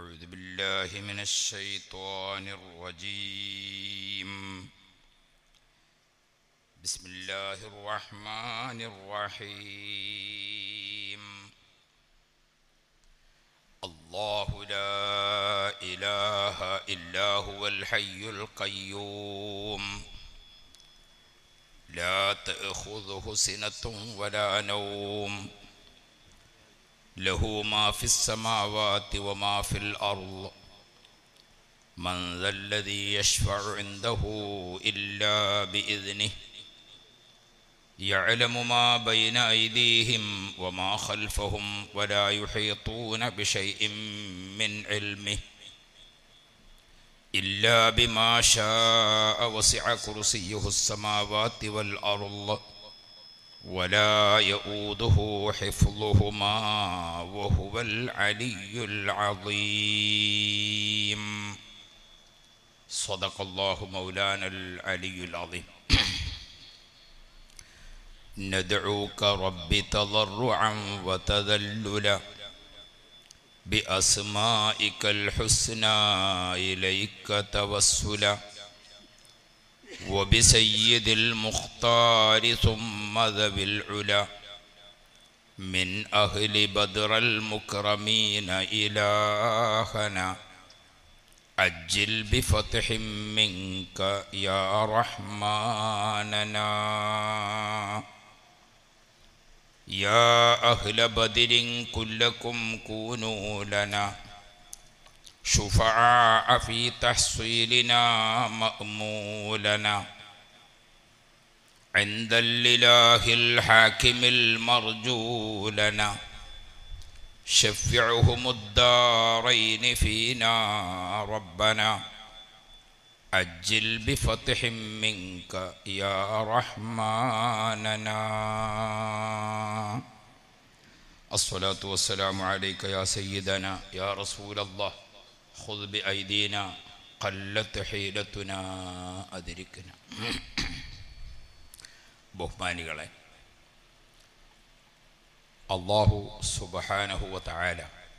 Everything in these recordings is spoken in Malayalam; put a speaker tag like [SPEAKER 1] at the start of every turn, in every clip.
[SPEAKER 1] أعوذ بالله من الشيطان الرجيم بسم الله الرحمن الرحيم الله لا إله إلا هو الحي القيوم لا تأخذه سنة ولا نوم له ما في السماوات وما في الأرض من ذا الذي يشفع عنده إلا بإذنه يعلم ما بين أيديهم وما خلفهم ولا يحيطون بشيء من علمه إلا بما شاء وسع كرسيه السماوات والأرض ولا يؤوده حفظهما وهو العلي العظيم صدق الله مولانا العلي العظيم ندعوك رب تضرعا وتذللا بأسمائك الحسنى إليك توسلا وبسيد المختار ثم ذوي العلا من أهل بدر المكرمين إلهنا عجل بفتح منك يا رحماننا يا أهل بدر كلكم كونوا لنا شفعاء في تحصيلنا مأمولنا عند الإله الحاكم المرجو لنا شفعهم الدارين فينا ربنا أجل بفتح منك يا رحماننا الصلاة والسلام عليك يا سيدنا يا رسول الله خذ بأيدينا قلت حيلتنا أدركنا ബഹുമാനികളെ അള്ളാഹു സുബഹാനഹുവ തായാല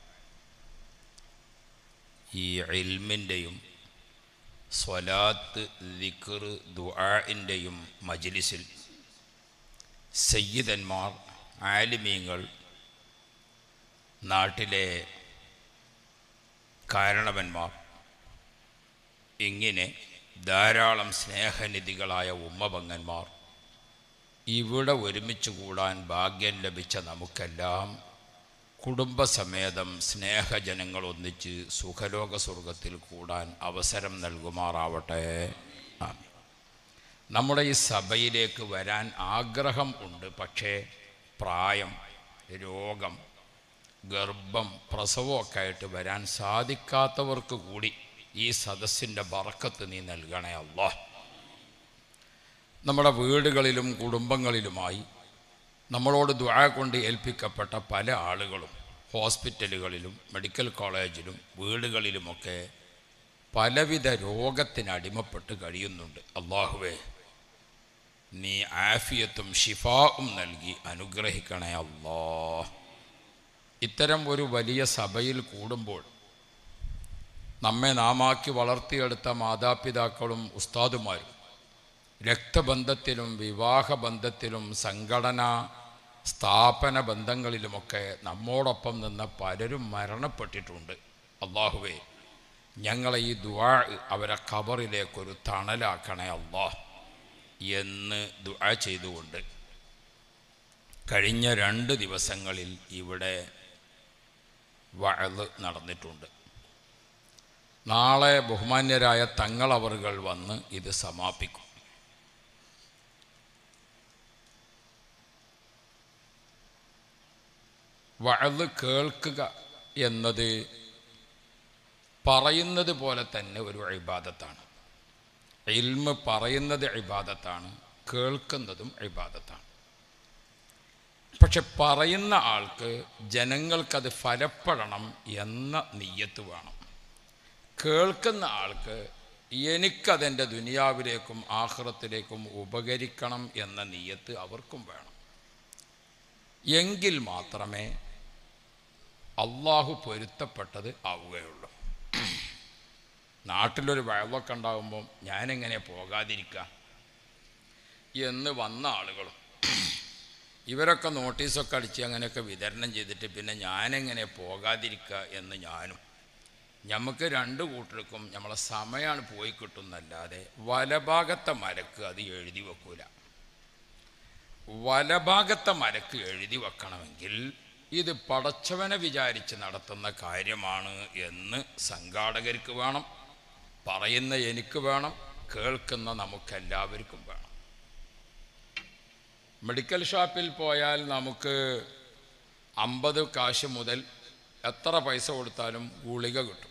[SPEAKER 1] ഈ ഇൽമിൻ്റെയും സ്വലാത്ത് ദിക്ർ ദുആഇൻ്റെയും മജ്ലിസിൽ സയ്യിദന്മാർ ആലിമീങ്ങൾ നാട്ടിലെ കാരണവന്മാർ ഇങ്ങനെ ധാരാളം സ്നേഹനിധികളായ ഉമ്മപങ്ങന്മാർ ഇവിടെ ഒരുമിച്ച് കൂടാൻ ഭാഗ്യം ലഭിച്ച നമുക്കെല്ലാം കുടുംബസമേതം സ്നേഹജനങ്ങൾ ഒന്നിച്ച് സുഖലോക സ്വർഗത്തിൽ കൂടാൻ അവസരം നൽകുമാറാവട്ടെ ആമീൻ. നമ്മുടെ ഈ സഭയിലേക്ക് വരാൻ ആഗ്രഹം ഉണ്ട് പക്ഷേ പ്രായം രോഗം ഗർഭം പ്രസവമൊക്കെ ആയിട്ട് വരാൻ സാധിക്കാത്തവർക്ക് കൂടി ഈ സദസ്സിൻ്റെ ബറക്കത്ത് നീ നൽകണേ അല്ലാ നമ്മുടെ വീടുകളിലും കുടുംബങ്ങളിലുമായി നമ്മളോട് ദുആ കൊണ്ട് ഏൽപ്പിക്കപ്പെട്ട പല ആളുകളും ഹോസ്പിറ്റലുകളിലും മെഡിക്കൽ കോളേജിലും വീടുകളിലുമൊക്കെ പലവിധ രോഗത്തിന് അടിമപ്പെട്ട് കഴിയുന്നുണ്ട് അള്ളാഹുവേ നീ ആഫിയത്തും ഷിഫാവും നൽകി അനുഗ്രഹിക്കണേ അല്ലാ ഇത്തരം ഒരു വലിയ സഭയിൽ കൂടുമ്പോൾ നമ്മെ നാമാക്കി വളർത്തിയെടുത്ത മാതാപിതാക്കളും ഉസ്താദുമാരും രക്തബന്ധത്തിലും വിവാഹബന്ധത്തിലും സംഘടനാ സ്ഥാപന ബന്ധങ്ങളിലുമൊക്കെ നമ്മോടൊപ്പം നിന്ന പലരും മരണപ്പെട്ടിട്ടുണ്ട് അള്ളാഹുവേ ഞങ്ങളെ ഈ ദുആ അവരെ ഖബറിലേക്കൊരു തണലാക്കണേ അള്ളാഹ് എന്ന് ദുആ ചെയ്തുകൊണ്ട് കഴിഞ്ഞ രണ്ട് ദിവസങ്ങളിൽ ഇവിടെ വഴല് നടന്നിട്ടുണ്ട് നാളെ ബഹുമാന്യരായ തങ്ങളവറുകൾ വന്ന് ഇത് സമാപിക്കും വഴല് കേൾക്കുക എന്നത് പറയുന്നത് പോലെ തന്നെ ഒരു ഇബാദത്താണ് ഇൽമ് പറയുന്നത് ഇബാദത്താണ് കേൾക്കുന്നതും ഇബാദത്താണ് പക്ഷെ പറയുന്ന ആൾക്ക് ജനങ്ങൾക്കത് ഫലപ്പെടണം എന്ന നീയത്ത് വേണം കേൾക്കുന്ന ആൾക്ക് എനിക്കതെൻ്റെ ദുനിയാവിലേക്കും ആഹ്റത്തിലേക്കും ഉപകരിക്കണം എന്ന നീയത്ത് അവർക്കും വേണം എങ്കിൽ മാത്രമേ അള്ളാഹു പൊരുത്തപ്പെട്ടത് ആവുകയുള്ളൂ നാട്ടിലൊരു വെള്ളമൊക്കെ ഉണ്ടാകുമ്പം ഞാനെങ്ങനെ പോകാതിരിക്കുക എന്ന് വന്ന ആളുകളും ഇവരൊക്കെ നോട്ടീസൊക്കെ അടിച്ച് അങ്ങനെയൊക്കെ വിതരണം ചെയ്തിട്ട് പിന്നെ ഞാനെങ്ങനെ പോകാതിരിക്കുക എന്ന് ഞാനും നമുക്ക് രണ്ട് കൂട്ടർക്കും നമ്മളെ സമയമാണ് പോയി കിട്ടുന്നല്ലാതെ വലഭാഗത്തെ മരക്ക് അത് എഴുതി വെക്കൂല വലഭാഗത്തെ മരക്ക് എഴുതി വെക്കണമെങ്കിൽ ഇത് പടച്ചവനെ വിചാരിച്ച് നടത്തുന്ന കാര്യമാണ് എന്ന് സംഘാടകർക്ക് വേണം പറയുന്ന എനിക്ക് വേണം കേൾക്കുന്ന നമുക്കെല്ലാവർക്കും വേണം മെഡിക്കൽ ഷോപ്പിൽ പോയാൽ നമുക്ക് അമ്പത് കാശ് മുതൽ എത്ര പൈസ കൊടുത്താലും ഗുളിക കിട്ടും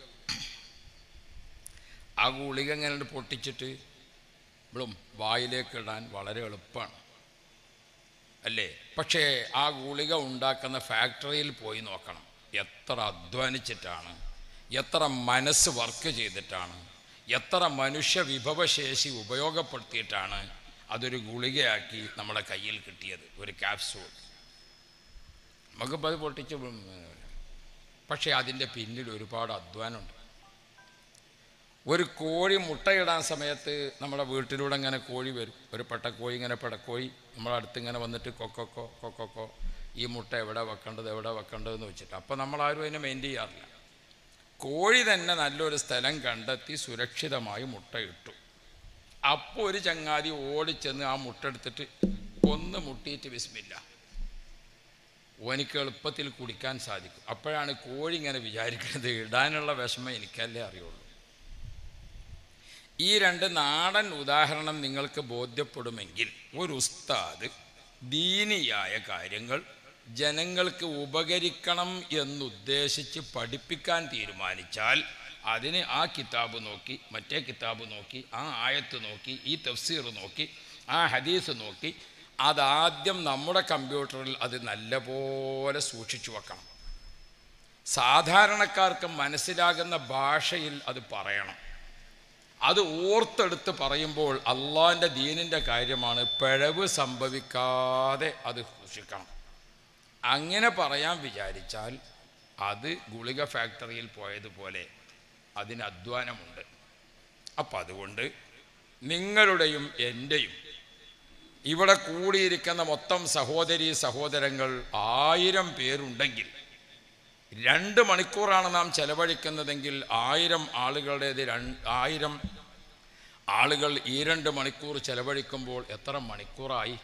[SPEAKER 1] ആ ഗുളിക ഇങ്ങനെ പൊട്ടിച്ചിട്ട് ഇവളും വായിലേക്ക് ഇടാൻ വളരെ എളുപ്പമാണ് അല്ലേ പക്ഷേ ആ ഗുളിക ഉണ്ടാക്കുന്ന ഫാക്ടറിയിൽ പോയി നോക്കണം എത്ര അധ്വാനിച്ചിട്ടാണ് എത്ര മനസ്സ് വർക്ക് ചെയ്തിട്ടാണ് എത്ര മനുഷ്യ വിഭവശേഷി ഉപയോഗപ്പെടുത്തിയിട്ടാണ് അതൊരു ഗുളികയാക്കി നമ്മുടെ കയ്യിൽ കിട്ടിയത് ഒരു ക്യാപ്സൂൾ നമുക്കിപ്പോൾ അത് പൊട്ടിച്ച് ഉം, പക്ഷേ അതിൻ്റെ പിന്നിൽ ഒരുപാട് അധ്വാനമുണ്ട് ഒരു കോഴി മുട്ടയിടാൻ സമയത്ത് നമ്മുടെ വീട്ടിലൂടെ ഇങ്ങനെ കോഴി വരും ഒരു പെട്ടക്കോഴി ഇങ്ങനെ പെടക്കോഴി നമ്മുടെ അടുത്ത് ഇങ്ങനെ വന്നിട്ട് കൊക്കൊക്കോ കൊക്കൊക്കോ ഈ മുട്ട എവിടെ വെക്കേണ്ടത് എവിടെ വെക്കേണ്ടതെന്ന് വെച്ചിട്ട് അപ്പോൾ നമ്മളാരും അതിനെ മെയിൻ ചെയ്യാറില്ല കോഴി തന്നെ നല്ലൊരു സ്ഥലം കണ്ടെത്തി സുരക്ഷിതമായി മുട്ടയിട്ടു അപ്പോൾ ഒരു ചങ്ങാതി ഓടിച്ചെന്ന് ആ മുട്ട എടുത്തിട്ട് ഒന്ന് മുട്ടിയിട്ട് വിസ്മില്ല ഓനിക്ക് എളുപ്പത്തിൽ കുടിക്കാൻ സാധിക്കും അപ്പോഴാണ് കോഴി ഇങ്ങനെ വിചാരിക്കുന്നത് ഇടാനുള്ള വിഷമം എനിക്കല്ലേ അറിയുള്ളൂ ഈ രണ്ട് നാടൻ ഉദാഹരണം നിങ്ങൾക്ക് ബോധ്യപ്പെടുമെങ്കിൽ ഒരു ഉസ്താദ് ദീനിയായ കാര്യങ്ങൾ ജനങ്ങൾക്ക് ഉപകരിക്കണം എന്നുദ്ദേശിച്ച് പഠിപ്പിക്കാൻ തീരുമാനിച്ചാൽ അതിന് ആ കിതാബ് നോക്കി മറ്റേ കിതാബ് നോക്കി ആ ആയത്ത് നോക്കി ഈ തഫ്സീർ നോക്കി ആ ഹദീസ് നോക്കി അതാദ്യം നമ്മുടെ കമ്പ്യൂട്ടറിൽ അത് നല്ലപോലെ സൂക്ഷിച്ചു വെക്കണം സാധാരണക്കാർക്ക് മനസ്സിലാകുന്ന ഭാഷയിൽ അത് പറയണം അത് ഓർത്തെടുത്ത് പറയുമ്പോൾ അള്ളാഹിൻ്റെ ദീനിൻ്റെ കാര്യമാണ് പിഴവ് സംഭവിക്കാതെ അത് സൂക്ഷിക്കണം അങ്ങനെ പറയാൻ വിചാരിച്ചാൽ അത് ഗുളിക ഫാക്ടറിയിൽ പോയതുപോലെ അതിന് അധ്വാനമുണ്ട് അപ്പം അതുകൊണ്ട് നിങ്ങളുടെയും എൻ്റെയും ഇവിടെ കൂടിയിരിക്കുന്ന മൊത്തം സഹോദരി സഹോദരങ്ങൾ ആയിരം പേരുണ്ടെങ്കിൽ രണ്ട് മണിക്കൂറാണ് നാം ചെലവഴിക്കുന്നതെങ്കിൽ ആയിരം ആളുകളുടേത് രണ്ട് ആയിരം ആളുകൾ ഈ രണ്ട് മണിക്കൂർ ചെലവഴിക്കുമ്പോൾ എത്ര മണിക്കൂറായി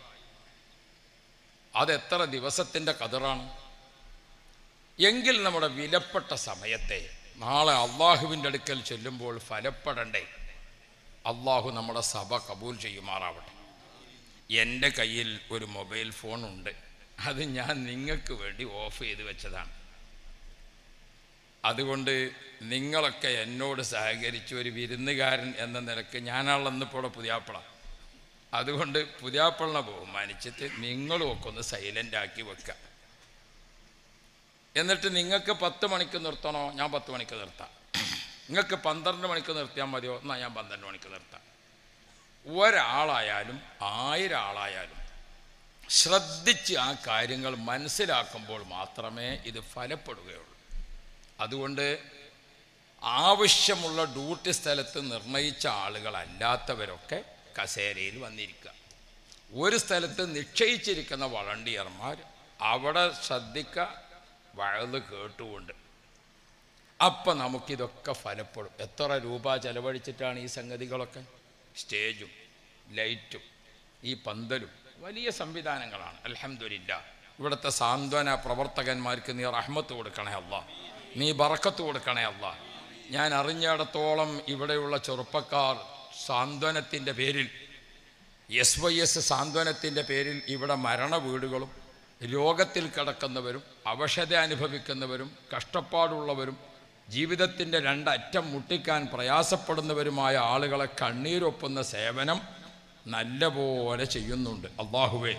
[SPEAKER 1] അതെത്ര ദിവസത്തിൻ്റെ കതിറാണ് എങ്കിൽ നമ്മുടെ വിലപ്പെട്ട സമയത്തെ നാളെ അള്ളാഹുവിൻ്റെ അടുക്കൽ ചെല്ലുമ്പോൾ ഫലപ്പെടണ്ടേ അള്ളാഹു നമ്മുടെ സഭ കബൂൽ ചെയ്യുമാറാവട്ടെ എൻ്റെ കയ്യിൽ ഒരു മൊബൈൽ ഫോണുണ്ട് അത് ഞാൻ നിങ്ങൾക്ക് വേണ്ടി ഓഫ് ചെയ്ത് വെച്ചതാണ് അതുകൊണ്ട് നിങ്ങളൊക്കെ എന്നോട് സഹകരിച്ച് ഒരു വിരുന്നുകാരൻ എന്ന നിലക്ക് ഞാനാളന്ന് ഇപ്പോൾ പുതിയാപ്പിള അതുകൊണ്ട് പുതിയാപ്പിളിനെ ബഹുമാനിച്ചിട്ട് നിങ്ങളും ഒക്കെ ഒന്ന് സൈലൻ്റ് ആക്കി വെക്കുക എന്നിട്ട് നിങ്ങൾക്ക് പത്ത് മണിക്ക് നിർത്തണോ ഞാൻ പത്ത് മണിക്ക് നിർത്താം നിങ്ങൾക്ക് പന്ത്രണ്ട് മണിക്ക് നിർത്തിയാൽ മതിയോ എന്നാൽ ഞാൻ പന്ത്രണ്ട് മണിക്ക് നിർത്താം ഒരാളായാലും ആയിരം ആളായാലും ശ്രദ്ധിച്ച് ആ കാര്യങ്ങൾ മനസ്സിലാക്കുമ്പോൾ മാത്രമേ ഇത് ഫലപ്പെടുകയുള്ളൂ അതുകൊണ്ട് ആവശ്യമുള്ള ഡ്യൂട്ടി സ്ഥലത്ത് നിർണയിച്ച ആളുകളല്ലാത്തവരൊക്കെ കസേരയിൽ വന്നിരിക്കുക ഒരു സ്ഥലത്ത് നിശ്ചയിച്ചിരിക്കുന്ന വളണ്ടിയർമാർ അവിടെ ശ്രദ്ധിക്കുക വഴുത് കേട്ടുകൊണ്ട് അപ്പം നമുക്കിതൊക്കെ ഫലപ്പെടും എത്ര രൂപ ചെലവഴിച്ചിട്ടാണ് ഈ സംഗതികളൊക്കെ സ്റ്റേജും ലൈറ്റും ഈ പന്തലും വലിയ സംവിധാനങ്ങളാണ് അലഹമില്ല ഇവിടുത്തെ സാന്ത്വന പ്രവർത്തകന്മാർക്ക് നീ റഹ്മത്ത് കൊടുക്കണേ അല്ല നീ ബറക്കത്ത് കൊടുക്കണേ അല്ല ഞാൻ അറിഞ്ഞിടത്തോളം ഇവിടെയുള്ള ചെറുപ്പക്കാർ സാന്ത്വനത്തിൻ്റെ പേരിൽ എസ് വൈ എസ് സാന്ത്വനത്തിൻ്റെ പേരിൽ ഇവിടെ മരണ വീടുകളും രോഗത്തിൽ കിടക്കുന്നവരും അവശത അനുഭവിക്കുന്നവരും കഷ്ടപ്പാടുള്ളവരും ജീവിതത്തിൻ്റെ രണ്ടറ്റം മുട്ടിക്കാൻ പ്രയാസപ്പെടുന്നവരുമായ ആളുകളെ കണ്ണീരൊപ്പുന്ന സേവനം നല്ലപോലെ ചെയ്യുന്നുണ്ട് അള്ളാഹുവേ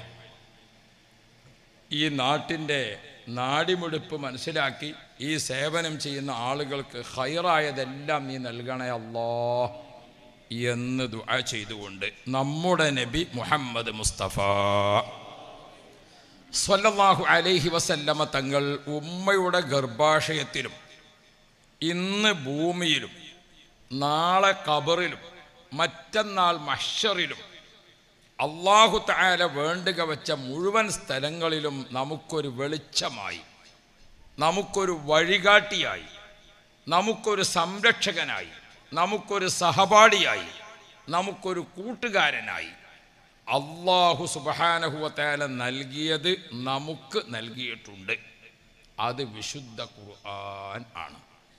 [SPEAKER 1] ഈ നാട്ടിൻ്റെ നാടിമുടിപ്പ് മനസ്സിലാക്കി ഈ സേവനം ചെയ്യുന്ന ആളുകൾക്ക് ഹൈറായതെല്ലാം നീ നൽകണേ അല്ലാ എന്ന് ദുആ ചെയ്തുകൊണ്ട് നമ്മുടെ നബി മുഹമ്മദ് മുസ്തഫ സ്വല്ലല്ലാഹു അലൈഹി വസല്ലമ തങ്ങൾ ഉമ്മയുടെ ഗർഭാശയത്തിലും ഇന്ന് ഭൂമിയിലും നാളെ കബറിലും മറ്റന്നാൾ മഷറിലും അള്ളാഹു താല വേണ്ടുക വെച്ച മുഴുവൻ സ്ഥലങ്ങളിലും നമുക്കൊരു വെളിച്ചമായി നമുക്കൊരു വഴികാട്ടിയായി നമുക്കൊരു സംരക്ഷകനായി നമുക്കൊരു സഹപാഠിയായി നമുക്കൊരു കൂട്ടുകാരനായി അള്ളാഹു സുബഹാനഹുവത്തേല നൽകിയത് നമുക്ക് നൽകിയിട്ടുണ്ട് അത് വിശുദ്ധ ഖുർആൻ ആണ്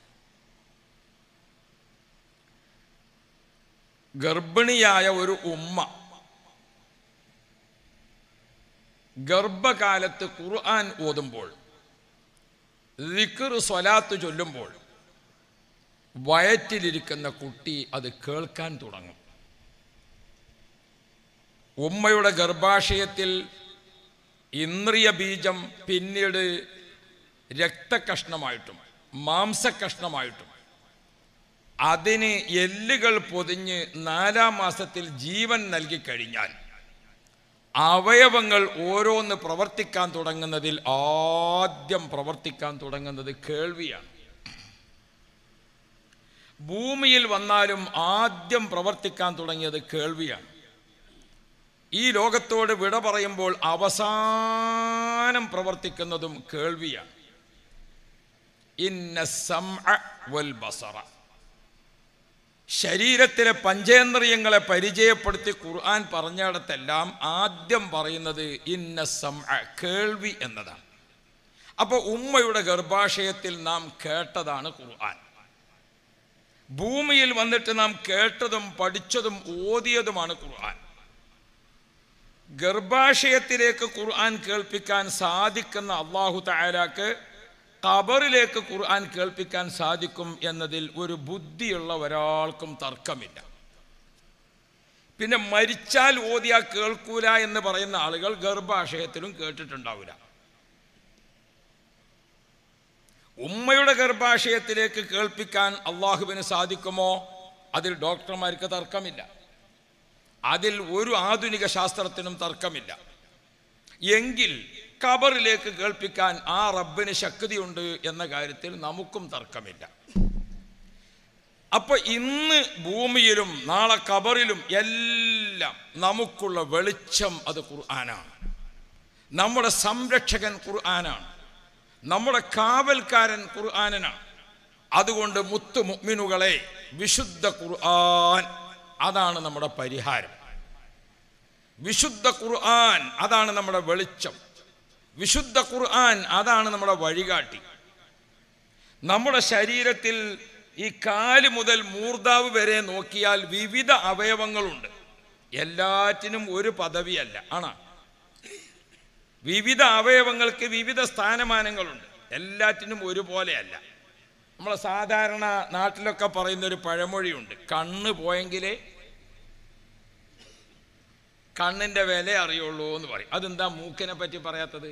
[SPEAKER 1] ഗർഭിണിയായ ഒരു ഉമ്മ ഗർഭകാലത്ത് ഖുർആൻ ഓതുമ്പോൾ ദിക്ർ സ്വലാത്ത് ചൊല്ലുമ്പോൾ വയറ്റിലിരിക്കുന്ന കുട്ടി അത് കേൾക്കാൻ തുടങ്ങും ഉമ്മയുടെ ഗർഭാശയത്തിൽ ഇന്ദ്രിയ ബീജം പിന്നീട് രക്തകഷ്ണമായിട്ടും മാംസകഷ്ണമായിട്ടും അതിന് എല്ലുകൾ പൊതിഞ്ഞ് നാലാം മാസത്തിൽ ജീവൻ നൽകി കഴിഞ്ഞാൽ അവയവങ്ങൾ ഓരോന്ന് പ്രവർത്തിക്കാൻ തുടങ്ങുന്നതിൽ ആദ്യം പ്രവർത്തിക്കാൻ തുടങ്ങുന്നത് കേൾവിയാണ് ഭൂമിയിൽ വന്നാലും ആദ്യം പ്രവർത്തിക്കാൻ തുടങ്ങിയത് കേൾവിയാണ് ഈ ലോകത്തോട് വിട പറയുമ്പോൾ അവസാനം പ്രവർത്തിക്കുന്നതും കേൾവിയാണ് ഇന്ന സംഅ വൽ ബസറ ശരീരത്തിലെ പഞ്ചേന്ദ്രിയങ്ങളെ പരിചയപ്പെടുത്തി ഖുർആൻ പറഞ്ഞിടത്തെല്ലാം ആദ്യം പറയുന്നത് ഇന്ന സംഅ കേൾവി എന്നതാണ് അപ്പോൾ ഉമ്മയുടെ ഗർഭാശയത്തിൽ നാം കേട്ടതാണ് ഖുർആൻ ഭൂമിയിൽ വന്നിട്ട് നാം കേട്ടതും പഠിച്ചതും ഓതിയതുമാണ് ഖുർആൻ ഗർഭാശയത്തിലേക്ക് ഖുർആൻ കേൾപ്പിക്കാൻ സാധിക്കുന്ന അള്ളാഹു തായാലാക്ക് ഖബറിലേക്ക് ഖുർആൻ കേൾപ്പിക്കാൻ സാധിക്കും എന്നതിൽ ഒരു ബുദ്ധിയുള്ള ഒരാൾക്കും തർക്കമില്ല പിന്നെ മരിച്ചാൽ ഓതിയാ കേൾക്കൂല എന്ന് പറയുന്ന ആളുകൾ ഗർഭാശയത്തിലും കേട്ടിട്ടുണ്ടാവില്ല ഉമ്മയുടെ ഗർഭാശയത്തിലേക്ക് കേൾപ്പിക്കാൻ അള്ളാഹുവിന് സാധിക്കുമോ അതിൽ ഡോക്ടർമാർക്ക് തർക്കമില്ല അതിൽ ഒരു ആധുനിക ശാസ്ത്രത്തിനും തർക്കമില്ല എങ്കിൽ ഖബറിലേക്ക് കേൾപ്പിക്കാൻ ആ റബ്ബിന് ശക്തിയുണ്ട് എന്ന കാര്യത്തിൽ നമുക്കും തർക്കമില്ല അപ്പൊ ഇന്ന് ഭൂമിയിലും നാളെ ഖബറിലും എല്ലാം നമുക്കുള്ള വെളിച്ചം അത് ഖുർആനാണ് നമ്മുടെ സംരക്ഷകൻ ഖുർആനാണ് നമ്മുടെ കാവൽക്കാരൻ ഖുർആനാണ് അതുകൊണ്ട് മുത്തു മുഅ്മിനുകളെ വിശുദ്ധ ഖുർആൻ അതാണ് നമ്മുടെ പരിഹാരം വിശുദ്ധ ഖുർആൻ അതാണ് നമ്മുടെ വെളിച്ചം വിശുദ്ധ ഖുർആൻ അതാണ് നമ്മുടെ വഴികാട്ടി നമ്മുടെ ശരീരത്തിൽ ഈ കാല് മുതൽ മൂർധാവ് വരെ നോക്കിയാൽ വിവിധ അവയവങ്ങളുണ്ട് എല്ലാറ്റിനും ഒരു പദവിയല്ല ആണോ വിവിധ അവയവങ്ങൾക്ക് വിവിധ സ്ഥാനമാനങ്ങളുണ്ട് എല്ലാറ്റിനും ഒരുപോലെയല്ല നമ്മളെ സാധാരണ നാട്ടിലൊക്കെ പറയുന്ന ഒരു പഴമൊഴിയുണ്ട് കണ്ണ് പോയെങ്കിലേ കണ്ണിൻ്റെ വില അറിയുള്ളൂ എന്ന് പറയും അതെന്താ മൂക്കിനെ പറ്റി പറയാത്തത്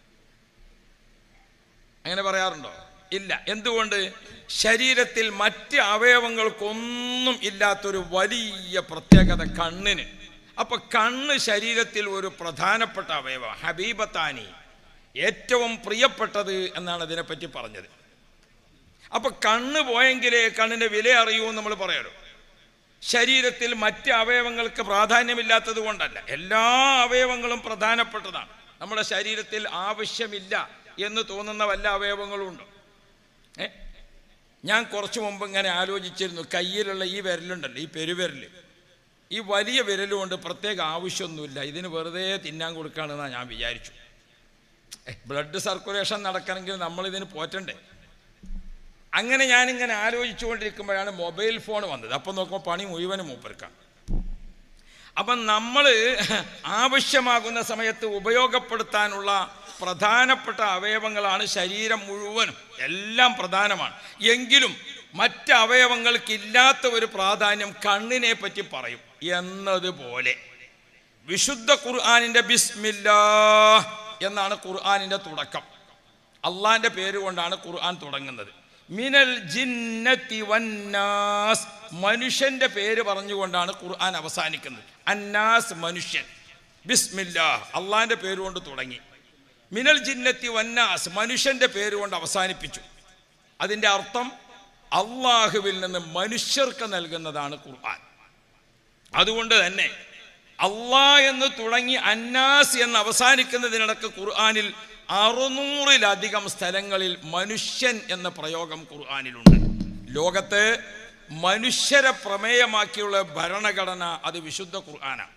[SPEAKER 1] അങ്ങനെ പറയാറുണ്ടോ ഇല്ല എന്തുകൊണ്ട് ശരീരത്തിൽ മറ്റ് അവയവങ്ങൾക്കൊന്നും ഇല്ലാത്തൊരു വലിയ പ്രത്യേകത കണ്ണിന് അപ്പൊ കണ്ണ് ശരീരത്തിൽ ഒരു പ്രധാനപ്പെട്ട അവയവം ഹബീബത്താനി ഏറ്റവും പ്രിയപ്പെട്ടത് എന്നാണ് ഇതിനെപ്പറ്റി പറഞ്ഞത് അപ്പൊ കണ്ണ് പോയെങ്കിലേ കണ്ണിന്റെ വില അറിയൂ എന്ന് നമ്മൾ പറയാലോ ശരീരത്തിൽ മറ്റ് അവയവങ്ങൾക്ക് പ്രാധാന്യമില്ലാത്തത് കൊണ്ടല്ല എല്ലാ അവയവങ്ങളും പ്രധാനപ്പെട്ടതാണ് നമ്മുടെ ശരീരത്തിൽ ആവശ്യമില്ല എന്ന് തോന്നുന്ന വല്ല അവയവങ്ങളും ഉണ്ടോ ഏ ഞാൻ കുറച്ച് മുമ്പ് ഇങ്ങനെ ആലോചിച്ചിരുന്നു കയ്യിലുള്ള ഈ വിരലുണ്ടല്ലോ ഈ പെരുവിരൽ ഈ വലിയ വിരലുകൊണ്ട് പ്രത്യേക ആവശ്യമൊന്നുമില്ല ഇതിന് വെറുതെ തിന്നാൻ കൊടുക്കുകയാണെന്നാണ് ഞാൻ വിചാരിച്ചു ബ്ലഡ് സർക്കുലേഷൻ നടക്കണമെങ്കിൽ നമ്മളിതിന് പോറ്റണ്ടേ അങ്ങനെ ഞാനിങ്ങനെ ആലോചിച്ചുകൊണ്ടിരിക്കുമ്പോഴാണ് മൊബൈൽ ഫോൺ വന്നത് അപ്പം നോക്കുമ്പോൾ പണി മുഴുവനും മൂപ്പർക്കാണ് അപ്പം നമ്മൾ ആവശ്യമാകുന്ന സമയത്ത് ഉപയോഗപ്പെടുത്താനുള്ള പ്രധാനപ്പെട്ട അവയവങ്ങളാണ് ശരീരം മുഴുവനും എല്ലാം പ്രധാനമാണ് എങ്കിലും മറ്റ് അവയവങ്ങൾക്കില്ലാത്ത ഒരു പ്രാധാന്യം കണ്ണിനെ പറ്റി പറയും എന്നതുപോലെ വിശുദ്ധ ഖുർആാനിൻ്റെ ബിസ്മില്ലാ എന്നാണ് ഖുർആാനിൻ്റെ തുടക്കം അള്ളാന്റെ പേര് കൊണ്ടാണ് ഖുർആൻ തുടങ്ങുന്നത് മിനൽ ജിന്നത്തി വന്നാസ് മനുഷ്യന്റെ പേര് പറഞ്ഞുകൊണ്ടാണ് ഖുർആൻ അവസാനിക്കുന്നത് അന്നാസ് മനുഷ്യൻ ബിസ്മില്ലാ അള്ളാന്റെ പേര് കൊണ്ട് തുടങ്ങി മിനൽ ജിന്നത്തി വന്നാസ് മനുഷ്യന്റെ പേര് കൊണ്ട് അവസാനിപ്പിച്ചു അതിൻ്റെ അർത്ഥം അള്ളാഹുവിൽ നിന്ന് മനുഷ്യർക്ക് നൽകുന്നതാണ് ഖുർആൻ അതുകൊണ്ട് തന്നെ അള്ളാ എന്ന് തുടങ്ങി അന്നാസ് എന്ന് അവസാനിക്കുന്നതിനിടക്ക് ഖുർആനിൽ അറുന്നൂറിലധികം സ്ഥലങ്ങളിൽ മനുഷ്യൻ എന്ന പ്രയോഗം ഖുർആനിലുണ്ട് ലോകത്ത് മനുഷ്യരെ പ്രമേയമാക്കിയുള്ള ഭരണഘടന അത് വിശുദ്ധ ഖുർആനാണ്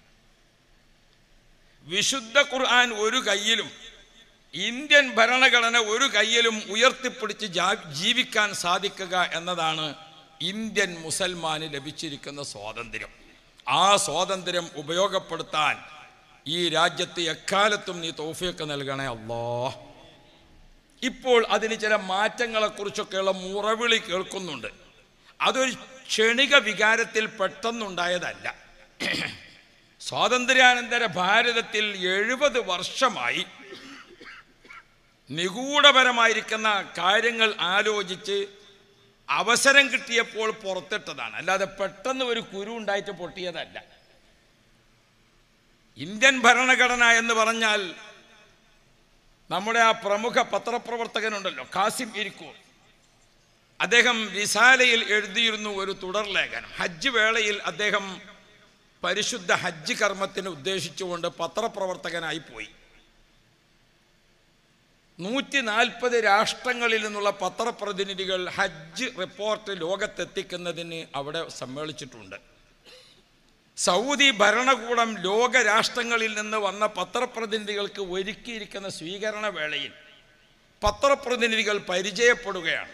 [SPEAKER 1] വിശുദ്ധ ഖുർആൻ ഒരു കയ്യിലും ഇന്ത്യൻ ഭരണഘടന ഒരു കയ്യിലും ഉയർത്തിപ്പിടിച്ച് ജാ- ജീവിക്കാൻ സാധിക്കുക എന്നതാണ് ഇന്ത്യൻ മുസൽമാന് ലഭിച്ചിരിക്കുന്ന സ്വാതന്ത്ര്യം ആ സ്വാതന്ത്ര്യം ഉപയോഗപ്പെടുത്താൻ ഈ രാജ്യത്ത് എക്കാലത്തും നീ തോഫിയൊക്കെ നൽകണേ അല്ലോ ഇപ്പോൾ അതിന് ചില മാറ്റങ്ങളെക്കുറിച്ചൊക്കെയുള്ള മുറവിളി കേൾക്കുന്നുണ്ട് അതൊരു ക്ഷണിക വികാരത്തിൽ പെട്ടെന്നുണ്ടായതല്ല സ്വാതന്ത്ര്യാനന്തര ഭാരതത്തിൽ എഴുപത് വർഷമായി നിഗൂഢപരമായിരിക്കുന്ന കാര്യങ്ങൾ ആലോചിച്ച് അവസരം കിട്ടിയപ്പോൾ പുറത്തിട്ടതാണ് അല്ലാതെ പെട്ടെന്ന് ഒരു കുരു ഉണ്ടായിട്ട് പൊട്ടിയതല്ല ഇന്ത്യൻ ഭരണഘടന എന്ന് പറഞ്ഞാൽ നമ്മുടെ ആ പ്രമുഖ പത്രപ്രവർത്തകനുണ്ടല്ലോ കാസിം ഇരിക്കൂർ അദ്ദേഹം റിസാലയിൽ എഴുതിയിരുന്നു ഒരു തുടർ ലേഖനം ഹജ്ജ് വേളയിൽ അദ്ദേഹം പരിശുദ്ധ ഹജ്ജ് കർമ്മത്തിന് ഉദ്ദേശിച്ചുകൊണ്ട് പത്രപ്രവർത്തകനായി പോയി നൂറ്റി നാൽപ്പത് രാഷ്ട്രങ്ങളിൽ നിന്നുള്ള പത്രപ്രതിനിധികൾ ഹജ്ജ് റിപ്പോർട്ട് ലോകത്തെത്തിക്കുന്നതിന് അവിടെ സമ്മേളിച്ചിട്ടുണ്ട് സൗദി ഭരണകൂടം ലോക രാഷ്ട്രങ്ങളിൽ നിന്ന് വന്ന പത്രപ്രതിനിധികൾക്ക് ഒരുക്കിയിരിക്കുന്ന സ്വീകരണ വേളയിൽ പത്രപ്രതിനിധികൾ പരിചയപ്പെടുകയാണ്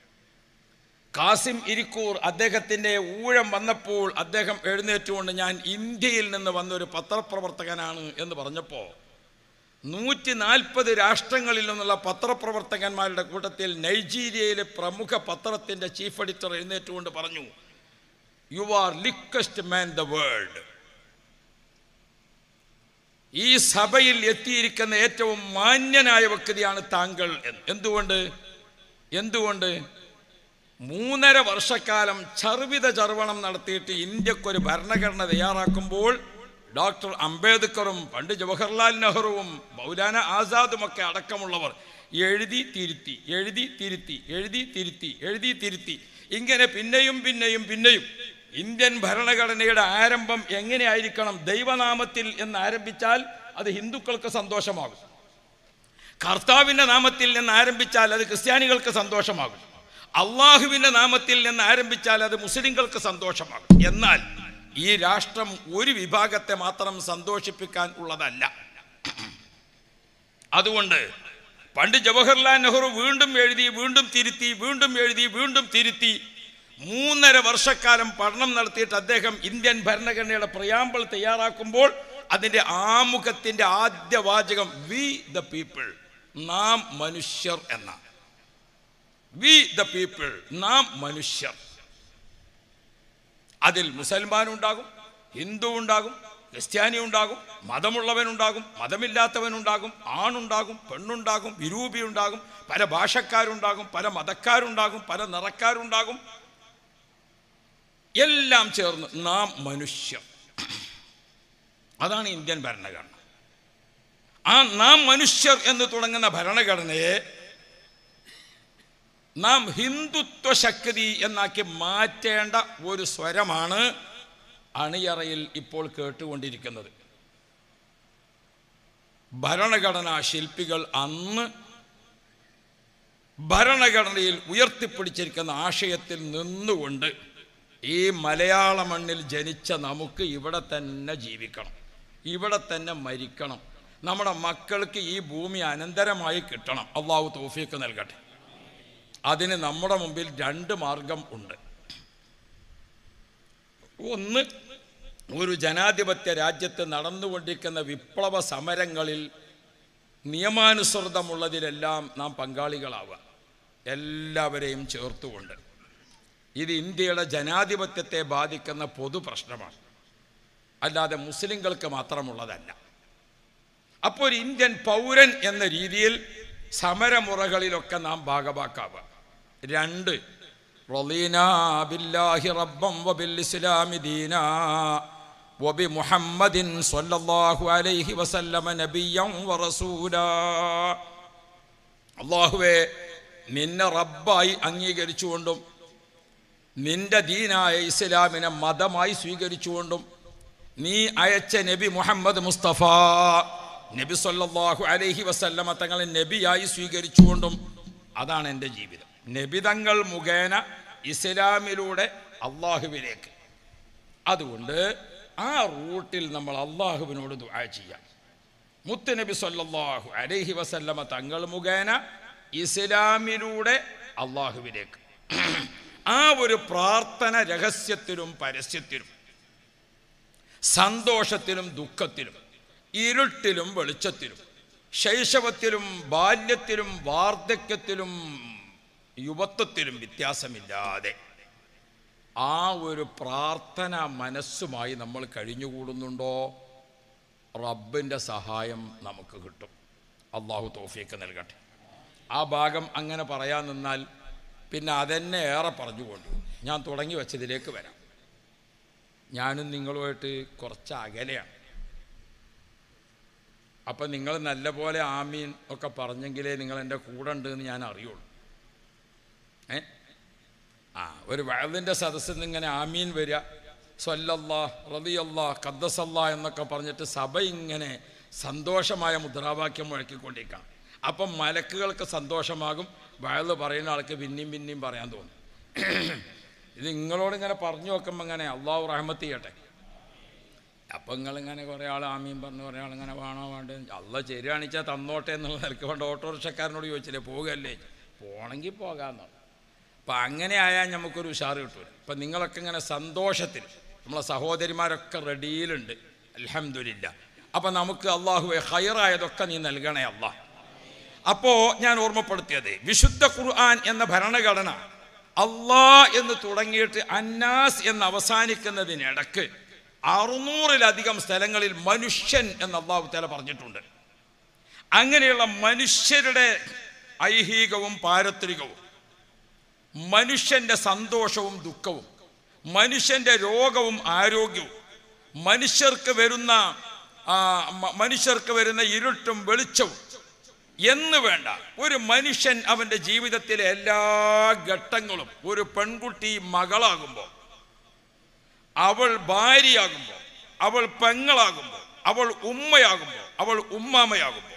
[SPEAKER 1] കാസിം ഇരിക്കൂർ അദ്ദേഹത്തിൻ്റെ ഊഴം വന്നപ്പോൾ അദ്ദേഹം എഴുന്നേറ്റുകൊണ്ട് ഞാൻ ഇന്ത്യയിൽ നിന്ന് വന്നൊരു പത്രപ്രവർത്തകനാണ് എന്ന് പറഞ്ഞപ്പോൾ നൂറ്റി നാൽപ്പത് രാഷ്ട്രങ്ങളിൽ നിന്നുള്ള പത്രപ്രവർത്തകന്മാരുടെ കൂട്ടത്തിൽ നൈജീരിയയിലെ പ്രമുഖ പത്രത്തിൻ്റെ ചീഫ് എഡിറ്റർ എഴുന്നേറ്റുകൊണ്ട് പറഞ്ഞു you are luckiest man the world ഈ സഭയിൽ എത്തിയിരിക്കുന്ന ഏറ്റവും മാന്യനായ വ്യക്തിയാണ് താങ്കൾ എന്ന് എന്തുകൊണ്ട് എന്തുകൊണ്ട് മൂന്നര വർഷക്കാലം ചർവിത ചർവണം നടത്തിയിട്ട് ഇന്ത്യക്കൊരു ഭരണഘടന തയ്യാറാക്കുമ്പോൾ ഡോക്ടർ അംബേദ്കറും പണ്ട് ജവഹർലാൽ നെഹ്റുവും മൗലാന ആസാദുമൊക്കെ അടക്കമുള്ളവർ എഴുതി തിരുത്തി എഴുതി തിരുത്തി എഴുതി തിരുത്തി എഴുതി തിരുത്തി ഇങ്ങനെ പിന്നെയും പിന്നെയും പിന്നെയും ഇന്ത്യൻ ഭരണഘടനയുടെ ആരംഭം എങ്ങനെയായിരിക്കണം ദൈവനാമത്തിൽ എന്ന് ആരംഭിച്ചാൽ അത് ഹിന്ദുക്കൾക്ക് സന്തോഷമാകും കർത്താവിൻ്റെ നാമത്തിൽ നിന്ന് ആരംഭിച്ചാൽ അത് ക്രിസ്ത്യാനികൾക്ക് സന്തോഷമാകും അള്ളാഹുവിൻ്റെ നാമത്തിൽ നിന്ന് ആരംഭിച്ചാൽ അത് മുസ്ലിങ്ങൾക്ക് സന്തോഷമാകും എന്നാൽ ഈ രാഷ്ട്രം ഒരു വിഭാഗത്തെ മാത്രം സന്തോഷിപ്പിക്കാൻ ഉള്ളതല്ല അതുകൊണ്ട് പണ്ട് ജവഹർലാൽ നെഹ്റു വീണ്ടും എഴുതി വീണ്ടും തിരുത്തി വീണ്ടും എഴുതി വീണ്ടും തിരുത്തി മൂന്നര വർഷക്കാലം പഠനം നടത്തിയിട്ട് അദ്ദേഹം ഇന്ത്യൻ ഭരണഘടനയുടെ പ്രയാമ്പിൾ തയ്യാറാക്കുമ്പോൾ അതിൻ്റെ ആമുഖത്തിൻ്റെ ആദ്യ വാചകം വി ദ പീപ്പിൾ നാം മനുഷ്യർ എന്നാണ് വി ദ പീപ്പിൾ നാം മനുഷ്യർ അതിൽ മുസൽമാൻ ഉണ്ടാകും ഹിന്ദു ഉണ്ടാകും ക്രിസ്ത്യാനി ഉണ്ടാകും മതമുള്ളവനുണ്ടാകും മതമില്ലാത്തവനുണ്ടാകും ആണുണ്ടാകും പെണ്ണുണ്ടാകും വിരൂപി ഉണ്ടാകും പല ഭാഷക്കാരുണ്ടാകും പല മതക്കാരുണ്ടാകും പല നിറക്കാരുണ്ടാകും എല്ലാം ചേർന്ന് നാം മനുഷ്യർ അതാണ് ഇന്ത്യൻ ഭരണഘടന ആ നാം മനുഷ്യർ എന്ന് തുടങ്ങുന്ന ഭരണഘടനയെ നാം ഹിന്ദുത്വ ശക്തി എന്നാക്കി മാറ്റേണ്ട ഒരു സ്വരമാണ് അണിയറയിൽ ഇപ്പോൾ കേട്ടുകൊണ്ടിരിക്കുന്നത് ഭരണഘടനാ ശില്പികൾ അന്ന് ഭരണഘടനയിൽ ഉയർത്തിപ്പിടിച്ചിരിക്കുന്ന ആശയത്തിൽ നിന്നുകൊണ്ട് ഈ മലയാള മണ്ണിൽ ജനിച്ച നമുക്ക് ഇവിടെ തന്നെ ജീവിക്കണം ഇവിടെ തന്നെ മരിക്കണം നമ്മുടെ മക്കൾക്ക് ഈ ഭൂമി അനന്തരമായി കിട്ടണം അള്ളാഹു തോഫിയൊക്കെ നൽകട്ടെ അതിന് നമ്മുടെ മുമ്പിൽ രണ്ട് മാർഗം ഉണ്ട് ഒന്ന് ഒരു ജനാധിപത്യ രാജ്യത്ത് നടന്നുകൊണ്ടിരിക്കുന്ന വിപ്ലവ സമരങ്ങളിൽ നിയമാനുസൃതമുള്ളതിലെല്ലാം നാം പങ്കാളികളാവുക എല്ലാവരെയും ചേർത്തുകൊണ്ട് ഇത് ഇന്ത്യയുടെ ജനാധിപത്യത്തെ ബാധിക്കുന്ന പൊതു പ്രശ്നമാണ് അല്ലാതെ മുസ്ലിങ്ങൾക്ക് മാത്രമുള്ളതല്ല അപ്പോൾ ഒരു ഇന്ത്യൻ പൗരൻ എന്ന രീതിയിൽ സമരമുറകളിലൊക്കെ നാം ഭാഗവാക്കാവുക രണ്ട് റളീനാ ബില്ലാഹി റബ്ബം വബിൽ ഇസ്ലാമി ദീനാ وبمحمد صلى الله عليه وسلم نبيا ورسولا അള്ളാഹുവെ നിന്നെ റബ്ബായി അംഗീകരിച്ചുകൊണ്ടും നിന്റെ ദീനായ ഇസ്ലാമിനെ മതമായി സ്വീകരിച്ചുകൊണ്ടും നീ അയച്ച നബി മുഹമ്മദ് മുസ്തഫ നബി സല്ലല്ലാഹു അലൈഹി വസല്ലമ തങ്ങളെ നബിയായി സ്വീകരിച്ചുകൊണ്ടും അതാണ് എൻ്റെ ജീവിതം നബിതങ്ങൾ മുഖേന ഇസ്ലാമിലൂടെ അള്ളാഹുവിലേക്ക് അതുകൊണ്ട് ആ റൂട്ടിൽ നമ്മൾ അള്ളാഹുവിനോട് ദുആ ചെയ്യാം മുത്തുനബി സല്ലല്ലാഹു അലൈഹി വസല്ലമ തങ്ങൾ മുഖേന ഇസ്ലാമിലൂടെ അള്ളാഹുവിലേക്ക് ആ ഒരു പ്രാർത്ഥന രഹസ്യത്തിലും പരസ്യത്തിലും സന്തോഷത്തിലും ദുഃഖത്തിലും ഇരുട്ടിലും വെളിച്ചത്തിലും ശൈശവത്തിലും ബാല്യത്തിലും വാർദ്ധക്യത്തിലും യുവത്വത്തിലും വ്യത്യാസമില്ലാതെ ആ ഒരു പ്രാർത്ഥന മനസ്സുമായി നമ്മൾ കഴിഞ്ഞുകൂടുന്നുണ്ടോ റബ്ബിൻ്റെ സഹായം നമുക്ക് കിട്ടും അള്ളാഹു തോഫിയൊക്കെ നൽകട്ടെ ആ ഭാഗം അങ്ങനെ പറയാൻ നിന്നാൽ പിന്നെ അതെന്നെ ഏറെ പറഞ്ഞുകൊണ്ട് ഞാൻ തുടങ്ങി വെച്ചതിലേക്ക് വരാം ഞാനും നിങ്ങളുമായിട്ട് കുറച്ച് അകലെയാണ് അപ്പം നിങ്ങൾ നല്ലപോലെ ആമീൻ ഒക്കെ പറഞ്ഞെങ്കിലേ നിങ്ങൾ എൻ്റെ കൂടെ ഉണ്ട് എന്ന് ഞാൻ അറിയുള്ളൂ ഏ ആ ഒരു വയലിൻ്റെ സദസ്സിൽ നിന്ന് ഇങ്ങനെ ആമീൻ വരിക സ്വല്ലല്ലാ റളിയല്ലാ ഖദ്ദസല്ലാ എന്നൊക്കെ പറഞ്ഞിട്ട് സഭ ഇങ്ങനെ സന്തോഷമായ മുദ്രാവാക്യം മുഴക്കിക്കൊണ്ടിരിക്കണം അപ്പം മലക്കുകൾക്ക് സന്തോഷമാകും വയല് പറയുന്ന ആൾക്ക് പിന്നെയും പിന്നെയും പറയാൻ തോന്നും ഇത് നിങ്ങളോട് ഇങ്ങനെ പറഞ്ഞു വെക്കുമ്പോൾ ഇങ്ങനെ അള്ളാഹു റഹ്മത്ത് ചെയ്യട്ടെ അപ്പം നിങ്ങളിങ്ങനെ കുറേ ആൾ ആമീൻ പറഞ്ഞു കുറേ ആൾ ഇങ്ങനെ വേണോ വേണ്ടത് അള്ള ശരിയാണിച്ചാൽ തന്നോട്ടെ എന്നുള്ള നിലക്ക് കൊണ്ട് ഓട്ടോറിക്ഷക്കാരനോട് ചോദിച്ചില്ലേ പോകുകയല്ലേ പോകണമെങ്കിൽ പോകാമെന്നാണ് അപ്പം അങ്ങനെ ആയാൽ നമുക്കൊരു ഉഷാറ് കിട്ടുമല്ലോ അപ്പം നിങ്ങളൊക്കെ ഇങ്ങനെ സന്തോഷത്തിൽ നമ്മളെ സഹോദരിമാരൊക്കെ റെഡിയിലുണ്ട് അലഹമില്ല അപ്പം നമുക്ക് അള്ളാഹുവെ ഹയറായതൊക്കെ നീ നൽകണേ അള്ളാഹ് അപ്പോൾ ഞാൻ ഓർമ്മപ്പെടുത്തിയത് വിശുദ്ധ ഖുർആൻ എന്ന ഭരണഘടന അള്ളാ എന്ന് തുടങ്ങിയിട്ട് അന്നാസ് എന്ന് അവസാനിക്കുന്നതിനിടക്ക് അറുന്നൂറിലധികം സ്ഥലങ്ങളിൽ മനുഷ്യൻ എന്ന് അള്ളാഹു തല പറഞ്ഞിട്ടുണ്ട് അങ്ങനെയുള്ള മനുഷ്യരുടെ ഐഹികവും പാരത്രികവും മനുഷ്യൻ്റെ സന്തോഷവും ദുഃഖവും മനുഷ്യൻ്റെ രോഗവും ആരോഗ്യവും മനുഷ്യർക്ക് വരുന്ന ആ, മ- മനുഷ്യർക്ക് വരുന്ന ഇരുട്ടും വെളിച്ചവും എന്ന് വേണ്ട ഒരു മനുഷ്യൻ അവൻ്റെ ജീവിതത്തിലെ എല്ലാ ഘട്ടങ്ങളും ഒരു പെൺകുട്ടി മകളാകുമ്പോൾ അവൾ ഭാര്യയാകുമ്പോൾ അവൾ പെങ്ങളാകുമ്പോൾ അവൾ ഉമ്മയാകുമ്പോൾ അവൾ ഉമ്മാമയാകുമ്പോൾ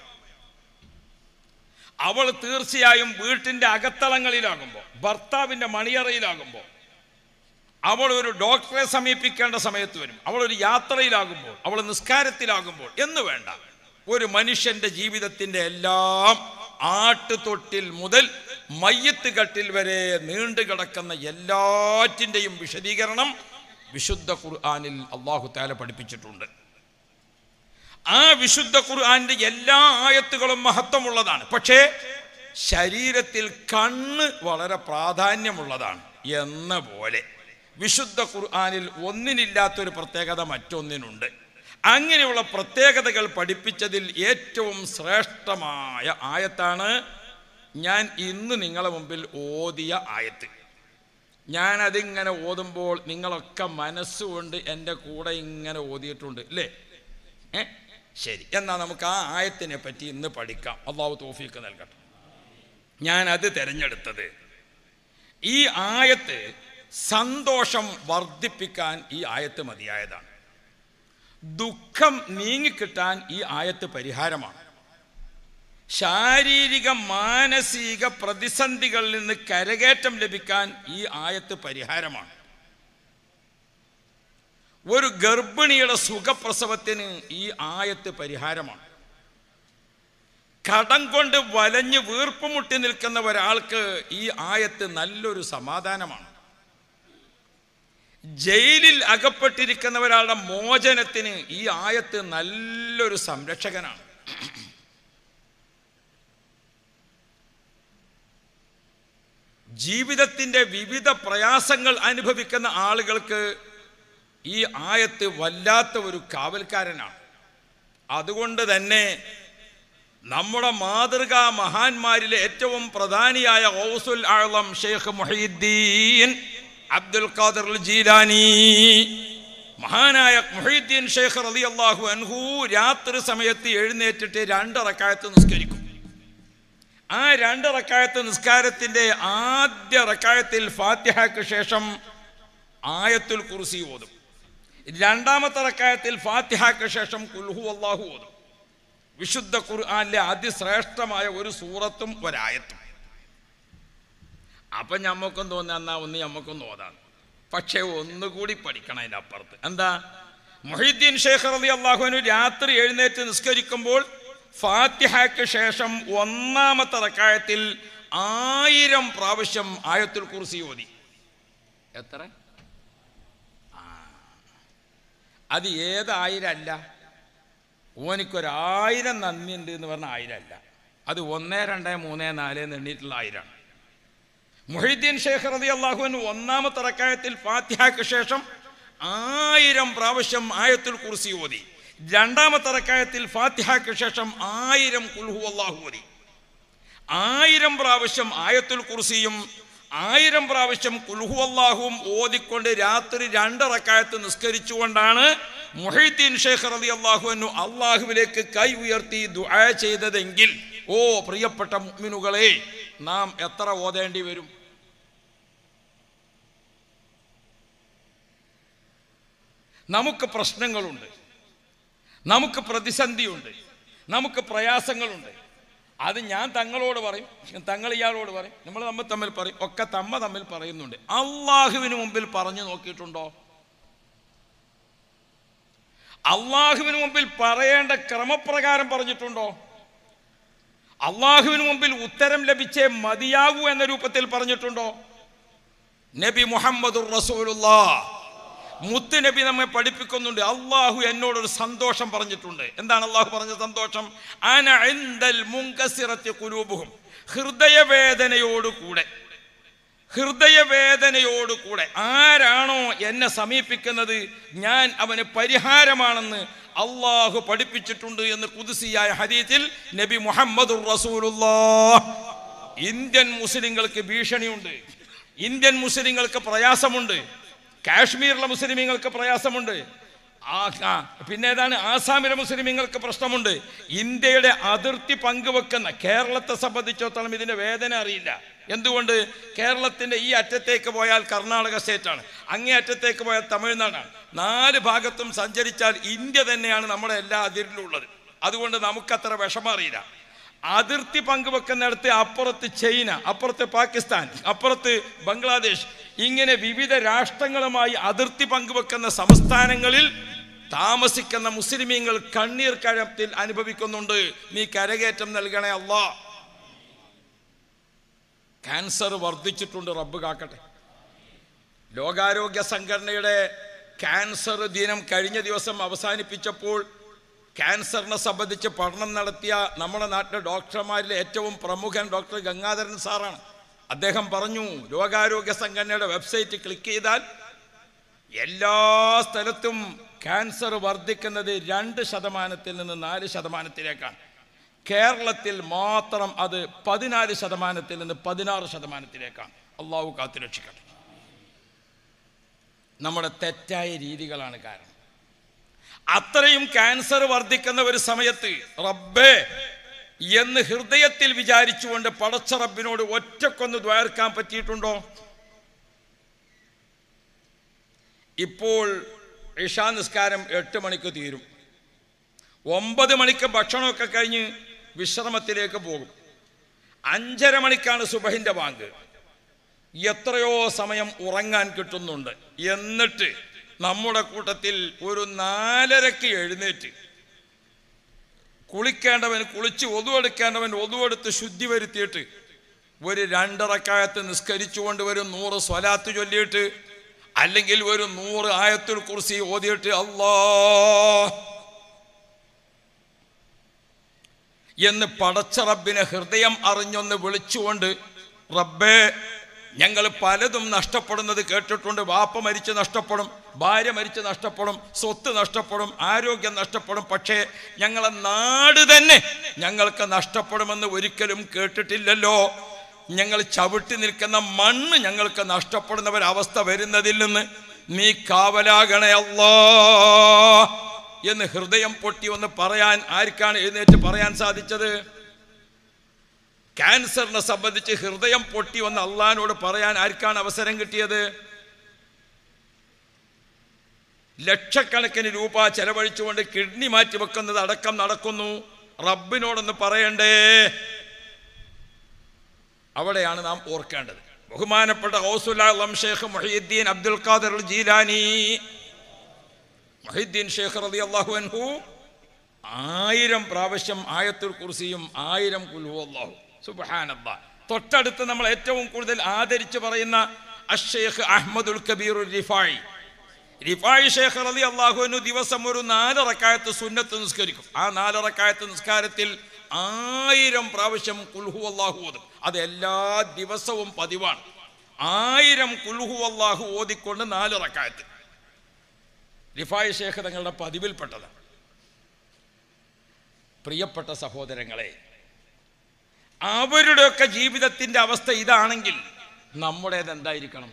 [SPEAKER 1] അവൾ തീർച്ചയായും വീട്ടിൻ്റെ അകത്തളങ്ങളിലാകുമ്പോൾ ഭർത്താവിൻ്റെ മണിയറയിലാകുമ്പോൾ അവൾ ഒരു ഡോക്ടറെ സമീപിക്കേണ്ട സമയത്ത് വരും അവൾ ഒരു യാത്രയിലാകുമ്പോൾ അവൾ നിസ്കാരത്തിലാകുമ്പോൾ എന്ന് വേണ്ട ഒരു മനുഷ്യന്റെ ജീവിതത്തിൻ്റെ എല്ലാം ആട്ടുതൊട്ടിൽ മുതൽ മയ്യത്ത് കട്ടിൽ വരെ നീണ്ടു കിടക്കുന്ന എല്ലാറ്റിൻ്റെയും വിശദീകരണം വിശുദ്ധ ഖുർആാനിൽ അള്ളാഹു താല പഠിപ്പിച്ചിട്ടുണ്ട് ആ വിശുദ്ധ ഖുർആന്റെ എല്ലാ ആയത്തുകളും മഹത്വമുള്ളതാണ് പക്ഷേ ശരീരത്തിൽ കണ്ണ് വളരെ പ്രാധാന്യമുള്ളതാണ് എന്ന പോലെ വിശുദ്ധ ഖുർആനിൽ ഒന്നിനില്ലാത്തൊരു പ്രത്യേകത മറ്റൊന്നിനുണ്ട് അങ്ങനെയുള്ള പ്രത്യേകതകൾ പഠിപ്പിച്ചതിൽ ഏറ്റവും ശ്രേഷ്ഠമായ ആയത്താണ് ഞാൻ ഇന്ന് നിങ്ങളെ മുമ്പിൽ ഓതിയ ആയത്ത് ഞാനതിങ്ങനെ ഓതുമ്പോൾ നിങ്ങളൊക്കെ മനസ്സുകൊണ്ട് എൻ്റെ കൂടെ ഇങ്ങനെ ഓതിയിട്ടുണ്ട് അല്ലേ ഏ ശരി എന്നാൽ നമുക്ക് ആ ആയത്തിനെ പറ്റി ഇന്ന് പഠിക്കാം അള്ളാഹു തോഫീക്ക് നൽകട്ടെ ഞാൻ അത് തിരഞ്ഞെടുത്തത് ഈ ആയത്ത് സന്തോഷം വർദ്ധിപ്പിക്കാൻ ഈ ആയത്ത് മതിയായതാണ് ദുഃഖം നീങ്ങിക്കിട്ടാൻ ഈ ആയത്ത് പരിഹാരമാണ് ശാരീരിക മാനസിക പ്രതിസന്ധികളിൽ നിന്ന് കരകയറ്റം ലഭിക്കാൻ ഈ ആയത്ത് പരിഹാരമാണ് ഒരു ഗർഭിണിയുടെ സുഖപ്രസവത്തിന് ഈ ആയത്ത് പരിഹാരമാണ് കടം കൊണ്ട് വലഞ്ഞ് വീർപ്പുമുട്ടി നിൽക്കുന്ന ഒരാൾക്ക് ഈ ആയത്ത് നല്ലൊരു സമാധാനമാണ് ജയിലിൽ അകപ്പെട്ടിരിക്കുന്ന ഒരാളുടെ മോചനത്തിന് ഈ ആയത്ത് നല്ലൊരു സംരക്ഷകനാണ് ജീവിതത്തിൻ്റെ വിവിധ പ്രയാസങ്ങൾ അനുഭവിക്കുന്ന ആളുകൾക്ക് ഈ ആയത്ത് വല്ലാത്ത ഒരു കാവൽക്കാരനാണ് അതുകൊണ്ട് തന്നെ നമ്മുടെ മാതൃകാ മഹാന്മാരിലെ ഏറ്റവും പ്രധാനിയായ ഔസുൽ ആളം ഷെയ്ഖ് മുഹീദ്ദീൻ അബ്ദുൽ ഖാദർ അൽ ജീലാനി മഹാനായ മുഹീദ്ദീൻ ഷേഖ് റലി അള്ളാഹു അൻഹു രാത്രി സമയത്ത് എഴുന്നേറ്റിട്ട് രണ്ടറക്കായത്ത് നിസ്കരിക്കും ആ രണ്ട് റക്കായത്ത് നിസ്കാരത്തിൻ്റെ ആദ്യ റക്കായത്തിൽ ഫാത്തിഹയ്ക്ക് ശേഷം ആയത്തുൽ കുർസി ഓതും രണ്ടാമത്തെ റക്കായത്തിൽ ഫാത്തിഹയ്ക്ക് ശേഷം കുൽഹു അള്ളാഹു ഓതും വിശുദ്ധ ഖുർആാനിലെ അതിശ്രേഷ്ഠമായ ഒരു സൂറത്തും ഒരായത്തും അപ്പം ഞമ്മക്കും തോന്നുക എന്നാ ഒന്ന് ഞമ്മക്കൊന്ന് ഓതാണ് പക്ഷേ ഒന്നുകൂടി പഠിക്കണം അതിൻ്റെ അപ്പുറത്ത് എന്താ മൊഹീദ്ദീൻ ഷേഖ് റലി അള്ളാഹുവിന് രാത്രി എഴുന്നേറ്റ് നിസ്കരിക്കുമ്പോൾ ഫാത്തിഹയ്ക്ക് ശേഷം ഒന്നാമത്തെ റക്കായത്തിൽ ആയിരം പ്രാവശ്യം ആയത്തുൽ കുർസി ഓതി എത്ര ആ. അത് ഏത് ആയിരം അല്ല ഓനിക്കൊരായിരം നന്ദിയുണ്ട് എന്ന് പറഞ്ഞ ആയിരം അല്ല അത് ഒന്ന് രണ്ട് മൂന്ന് നാല് എന്ന് എണ്ണീട്ടുള്ള ആയിരമാണ് മുഹീദ്ദീൻ ഷേഖ് റതി അള്ളാഹുവിന് ഒന്നാമത്തെ റക്കായത്തിൽ ഫാത്തിഹയ്ക്ക് ശേഷം ആയിരം പ്രാവശ്യം ആയത്തുൽ കുർസി ഓതി രണ്ടാമത്തെ റക്കായത്തിൽ ഫാത്തിഹയ്ക്ക് ശേഷം ആയിരം കുൽഹു അള്ളാഹു ഓതി ആയിരം പ്രാവശ്യം ആയത്തുൽ കുർസിയും ആയിരം പ്രാവശ്യം കുൽഹു അള്ളാഹുവും ഓതിക്കൊണ്ട് രാത്രി രണ്ട് റക്കായത്ത് നിസ്കരിച്ചുകൊണ്ടാണ് മുഹീദ്ദീൻ ഷേഖ് റതി അള്ളാഹുവിനു അള്ളാഹുവിലേക്ക് കൈ ഉയർത്തി ദുആ ചെയ്തതെങ്കിൽ ഓ പ്രിയപ്പെട്ട മുഅ്മിനുകളെ നാം എത്ര ഓതേണ്ടി വരും നമുക്ക് പ്രശ്നങ്ങളുണ്ട് നമുക്ക് പ്രതിസന്ധിയുണ്ട് നമുക്ക് പ്രയാസങ്ങളുണ്ട് അത് ഞാൻ തങ്ങളോട് പറയും തങ്ങൾ ഇയാളോട് പറയും നമ്മൾ നമ്മൾ തമ്മിൽ പറയും ഒക്കെ തമ്മ തമ്മിൽ പറയുന്നുണ്ട് അള്ളാഹുവിന് മുമ്പിൽ പറഞ്ഞു നോക്കിയിട്ടുണ്ടോ അള്ളാഹുവിന് മുമ്പിൽ പറയേണ്ട ക്രമപ്രകാരം പറഞ്ഞിട്ടുണ്ടോ അള്ളാഹുവിന് മുമ്പിൽ ഉത്തരം ലഭിച്ചേ മതിയാകൂ എന്ന രൂപത്തിൽ പറഞ്ഞിട്ടുണ്ടോ നബി മുഹമ്മദ് റസൂലുള്ളാ മുത്ത് നബി നമ്മെ പഠിപ്പിക്കുന്നുണ്ട് അള്ളാഹു എന്നോടൊരു സന്തോഷം പറഞ്ഞിട്ടുണ്ട് എന്താണ് അള്ളാഹു പറഞ്ഞ സന്തോഷം അന ഇൻദൽ മുങ്കസിറത്തി കുലൂബുഹും ഹൃദയവേദനയോടുകൂടെ ഹൃദയവേദനയോടുകൂടെ ആരാണോ എന്നെ സമീപിക്കുന്നത് ഞാൻ അവന് പരിഹാരമാണെന്ന് അള്ളാഹു പഠിപ്പിച്ചിട്ടുണ്ട് എന്ന് കുതിസിയായ ഹദീത്തിൽ നബി മുഹമ്മദ് ഇന്ത്യൻ മുസ്ലിങ്ങൾക്ക് ഭീഷണിയുണ്ട് ഇന്ത്യൻ മുസ്ലിങ്ങൾക്ക് പ്രയാസമുണ്ട് കാശ്മീരിലെ മുസ്ലിമീങ്ങൾക്ക് പ്രയാസമുണ്ട് ആ ആ, പിന്നെ ഏതാണ് ആസാമിലെ മുസ്ലിമീങ്ങൾക്ക് പ്രശ്നമുണ്ട് ഇന്ത്യയുടെ അതിർത്തി പങ്കുവെക്കുന്ന കേരളത്തെ സംബന്ധിച്ചിടത്തോളം ഇതിന്റെ വേദന അറിയില്ല എന്തുകൊണ്ട് കേരളത്തിന്റെ ഈ അറ്റത്തേക്ക് പോയാൽ കർണാടക സ്റ്റേറ്റാണ് അങ്ങേ അറ്റത്തേക്ക് പോയാൽ തമിഴ്നാടാണ് നാല് ഭാഗത്തും സഞ്ചരിച്ചാൽ ഇന്ത്യ തന്നെയാണ് നമ്മുടെ എല്ലാ അതിരിലുള്ളത് അതുകൊണ്ട് നമുക്കത്ര വിഷമം അറിയില്ല അതിർത്തി പങ്കുവെക്കുന്നിടത്ത് അപ്പുറത്ത് ചൈന അപ്പുറത്ത് പാകിസ്ഥാൻ അപ്പുറത്ത് ബംഗ്ലാദേശ് ഇങ്ങനെ വിവിധ രാഷ്ട്രങ്ങളുമായി അതിർത്തി പങ്കുവെക്കുന്ന സംസ്ഥാനങ്ങളിൽ താമസിക്കുന്ന മുസ്ലിമീങ്ങൾ കണ്ണീർ കഴത്തിൽ അനുഭവിക്കുന്നുണ്ട് നീ കരകയറ്റം നൽകണേ അല്ലാ ക്യാൻസർ വർദ്ധിച്ചിട്ടുണ്ട് റബ്ബ് കാക്കട്ടെ ലോകാരോഗ്യ സംഘടനയുടെ ക്യാൻസർ ദിനം കഴിഞ്ഞ ദിവസം അവസാനിപ്പിച്ചപ്പോൾ ക്യാൻസറിനെ സംബന്ധിച്ച് പഠനം നടത്തിയ നമ്മുടെ നാട്ടിലെ ഡോക്ടർമാരിലെ ഏറ്റവും പ്രമുഖൻ ഡോക്ടർ ഗംഗാധരൻ സാറാണ് അദ്ദേഹം പറഞ്ഞു ലോകാരോഗ്യ സംഘടനയുടെ വെബ്സൈറ്റ് ക്ലിക്ക് ചെയ്താൽ എല്ലാ സ്ഥലത്തും ക്യാൻസർ വർദ്ധിക്കുന്നത് രണ്ട് ശതമാനത്തിൽ നിന്ന് നാല് ശതമാനത്തിലേക്കാണ് കേരളത്തിൽ മാത്രം അത് പതിനാല് ശതമാനത്തിൽ നിന്ന് പതിനാറ് ശതമാനത്തിലേക്കാണ് അള്ളാഹു കാത്തുരക്ഷിക്കട്ടെ നമ്മുടെ തെറ്റായ രീതികളാണ് കാരണം അത്രയും ക്യാൻസർ വർദ്ധിക്കുന്ന ഒരു സമയത്ത് റബ്ബേ എന്ന് ഹൃദയത്തിൽ വിചാരിച്ചുകൊണ്ട് പടച്ച റബ്ബിനോട് ഒറ്റക്കൊന്ന് ദ്വാർക്കാൻ പറ്റിയിട്ടുണ്ടോ ഇപ്പോൾ ഇഷാ നിസ്കാരം എട്ട് മണിക്ക് തീരും ഒമ്പത് മണിക്ക് ഭക്ഷണമൊക്കെ കഴിഞ്ഞ് വിശ്രമത്തിലേക്ക് പോകും അഞ്ചര മണിക്കാണ് സുബഹിൻ്റെ ബാങ്ക് എത്രയോ സമയം ഉറങ്ങാൻ കിട്ടുന്നുണ്ട് എന്നിട്ട് നമ്മുടെ കൂട്ടത്തിൽ ഒരു നാലരക്ക് എഴുന്നേറ്റ് കുളിക്കേണ്ടവൻ കുളിച്ച് ഒതുവെടുക്കേണ്ടവൻ ഒതുവെടുത്ത് ശുദ്ധി വരുത്തിയിട്ട് ഒരു രണ്ടറക്കായത്ത് നിസ്കരിച്ചുകൊണ്ട് ഒരു നൂറ് സ്വലാത്ത് ചൊല്ലിയിട്ട് അല്ലെങ്കിൽ ഒരു നൂറ് ആയത്തുൽ കുർസി ഓതിയിട്ട് അല്ലാ എന്ന് പടച്ച റബ്ബിനെ ഹൃദയം അറിഞ്ഞൊന്ന് വിളിച്ചുകൊണ്ട് റബ്ബേ ഞങ്ങൾ പലതും നഷ്ടപ്പെടുന്നത് കേട്ടിട്ടുണ്ട് വാപ്പ മരിച്ച് നഷ്ടപ്പെടും ഭാര്യ മരിച്ച് നഷ്ടപ്പെടും സ്വത്ത് നഷ്ടപ്പെടും ആരോഗ്യം നഷ്ടപ്പെടും പക്ഷേ ഞങ്ങളെ നാട് തന്നെ ഞങ്ങൾക്ക് നഷ്ടപ്പെടുമെന്ന് ഒരിക്കലും കേട്ടിട്ടില്ലല്ലോ ഞങ്ങൾ ചവിട്ടി നിൽക്കുന്ന മണ്ണ് ഞങ്ങൾക്ക് നഷ്ടപ്പെടുന്ന ഒരവസ്ഥ വരുന്നതിൽ നിന്ന് നീ കാവലാകണേ അല്ലാ എന്ന് ഹൃദയം പൊട്ടി ഒന്ന് പറയാൻ ആർക്കാണ് എഴുന്നേറ്റ് പറയാൻ സാധിച്ചത് ക്യാൻസറിനെ സംബന്ധിച്ച് ഹൃദയം പൊട്ടി വന്ന് അള്ളഹാനോട് പറയാൻ ആർക്കാണ് അവസരം കിട്ടിയത് ലക്ഷക്കണക്കിന് രൂപ ചെലവഴിച്ചുകൊണ്ട് കിഡ്നി മാറ്റി വെക്കുന്നത് അടക്കം നടക്കുന്നു റബ്ബിനോടൊന്ന് പറയണ്ടേ അവിടെയാണ് നാം ഓർക്കേണ്ടത് ബഹുമാനപ്പെട്ട ഹൗസുല്ലാം ഷേഖ് മൊഹീദ്ദീൻ അബ്ദുൽ ഖാദർ ജീലാനി മൊഹീദ്ദീൻ ഷേഖ് റതി അള്ളാഹു അൻഹു ആയിരം പ്രാവശ്യം ആയത്തുൽ കുർസിയും ആയിരം കുൽഹു അള്ളാഹു സുബാനല്ലാ തൊട്ടടുത്ത് നമ്മൾ ഏറ്റവും കൂടുതൽ ആദരിച്ച് പറയുന്ന അഷേഖ് അഹമ്മദുൽ കബീർ റിഫായി റിഫായി ഷേഖ് റലി അള്ളാഹുവിനു ദിവസം ഒരു നാലറക്കായത്ത് സുന്നത്ത് നിസ്കരിക്കും ആ നാലറക്കായത്ത് നിസ്കാരത്തിൽ ആയിരം പ്രാവശ്യം കുൽഹു അള്ളാഹു ഓതും അത് എല്ലാ ദിവസവും പതിവാണ് ആയിരം കുൽഹു അള്ളാഹു ഓതിക്കൊണ്ട് നാലിറക്കായത്ത് റിഫായി ഷേഖ് തങ്ങളുടെ പതിവിൽപ്പെട്ടതാണ് പ്രിയപ്പെട്ട സഹോദരങ്ങളെ അവരുടെയൊക്കെ ജീവിതത്തിൻ്റെ അവസ്ഥ ഇതാണെങ്കിൽ നമ്മുടേത് എന്തായിരിക്കണം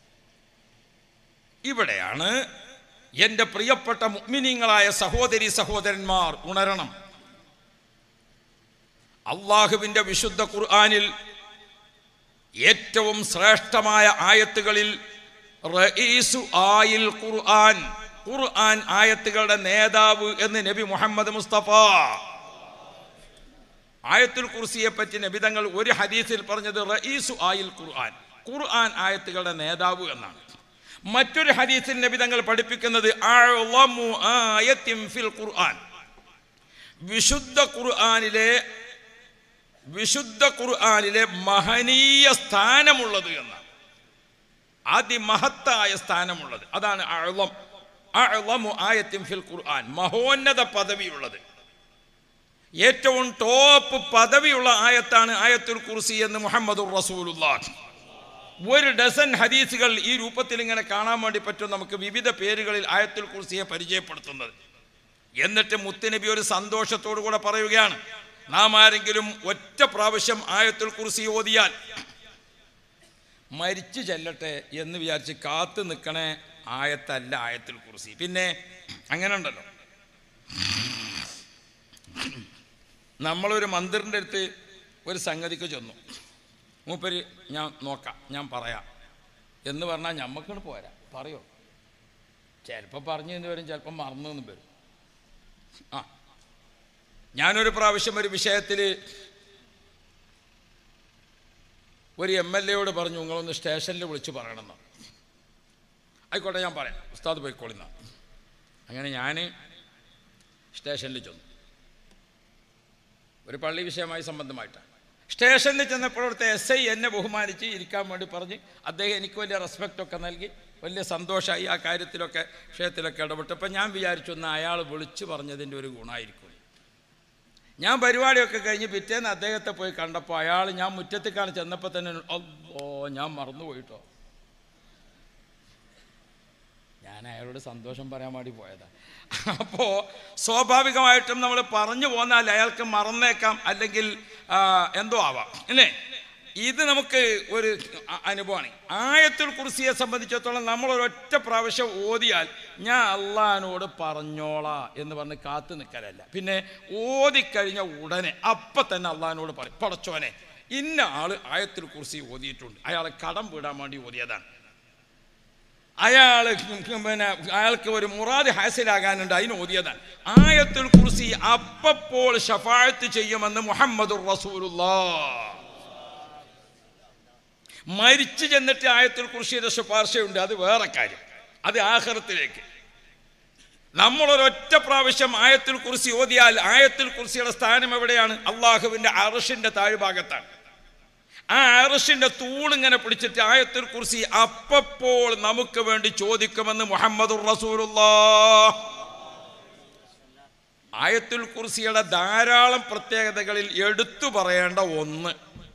[SPEAKER 1] ഇവിടെയാണ് എൻ്റെ പ്രിയപ്പെട്ട മുഗ്മിനീങ്ങളായ സഹോദരി സഹോദരന്മാർ ഉണരണം അള്ളാഹുവിൻ്റെ വിശുദ്ധ ഖുർആാനിൽ ഏറ്റവും ശ്രേഷ്ഠമായ ആയത്തുകളിൽ റഈസു ആയിൽ ഖുർആൻ ഖുർആൻ ആയത്തുകളുടെ നേതാവ് എന്ന് നബി മുഹമ്മദ് മുസ്തഫ ആയത്തുൽ കുർസിയെ പറ്റി നബിതങ്ങൾ ഒരു ഹദീസിൽ പറഞ്ഞത് റഈസു ആയിൽ ഖുർആൻ ഖുർആൻ ആയത്തുകളുടെ നേതാവ് എന്നാണ് മറ്റൊരു ഹദീസിൽ നബിതങ്ങൾ പഠിപ്പിക്കുന്നത് അഅ്ളമു ആയത്തിൻ ഫിൽ ഖുർആൻ വിശുദ്ധ ഖുർആനിലെ വിശുദ്ധ ഖുർആനിലെ മഹനീയ സ്ഥാനമുള്ളത് എന്നാണ് അതിമഹത്തായ സ്ഥാനമുള്ളത് അതാണ് അഅ്ളം അഅ്ളമു ആയത്തിൻ ഫിൽ ഖുർആൻ മഹോന്നത പദവിയുള്ളത് ഏറ്റവും ടോപ്പ് പദവിയുള്ള ആയത്താണ് ആയത്തുൽ കുർസി എന്ന് മുഹമ്മദുർ റസൂലുള്ളാഹ് ഒരു ഡസൻ ഹദീസുകൾ ഈ രൂപത്തിൽ ഇങ്ങനെ കാണാൻ വേണ്ടി പറ്റും നമുക്ക് വിവിധ പേരുകളിൽ ആയത്തുൽ കുർസിയെ പരിചയപ്പെടുത്തുന്നത് എന്നിട്ട് മുത്തുനബി ഒരു സന്തോഷത്തോടു കൂടെ പറയുകയാണ് നാം ആരെങ്കിലും ഒറ്റ പ്രാവശ്യം ആയത്തുൽ കുർസി ഓതിയാൽ മരിച്ചു ചെല്ലട്ടെ എന്ന് വിചാരിച്ച് കാത്തു നിൽക്കണേ ആയത്തല്ല ആയത്തുൽ കുർസി പിന്നെ അങ്ങനെ ഉണ്ടല്ലോ നമ്മളൊരു മന്ദിറിൻ്റെ അടുത്ത് ഒരു സംഗതിക്ക് ചെന്നു മൂപ്പര് ഞാൻ നോക്കാം ഞാൻ പറയാം എന്ന് പറഞ്ഞാൽ ഞമ്മക്കിട്ട് പോരാ പറയോ ചിലപ്പോൾ പറഞ്ഞു എന്ന് വരും ചിലപ്പോൾ മറന്നു എന്ന് വരും ആ ഞാനൊരു പ്രാവശ്യം ഒരു വിഷയത്തിൽ ഒരു എം എൽ എയോട് പറഞ്ഞു നിങ്ങളൊന്ന് സ്റ്റേഷനിൽ വിളിച്ച് പറയണമെന്ന് ആയിക്കോട്ടെ ഞാൻ പറയാം ഉസ്താദ് പോയിക്കോളിന്ന അങ്ങനെ ഞാൻ സ്റ്റേഷനിൽ ചെന്നു ഒരു പള്ളി വിഷയമായി സംബന്ധമായിട്ടാണ് സ്റ്റേഷനിൽ ചെന്നപ്പോൾ അവിടുത്തെ എസ് ഐ എന്നെ ബഹുമാനിച്ച് ഇരിക്കാൻ വേണ്ടി പറഞ്ഞ് അദ്ദേഹം എനിക്ക് വലിയ റെസ്പെക്റ്റ് ഒക്കെ നൽകി വലിയ സന്തോഷമായി ആ കാര്യത്തിലൊക്കെ വിഷയത്തിലൊക്കെ ഇടപെട്ടപ്പോൾ ഞാൻ വിചാരിച്ചു ഒന്ന് അയാൾ വിളിച്ചു പറഞ്ഞതിൻ്റെ ഒരു ഗുണമായിരിക്കും ഞാൻ പരിപാടിയൊക്കെ കഴിഞ്ഞ് പിറ്റേന്ന് അദ്ദേഹത്തെ പോയി കണ്ടപ്പോൾ അയാൾ ഞാൻ മുറ്റത്തേക്കാണ് ചെന്നപ്പോൾ തന്നെ ഓ ഞാൻ മറന്നുപോയിട്ടോ ഞാൻ അയാളോട് സന്തോഷം പറയാൻ വേണ്ടി പോയതാണ് അപ്പോൾ സ്വാഭാവികമായിട്ടും നമ്മൾ പറഞ്ഞു പോന്നാൽ അയാൾക്ക് മറന്നേക്കാം അല്ലെങ്കിൽ ആ, എന്തോ ആവാം അല്ലേ ഇത് നമുക്ക് ഒരു അ- അനുഭവമാണ് ആയത്തുൽ കുർസിയെ സംബന്ധിച്ചിടത്തോളം നമ്മൾ ഒരൊറ്റ പ്രാവശ്യം ഓതിയാൽ ഞാൻ അള്ളഹാനോട് പറഞ്ഞോളാ എന്ന് പറഞ്ഞ് കാത്തു നിൽക്കലല്ല പിന്നെ ഓതിക്കഴിഞ്ഞ ഉടനെ അപ്പം തന്നെ അള്ളഹാനോട് പറയും പടച്ചോനെ ഇന്ന ആള് ആയത്തുൽ കുർസി ഓതിയിട്ടുണ്ട് അയാളെ കടം വീടാൻ വേണ്ടി ഓതിയതാണ് അയാൾ പിന്നെ അയാൾക്ക് ഒരു മുറാദ് ഹാസിലാകാനുണ്ട് അതിന് ഓതിയതാണ് ആയത്തുൽ കുർസി അപ്പപ്പോൾ ഷഫായത്ത് ചെയ്യുമെന്ന് മുഹമ്മദ് റസൂലുള്ളാ മരിച്ചു ചെന്നിട്ട് ആയത്തുൽ കുർസിയുടെ ശുപാർശയുണ്ട് അത് വേറെ കാര്യം അത് ആഹ്റത്തിലേക്ക് നമ്മളൊരൊറ്റ പ്രാവശ്യം ആയത്തുൽ കുർസി ഓതിയാൽ ആയത്തുൽ കുർസിയുടെ സ്ഥാനം എവിടെയാണ് അള്ളാഹുവിന്റെ അറഷിന്റെ താഴ്ഭാഗത്താണ് ആ അറഷിന്റെ തൂണിങ്ങനെ പിടിച്ചിട്ട് ആയത്തുൽ കുർസി അപ്പപ്പോൾ നമുക്ക് വേണ്ടി ചോദിക്കുമെന്ന് മുഹമ്മദ് ആയത്തുൽ കുർസിയുടെ ധാരാളം പ്രത്യേകതകളിൽ എടുത്തു പറയേണ്ട ഒന്ന്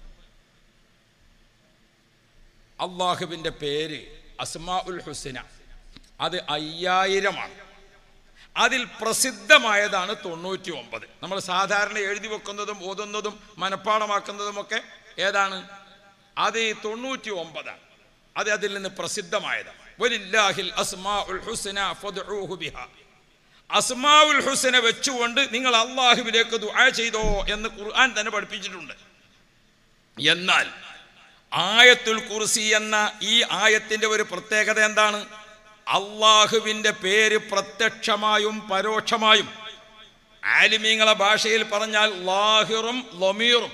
[SPEAKER 1] അള്ളാഹുവിൻ്റെ പേര് അസ്മാ ഉൽ ഹുസിന അത് അയ്യായിരമാണ് അതിൽ പ്രസിദ്ധമായതാണ് തൊണ്ണൂറ്റി ഒമ്പത് നമ്മൾ സാധാരണ എഴുതി വെക്കുന്നതും ഓതുന്നതും മനഃപ്പാടമാക്കുന്നതുമൊക്കെ ഏതാണ് അത് തൊണ്ണൂറ്റി ഒമ്പതാണ് അത് അതിൽ നിന്ന് പ്രസിദ്ധമായതാണ് വലില്ലാഹിൽ അസ്മാഉൽ ഹുസ്ന ഫദ്ഉഹു ബിഹാ അസ്മാഉൽ ഹുസ്ന വെച്ചുകൊണ്ട് നിങ്ങൾ അള്ളാഹുവിലേക്ക് ദുആ ചെയ്തോ എന്ന് ഖുർആൻ തന്നെ പഠിപ്പിച്ചിട്ടുണ്ട് എന്നാൽ ആയത്തുൽ കുർസി എന്ന ഈ ആയത്തിന്റെ ഒരു പ്രത്യേകത എന്താണ് അള്ളാഹുവിന്റെ പേര് പ്രത്യക്ഷമായും പരോക്ഷമായും ആലിമീങ്ങളെ ഭാഷയിൽ പറഞ്ഞാൽ ലാഹിറും ലൊമീറും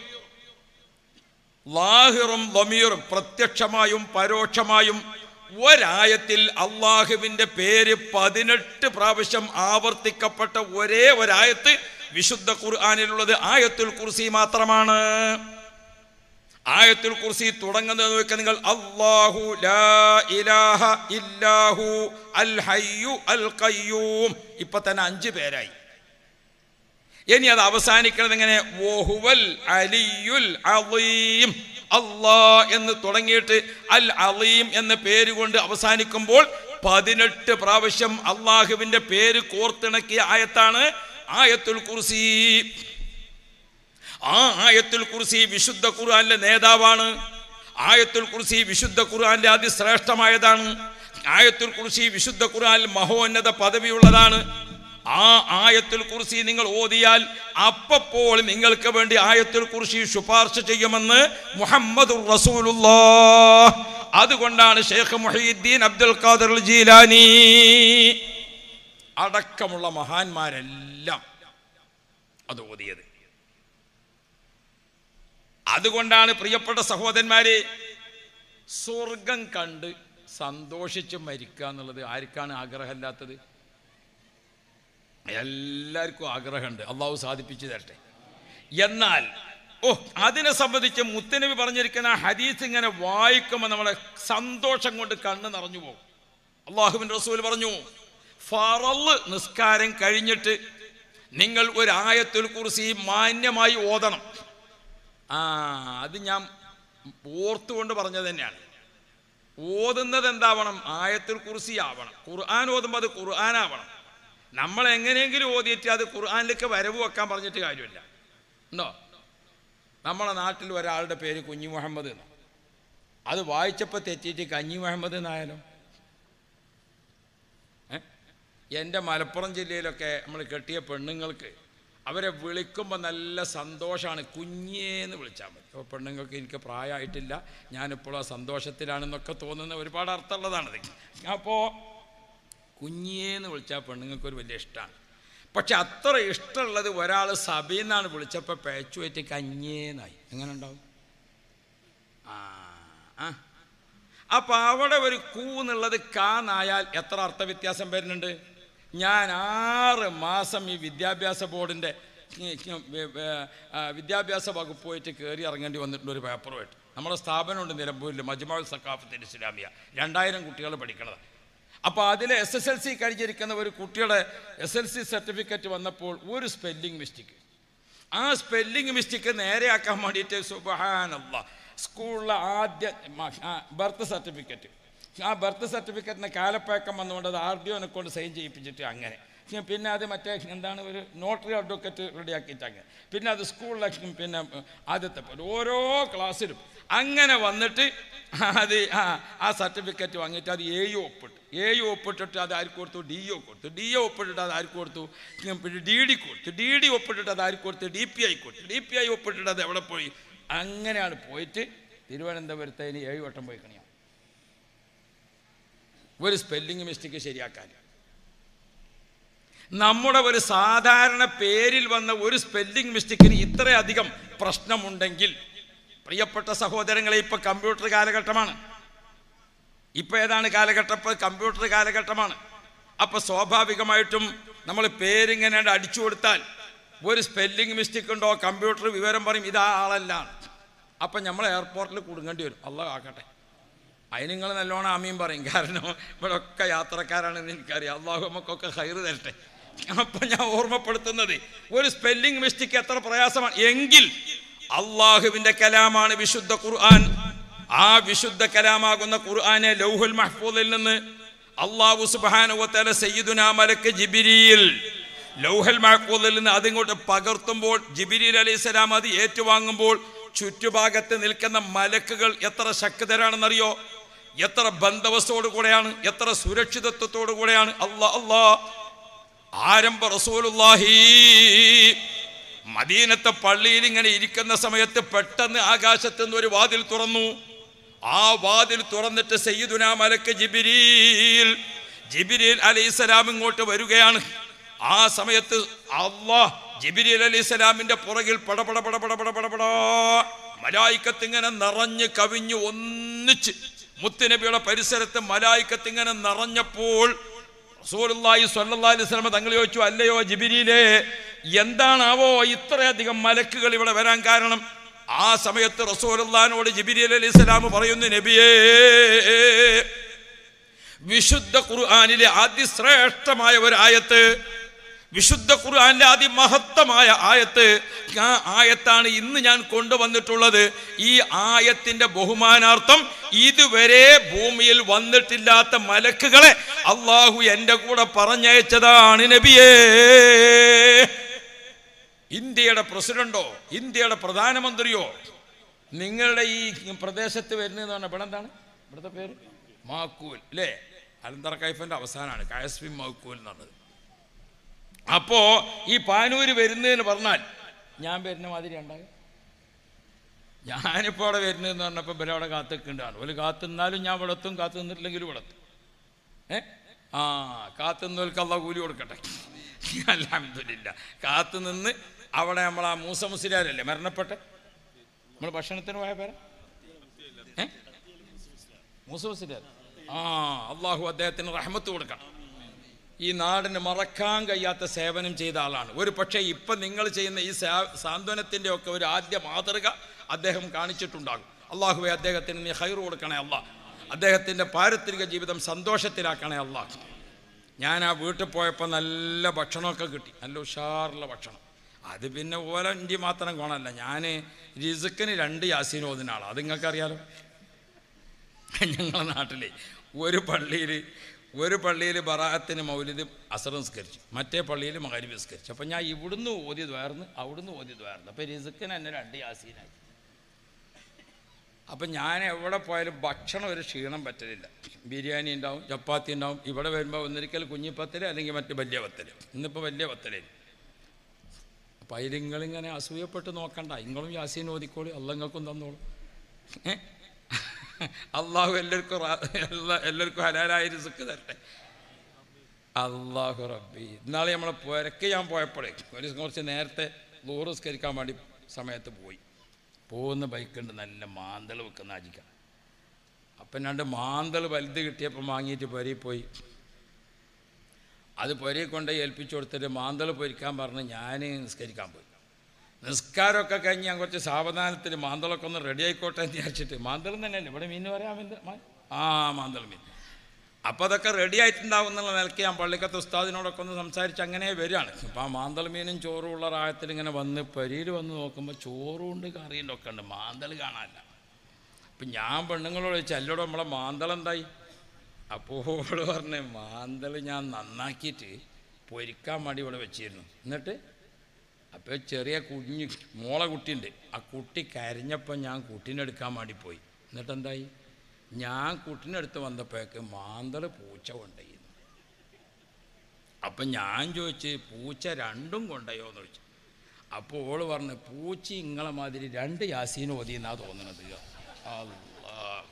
[SPEAKER 1] ലാഹിറും ലൊമീറും പ്രത്യക്ഷമായും പരോക്ഷമായും ഒരായത്തിൽ അള്ളാഹുവിന്റെ പേര് പതിനെട്ട് പ്രാവശ്യം ആവർത്തിക്കപ്പെട്ട ഒരേ ഒരായത്ത് വിശുദ്ധ ഖുർആാനിലുള്ളത് ആയത്തുൽ കുർസി മാത്രമാണ് ആയത്തുൽ കുർസി തുടങ്ങുന്നത് നോക്കുക നിങ്ങൾ അല്ലാഹു ലാ ഇലാഹ ഇല്ലാഹു അൽ ഹയ്യു അൽ ഖയ്യൂം ഇപ്പൊ തന്നെ അഞ്ച് പേരായി ഇനി അത് അവസാനിക്കുന്നത് എങ്ങനെ വോഹുവൽ അലിയുൽ അലീം അല്ലാ എന്ന് തുടങ്ങിയിട്ട് അൽ അലീം എന്ന പേര് കൊണ്ട് അവസാനിക്കുമ്പോൾ പതിനെട്ട് പ്രാവശ്യം അള്ളാഹുവിന്റെ പേര് കോർത്തിണക്കിയ ആയത്താണ് ആയത്തുൽ കുർസി ആ ആയത്തുൽ കുർസി വിശുദ്ധ ഖുർആനിലെ നേതാവാണ് ആയത്തുൽ കുർസി വിശുദ്ധ ഖുർആനിലെ അതിശ്രേഷ്ഠമായതാണ് ആയത്തുൽ കുർസി വിശുദ്ധ ഖുർആനിൽ മഹോന്നത പദവിയുള്ളതാണ് ആ ആയത്തുൽ കുർസി നിങ്ങൾ ഓതിയാൽ അപ്പപ്പോൾ നിങ്ങൾക്ക് വേണ്ടി ആയത്തുൽ കുർസി ശുപാർശ ചെയ്യുമെന്ന് മുഹമ്മദ് അതുകൊണ്ടാണ് ഷെയ്ഖ് മുഹീദ്ദീൻ അബ്ദുൽ ഖാദർ ജീലാനി അടക്കമുള്ള മഹാന്മാരെല്ലാം അത് ഓതിയത് അതുകൊണ്ടാണ് പ്രിയപ്പെട്ട സഹോദരന്മാരെ സ്വർഗം കണ്ട് സന്തോഷിച്ച് മരിക്കുക എന്നുള്ളത് ആർക്കാണ് ആഗ്രഹമില്ലാത്തത് എല്ലാവർക്കും ആഗ്രഹമുണ്ട് അള്ളാഹു സാധിപ്പിച്ചു തരട്ടെ എന്നാൽ ഓ അതിനെ സംബന്ധിച്ച് മുത്തനബി പറഞ്ഞിരിക്കുന്ന ആ ഹദീസ് ഇങ്ങനെ വായിക്കുമ്പോൾ നമ്മളെ സന്തോഷം കൊണ്ട് കണ്ണ് നിറഞ്ഞു പോകും അള്ളാഹുബിൻ റസൂൽ പറഞ്ഞു ഫറല് നിസ്കാരം കഴിഞ്ഞിട്ട് നിങ്ങൾ ഒരു ആയത്തുൽ കുറിച്ച് മാന്യമായി ഓതണം ആ അത് ഞാൻ ഓർത്തുകൊണ്ട് പറഞ്ഞത് തന്നെയാണ് ഓതുന്നത് എന്താവണം ആയത്തുൽ കുർസി ആവണം ഖുർആൻ ഓതുമ്പോൾ അത് ഖുർആൻ ആവണം നമ്മൾ എങ്ങനെയെങ്കിലും ഓതിയിട്ട് അത് ഖുർആനിലേക്ക് വരവ് വെക്കാൻ പറഞ്ഞിട്ട് കാര്യമില്ല ഉണ്ടോ നമ്മളെ നാട്ടിൽ ഒരാളുടെ പേര് കുഞ്ഞു മുഹമ്മദ് എന്ന് അത് വായിച്ചപ്പോൾ തെറ്റിയിട്ട് കഞ്ഞി മുഹമ്മദ് എന്നായാലോ ഏ? എൻ്റെ മലപ്പുറം ജില്ലയിലൊക്കെ നമ്മൾ കെട്ടിയ പെണ്ണുങ്ങൾക്ക് അവരെ വിളിക്കുമ്പോൾ നല്ല സന്തോഷമാണ് കുഞ്ഞേന്ന് വിളിച്ചാൽ മതി അപ്പോൾ പെണ്ണുങ്ങൾക്ക് എനിക്ക് പ്രായമായിട്ടില്ല ഞാനിപ്പോൾ ആ സന്തോഷത്തിലാണെന്നൊക്കെ തോന്നുന്ന ഒരുപാട് അർത്ഥമുള്ളതാണത് അപ്പോൾ കുഞ്ഞേന്ന് വിളിച്ചാൽ പെണ്ണുങ്ങൾക്ക് ഒരു വലിയ ഇഷ്ടമാണ് പക്ഷെ അത്ര ഇഷ്ടമുള്ളത് ഒരാൾ സഭയിൽ നിന്നാണ് വിളിച്ചപ്പോൾ പേച്ചു പറ്റി കഞ്ഞേന്നായി എങ്ങനെ ഉണ്ടാവും ആ ആ അപ്പം അവിടെ ഒരു കൂ എന്നുള്ളത് കാന്നായാൽ എത്ര അർത്ഥവ്യത്യാസം വരുന്നുണ്ട് ഞാൻ ആറ് മാസം ഈ വിദ്യാഭ്യാസ ബോർഡിൻ്റെ വിദ്യാഭ്യാസ വകുപ്പ് പോയിട്ട് കയറി ഇറങ്ങേണ്ടി വന്നിട്ടുണ്ട് ഒരു പേപ്പറുമായിട്ട് നമ്മുടെ സ്ഥാപനമുണ്ട് നിലമ്പൂരിൽ മജ്മാൽ സക്കാഫത്തിൽ ഇസ്ലാമിയ രണ്ടായിരം കുട്ടികൾ പഠിക്കണത് അപ്പോൾ അതിൽ എസ് എസ് എൽ സി കഴിഞ്ഞിരിക്കുന്ന ഒരു കുട്ടിയുടെ എസ് എൽ സി സർട്ടിഫിക്കറ്റ് വന്നപ്പോൾ ഒരു സ്പെല്ലിംഗ് മിസ്റ്റേക്ക് ആ സ്പെല്ലിംഗ് മിസ്റ്റേക്ക് നേരെയാക്കാൻ വേണ്ടിയിട്ട് സുബഹാനല്ല സ്കൂളിലെ ആദ്യ ബർത്ത് സർട്ടിഫിക്കറ്റ് ആ ബർത്ത് സർട്ടിഫിക്കറ്റിന് കാലപ്പഴക്കം വന്നുകൊണ്ട് അത് ആർ ഡി ഒനെ കൊണ്ട് സൈൻ ചെയ്യിപ്പിച്ചിട്ട് അങ്ങനെ പിന്നെ അത് മറ്റേ എന്താണ് ഒരു നോട്ടറി അഡ്വക്കറ്റ് റെഡിയാക്കിയിട്ട് അങ്ങനെ പിന്നെ അത് സ്കൂളിലെ പിന്നെ ആദ്യത്തെ പോലെ ഓരോ ക്ലാസ്സിലും അങ്ങനെ വന്നിട്ട് അത് ആ ആ സർട്ടിഫിക്കറ്റ് വാങ്ങിയിട്ട് അത് എ യു ഒപ്പിട്ട് എ യു ഒപ്പിട്ടിട്ട് അത് ആർക്ക് കൊടുത്തു ഡി ഒ കൊടുത്തു ഡി ഒ ഒപ്പിട്ടിട്ട് അത് ആർക്ക് കൊടുത്തു പിന്നെ ഡി ഡി കൊടുത്തു ഡി ഡി ഒപ്പിട്ടിട്ട് അത് ആർക്ക് കൊടുത്തു ഡി പി ഐ കൊടുത്തു ഡി പി ഐ ഒപ്പിട്ടിട്ട് അത് എവിടെ പോയി അങ്ങനെയാണ് പോയിട്ട് തിരുവനന്തപുരത്ത് അതിന് ഏഴ് വട്ടം പോയി കണിയാം ഒരു സ്പെല്ലിംഗ് മിസ്റ്റേക്ക് ശരിയാക്കാൻ നമ്മുടെ ഒരു സാധാരണ പേരിൽ വന്ന ഒരു സ്പെല്ലിംഗ് മിസ്റ്റേക്കിന് ഇത്രയധികം പ്രശ്നമുണ്ടെങ്കിൽ പ്രിയപ്പെട്ട സഹോദരങ്ങളെ ഇപ്പൊ കമ്പ്യൂട്ടർ കാലഘട്ടമാണ് ഇപ്പൊ ഏതാണ് കാലഘട്ടം ഇപ്പൊ കമ്പ്യൂട്ടർ കാലഘട്ടമാണ് അപ്പൊ സ്വാഭാവികമായിട്ടും നമ്മൾ പേരിങ്ങനെ അടിച്ചു കൊടുത്താൽ ഒരു സ്പെല്ലിംഗ് മിസ്റ്റേക്ക് ഉണ്ടോ കമ്പ്യൂട്ടർ വിവരം പറയും ഇതാ ആളല്ല അപ്പം നമ്മൾ എയർപോർട്ടിൽ കുടുങ്ങേണ്ടി വരും അല്ല ആക്കട്ടെ അതിന് നിങ്ങൾ നല്ലോണം ആമീൻ പറയും കാരണം ഇവിടെ ഒക്കെ യാത്രക്കാരാണെന്ന് എനിക്കറിയാം അള്ളാഹു നമുക്കൊക്കെ ഹൈറ് തരട്ടെ അപ്പം ഞാൻ ഓർമ്മപ്പെടുത്തുന്നത് ഒരു സ്പെല്ലിംഗ് മിസ്റ്റേക്ക് എത്ര പ്രയാസമാണ് എങ്കിൽ അള്ളാഹുവിൻ്റെ കലാമാണ് വിശുദ്ധ ഖുർആൻ ആ വിശുദ്ധ കലാമാകുന്ന ഖുർആനെ ലൗഹുൽ മഹ്ഫൂദിൽ നിന്ന് അള്ളാഹു സുബാനുവത്തല സയ്യിദുന മലക്ക് ജിബിരിയിൽ ലൗഹൽ മഹ്ഫൂദിൽ നിന്ന് അതിങ്ങോട്ട് പകർത്തുമ്പോൾ ജിബിരിൽ അലൈഹി സ്വലാം അത് ഏറ്റുവാങ്ങുമ്പോൾ ചുറ്റുഭാഗത്ത് നിൽക്കുന്ന മലക്കുകൾ എത്ര ശക്തരാണെന്നറിയോ എത്ര ബന്ധവസ്ഥോടു കൂടെയാണ് എത്ര സുരക്ഷിതത്വത്തോടു കൂടെയാണ് അല്ലാ അല്ലാ ആരംഭ റസൂലുള്ളാഹി മദീനത്തെ പള്ളിയിൽ ഇങ്ങനെ ഇരിക്കുന്ന സമയത്ത് പെട്ടെന്ന് ആകാശത്ത് നിന്ന് ഒരു വാതിൽ തുറന്നു ആ വാതിൽ തുറന്നിട്ട് സയ്യിദുന മലക്ക് ജിബിരിൽ ജിബിരിൽ അലൈഹിസ്സലാം ഇങ്ങോട്ട് വരികയാണ് ആ സമയത്ത് അള്ളാഹ് ജിബിരിൽ അലൈഹിസ്സലാമിന്റെ പുറകിൽ പടപട പടപട പടപട മലായിക്കത്ത് ഇങ്ങനെ നിറഞ്ഞ് കവിഞ്ഞ് ഒന്നിച്ച് മുത്തുനബിയുടെ പരിസരത്ത് മലായിക്കത്ത് ഇങ്ങനെ നിറഞ്ഞപ്പോൾ റസൂലുള്ളാഹി സ്വല്ലല്ലാഹി അലൈഹി വസല്ലം തങ്ങൾ ചോദിച്ചു അല്ലയോ ജിബിരിയിലെ എന്താണാവോ ഇത്രയധികം മലക്കുകൾ ഇവിടെ വരാൻ കാരണം ആ സമയത്ത് റസൂലുള്ളാഹിനോട് ജിബിരിൽ അലൈഹി സ്വലാം പറയുന്നു നബിയേ വിശുദ്ധ ഖുർആനിലെ അതിശ്രേഷ്ഠമായ ഒരു ആയത്ത് വിശുദ്ധ ഖുർആന്റെ അതിമഹത്തമായ ആയത്ത് ആ ആയത്താണ് ഇന്ന് ഞാൻ കൊണ്ടുവന്നിട്ടുള്ളത് ഈ ആയത്തിന്റെ ബഹുമാനാർത്ഥം ഇതുവരെ ഭൂമിയിൽ വന്നിട്ടില്ലാത്ത മലക്കുകളെ അള്ളാഹു എൻ്റെ കൂടെ പറഞ്ഞയച്ചതാണ് നബിയേ ഇന്ത്യയുടെ പ്രസിഡന്റോ ഇന്ത്യയുടെ പ്രധാനമന്ത്രിയോ നിങ്ങളുടെ ഈ പ്രദേശത്ത് വരുന്നതെന്ന് പറഞ്ഞാൽ ഇവിടെ എന്താണ് ഇവിടുത്തെ പേര് മാക്കൂൽ അല്ലേ അലന്തറ കൈഫന്റെ അവസാനമാണ് കയസ്വി മൗക്കൂൽ എന്നുള്ളത് അപ്പോ ഈ പാനൂര് വരുന്നതെന്ന് പറഞ്ഞാൽ ഞാൻ വരുന്ന മാതിരി ഉണ്ടാകും ഞാനിപ്പോൾ അവിടെ വരുന്നതെന്ന് പറഞ്ഞപ്പോൾ ഇവരെ അവിടെ കാത്തുക്കുണ്ടാണ് ഒരു കാത്തുനിന്നാലും ഞാൻ ഇവിടെ എത്തും കാത്തു നിന്നിട്ടില്ലെങ്കിലും ഇവിടെ എത്തും ഏ ആ കാത്തുനിന്നവർക്ക് അള്ള കൂലി കൊടുക്കട്ടെ അലഹമില്ല കാത്തു നിന്ന് അവിടെ നമ്മൾ ആ മൂസ മുസ്ലിയാരല്ലേ മരണപ്പെട്ടെ നമ്മൾ ഭക്ഷണത്തിന് പോയ പേര ഏ മൂസ മുസ്ലിയാർ ആ അള്ളാഹു അദ്ദേഹത്തിന് റഹ്മത്ത് കൊടുക്കണം ഈ നാടിന് മറക്കാൻ കഴിയാത്ത സേവനം ചെയ്ത ആളാണ് ഒരു പക്ഷേ ഇപ്പം നിങ്ങൾ ചെയ്യുന്ന ഈ സാ- സാന്ത്വനത്തിൻ്റെ ഒക്കെ ഒരു ആദ്യ മാതൃക അദ്ദേഹം കാണിച്ചിട്ടുണ്ടാകും അള്ളാഹുവെ അദ്ദേഹത്തിന് നീ ഹൈർ കൊടുക്കണേ അല്ല അദ്ദേഹത്തിൻ്റെ പാരത്രിക ജീവിതം സന്തോഷത്തിലാക്കണേ അല്ല ഞാൻ ആ വീട്ടിൽ പോയപ്പോൾ നല്ല ഭക്ഷണമൊക്കെ കിട്ടി നല്ല ഉഷാറുള്ള ഭക്ഷണം അത് പിന്നെ ഓല ഇന്ത്യ മാത്രം കോണല്ല ഞാൻ റിസുക്കിന് രണ്ട് യാസീൻ ഓതുന്ന ആളാണ് അത് നിങ്ങൾക്കറിയാലോ ഞങ്ങളുടെ നാട്ടിലെ ഒരു പള്ളിയിൽ ഒരു പള്ളിയിൽ ബറാഅത്തിന് മൗലിദ് അസർ നിസ്കരിച്ചു മറ്റേ പള്ളിയിൽ മകരി നിസ്കരിച്ചു അപ്പം ഞാൻ ഇവിടുന്ന് ഓതി ദ്വാർന്ന് അവിടുന്ന് ഓതി ദ്വാർന്ന് അപ്പം റിസുക്കിന് എന്നെ രണ്ട് യാസീനായി അപ്പം ഞാൻ എവിടെ പോയാലും ഭക്ഷണം ഒരു ക്ഷീണം പറ്റലില്ല ബിരിയാണി ഉണ്ടാവും ചപ്പാത്തി ഉണ്ടാവും ഇവിടെ വരുമ്പോൾ ഒന്നിരിക്കൽ കുഞ്ഞിപ്പത്തൽ അല്ലെങ്കിൽ മറ്റ് വലിയ പത്തൽ ഇന്നിപ്പോൾ വലിയ പത്തലേന് അപ്പം അതിൽ നിങ്ങളിങ്ങനെ അസൂയപ്പെട്ട് നോക്കണ്ട നിങ്ങളും യാസീൻ ഓതിക്കോളി അല്ലങ്ങൾക്കും തന്നോളൂ ഏ? അള്ളാഹു എല്ലാവർക്കും റാ- എല്ലാ- എല്ലാവർക്കും ഹലാലായ റിസ്ക് തരട്ടെ അള്ളാഹു റബ്ബി ഇന്നാളെ നമ്മളെ പുരക്ക് ഞാൻ പോയപ്പോഴേ ഒരു കുറച്ച് നേരത്തെ ലൂറിസ്കരിക്കാൻ വേണ്ടി സമയത്ത് പോയി പോകുന്ന ബൈക്കുണ്ട് നല്ല മാന്തൾ വെക്കുന്ന അജിക്ക അപ്പം രണ്ട് മാന്തൾ വലുത് കിട്ടിയപ്പോൾ വാങ്ങിയിട്ട് പുരയിൽ പോയി അത് പുരയിൽ കൊണ്ടുപോയി ഏൽപ്പിച്ചു കൊടുത്തിട്ട് മാന്തൾ പൊരിക്കാൻ പറഞ്ഞ് ഞാൻ നിസ്കരിക്കാൻ പോയി നിസ്കാരമൊക്കെ കഴിഞ്ഞ് ഞാൻ കുറച്ച് സാവധാനത്തിൽ മാന്തളൊക്കെ ഒന്ന് റെഡി ആയിക്കോട്ടെ എന്ന് വിചാരിച്ചിട്ട് മാന്തളം തന്നെയല്ലേ ഇവിടെ മീൻ പറയാൻ വേണ്ടി ആ മാന്തൾ മീൻ അപ്പോൾ അതൊക്കെ റെഡി ആയിട്ടുണ്ടാവും എന്നുള്ള നിലയ്ക്ക് ഞാൻ പള്ളിക്കത്തെ ഉസ്താദിനോടൊക്കെ ഒന്ന് സംസാരിച്ച് അങ്ങനെ വരികയാണ് അപ്പോൾ ആ മാന്തൾ മീനും ചോറും ഉള്ള റായത്തിൽ ഇങ്ങനെ വന്ന് പരിയിൽ വന്ന് നോക്കുമ്പോൾ ചോറും ഉണ്ട് കറിയും ഒക്കെ ഉണ്ട് മാന്തൾ കാണാനില്ല അപ്പം ഞാൻ പെണ്ണുങ്ങളോട് ചോദിച്ചു അല്ലോടെ നമ്മളെ മാന്തൾ എന്തായി അപ്പോൾ ഓള് പറഞ്ഞ് മാന്തൾ ഞാൻ നന്നാക്കിയിട്ട് പൊരിക്കാൻ വേണ്ടി ഇവിടെ വെച്ചിരുന്നു എന്നിട്ട് അപ്പോൾ ചെറിയ കുഞ്ഞ് മോളെ കുട്ടിയുണ്ട് ആ കുട്ടി കരഞ്ഞപ്പോൾ ഞാൻ കുട്ടീനെ എടുക്കാൻ വേണ്ടി പോയി എന്നിട്ട് എന്തായി ഞാൻ കുട്ടീനെടുത്ത് വന്നപ്പോഴേക്ക് മാന്തൾ പൂച്ച കൊണ്ടുപോയിരുന്നു അപ്പം ഞാൻ ചോദിച്ച് പൂച്ച രണ്ടും കൊണ്ടുപോയോ എന്ന് ചോദിച്ചു അപ്പോൾ ഓള് പറഞ്ഞ് പൂച്ച ഇങ്ങളെ മാതിരി രണ്ട് യാസീൻ ഓതി എന്നാ തോന്നണത് അല്ലാഹ്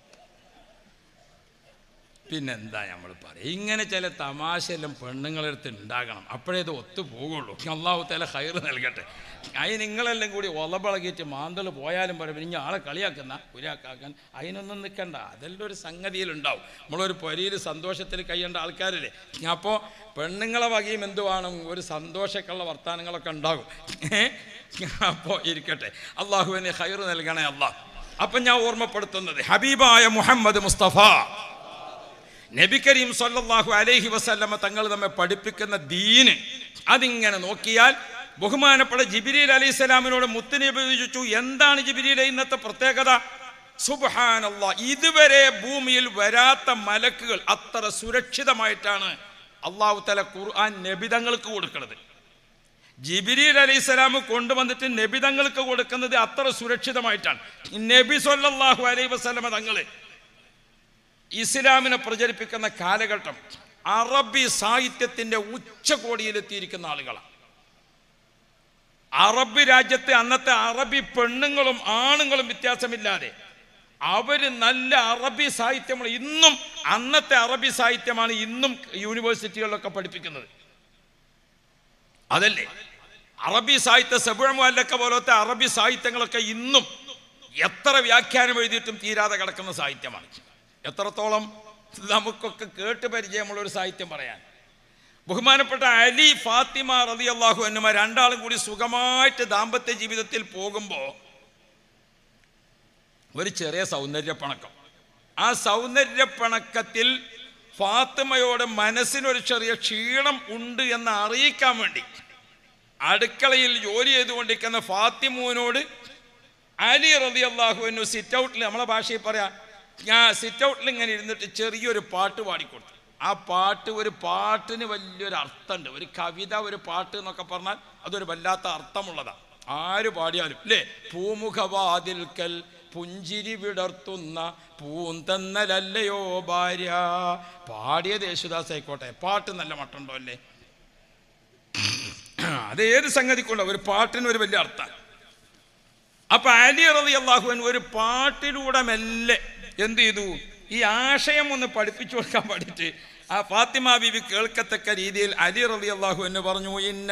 [SPEAKER 1] പിന്നെന്താ നമ്മൾ പറയുക ഇങ്ങനെ ചില തമാശയെല്ലാം പെണ്ണുങ്ങളെടുത്ത് ഉണ്ടാകണം അപ്പോഴേ ഇത് ഒത്തു പോകുള്ളൂ അള്ളാഹു തല ഹൈർ നൽകട്ടെ അതിന് നിങ്ങളെല്ലാം കൂടി ഒലബളകിയിട്ട് മാന്തൾ പോയാലും പറയും ഇനി ആളെ കളിയാക്കുന്ന കുരാക്കാക്കാൻ അതിനൊന്നും നിൽക്കണ്ട അതെല്ലാം ഒരു സംഗതിയിലുണ്ടാവും നമ്മളൊരു പൊരിയിൽ സന്തോഷത്തിൽ കഴിയേണ്ട ആൾക്കാരല്ലേ അപ്പോൾ പെണ്ണുങ്ങളെ വകയും എന്ത് വേണം ഒരു സന്തോഷക്കുള്ള വർത്തമാനങ്ങളൊക്കെ ഉണ്ടാകും അപ്പോൾ ഇരിക്കട്ടെ അള്ളാഹുവിനെ ഹൈർ നൽകണേ അള്ളാഹ് അപ്പം ഞാൻ ഓർമ്മപ്പെടുത്തുന്നത് ഹബീബായ മുഹമ്മദ് മുസ്തഫ നബി കരീം സല്ലല്ലാഹു അലൈഹി വസല്ലമ തങ്ങൾ നമ്മെ പഠിപ്പിക്കുന്ന ദീന് അതിങ്ങനെ നോക്കിയാൽ ബഹുമാനപ്പെട്ട ജിബിരിൽ അലൈഹി സ്വലാമിനോട് മുത്തുനബി ചോദിച്ചു എന്താണ് ജിബിരിയിലെ ഇന്നത്തെ പ്രത്യേകത സുബ്ഹാനല്ലാ ഇതുവരെ ഭൂമിയിൽ വരാത്ത മലക്കുകൾ അത്ര സുരക്ഷിതമായിട്ടാണ് അള്ളാഹു തല ഖുർആൻ നബിതങ്ങൾക്ക് കൊടുക്കുന്നത് ജിബിരിൽ അലൈഹി സ്വലാം കൊണ്ടുവന്നിട്ട് നബിതങ്ങൾക്ക് കൊടുക്കുന്നത് അത്ര സുരക്ഷിതമായിട്ടാണ് നബി സല്ലല്ലാഹു അലൈഹി വസല്ലമ തങ്ങള് ഇസ്ലാമിനെ പ്രചരിപ്പിക്കുന്ന കാലഘട്ടം അറബി സാഹിത്യത്തിന്റെ ഉച്ചകോടിയിലെത്തിയിരിക്കുന്ന ആളുകളാണ് അറബ് രാജ്യത്തെ അന്നത്തെ അറബി പെണ്ണുങ്ങളും ആണുങ്ങളും വ്യത്യാസമില്ലാതെ അവര് നല്ല അറബി സാഹിത്യങ്ങൾ ഇന്നും അന്നത്തെ അറബി സാഹിത്യമാണ് ഇന്നും യൂണിവേഴ്സിറ്റികളിലൊക്കെ പഠിപ്പിക്കുന്നത് അതല്ലേ അറബി സാഹിത്യ സബുഴമല്ലക്ക പോലത്തെ അറബി സാഹിത്യങ്ങളൊക്കെ ഇന്നും എത്ര വ്യാഖ്യാനം എഴുതിയിട്ടും തീരാതെ കിടക്കുന്ന സാഹിത്യമാണ് എത്രത്തോളം നമുക്കൊക്കെ കേട്ട് പരിചയമുള്ള ഒരു സാഹിത്യം പറയാൻ ബഹുമാനപ്പെട്ട അലി ഫാത്തിമ റതി അള്ളാഹു എന്നുമാർ രണ്ടാളും കൂടി സുഖമായിട്ട് ദാമ്പത്യ ജീവിതത്തിൽ പോകുമ്പോൾ ഒരു ചെറിയ സൗന്ദര്യപ്പണക്കം ആ സൗന്ദര്യപ്പണക്കത്തിൽ ഫാത്തിമയോട് മനസ്സിനൊരു ചെറിയ ക്ഷീണം ഉണ്ട് എന്ന് അറിയിക്കാൻ വേണ്ടി അടുക്കളയിൽ ജോലി ചെയ്തുകൊണ്ടിരിക്കുന്ന ഫാത്തിമൂനോട് അലി റതി അള്ളാഹുവിനു സിറ്റ് ഔട്ടിൽ നമ്മളെ ഭാഷയിൽ പറയാം ഞാൻ സിറ്റ് ഔട്ടിൽ ഇങ്ങനെ ഇരുന്നിട്ട് ചെറിയൊരു പാട്ട് പാടിക്കൊടുത്തു ആ പാട്ട് ഒരു പാട്ടിന് വലിയൊരു അർത്ഥമുണ്ട് ഒരു കവിത ഒരു പാട്ട് എന്നൊക്കെ പറഞ്ഞാൽ അതൊരു വല്ലാത്ത അർത്ഥമുള്ളതാണ് ആര് പാടിയാലും അല്ലേ പൂമുഖവാതിൽക്കൽ പുഞ്ചിരി വിടർത്തുന്ന പൂന്തന്നലല്ലയോ ഭാര്യ പാടിയത് യേശുദാസ് ആയിക്കോട്ടെ പാട്ട് നല്ല മട്ടുണ്ടോ അല്ലേ അത് ഏത് സംഗതിക്കുള്ള ഒരു പാട്ടിന് ഒരു വലിയ അർത്ഥം അപ്പൊ അലി റതി അള്ളാഹുവൻ ഒരു പാട്ടിലൂടെ മെല്ലെ എന്ത് ചെയ്തു ഈ ആശയം ഒന്ന് പഠിപ്പിച്ചു കൊടുക്കാൻ പാടിയിട്ട് ആ ഫാത്തിമ ബിബി കേൾക്കത്തക്ക രീതിയിൽ അലി റതി അള്ളാഹു എന്ന് പറഞ്ഞു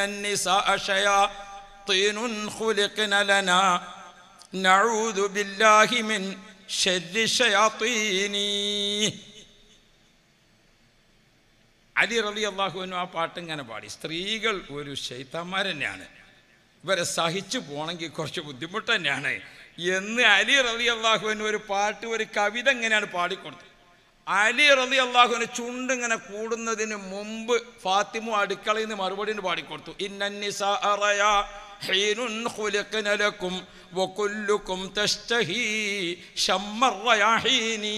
[SPEAKER 1] നഊദു ബില്ലാഹി മിൻ ശർരി ശയാത്തീനി അലി റലി അള്ളാഹുവിനും ആ പാട്ട് ഇങ്ങനെ പാടി സ്ത്രീകൾ ഒരു ശൈത്താന്മാർ തന്നെയാണ് ഇവരെ സഹിച്ചു പോകണമെങ്കിൽ കുറച്ച് ബുദ്ധിമുട്ട് തന്നെയാണ് എന്ന് അലി റലി അള്ളാഹുവിന് ഒരു പാട്ട് ഒരു കവിത ഇങ്ങനെയാണ് പാടിക്കൊടുത്തത് അലി റലി അള്ളാഹുവിന് ചുണ്ടിങ്ങനെ കൂടുന്നതിന് മുമ്പ് ഫാത്തിമു അടുക്കളയിൽ നിന്ന് മറുപടി പാടിക്കൊടുത്തു ഇന്നന്നിസാറയാ ഹീനുൻ ഖുലിഖ്ന ലക്കും വകുല്ലുക്കും തസ്തഹി ശമ്മറയാഹീനീ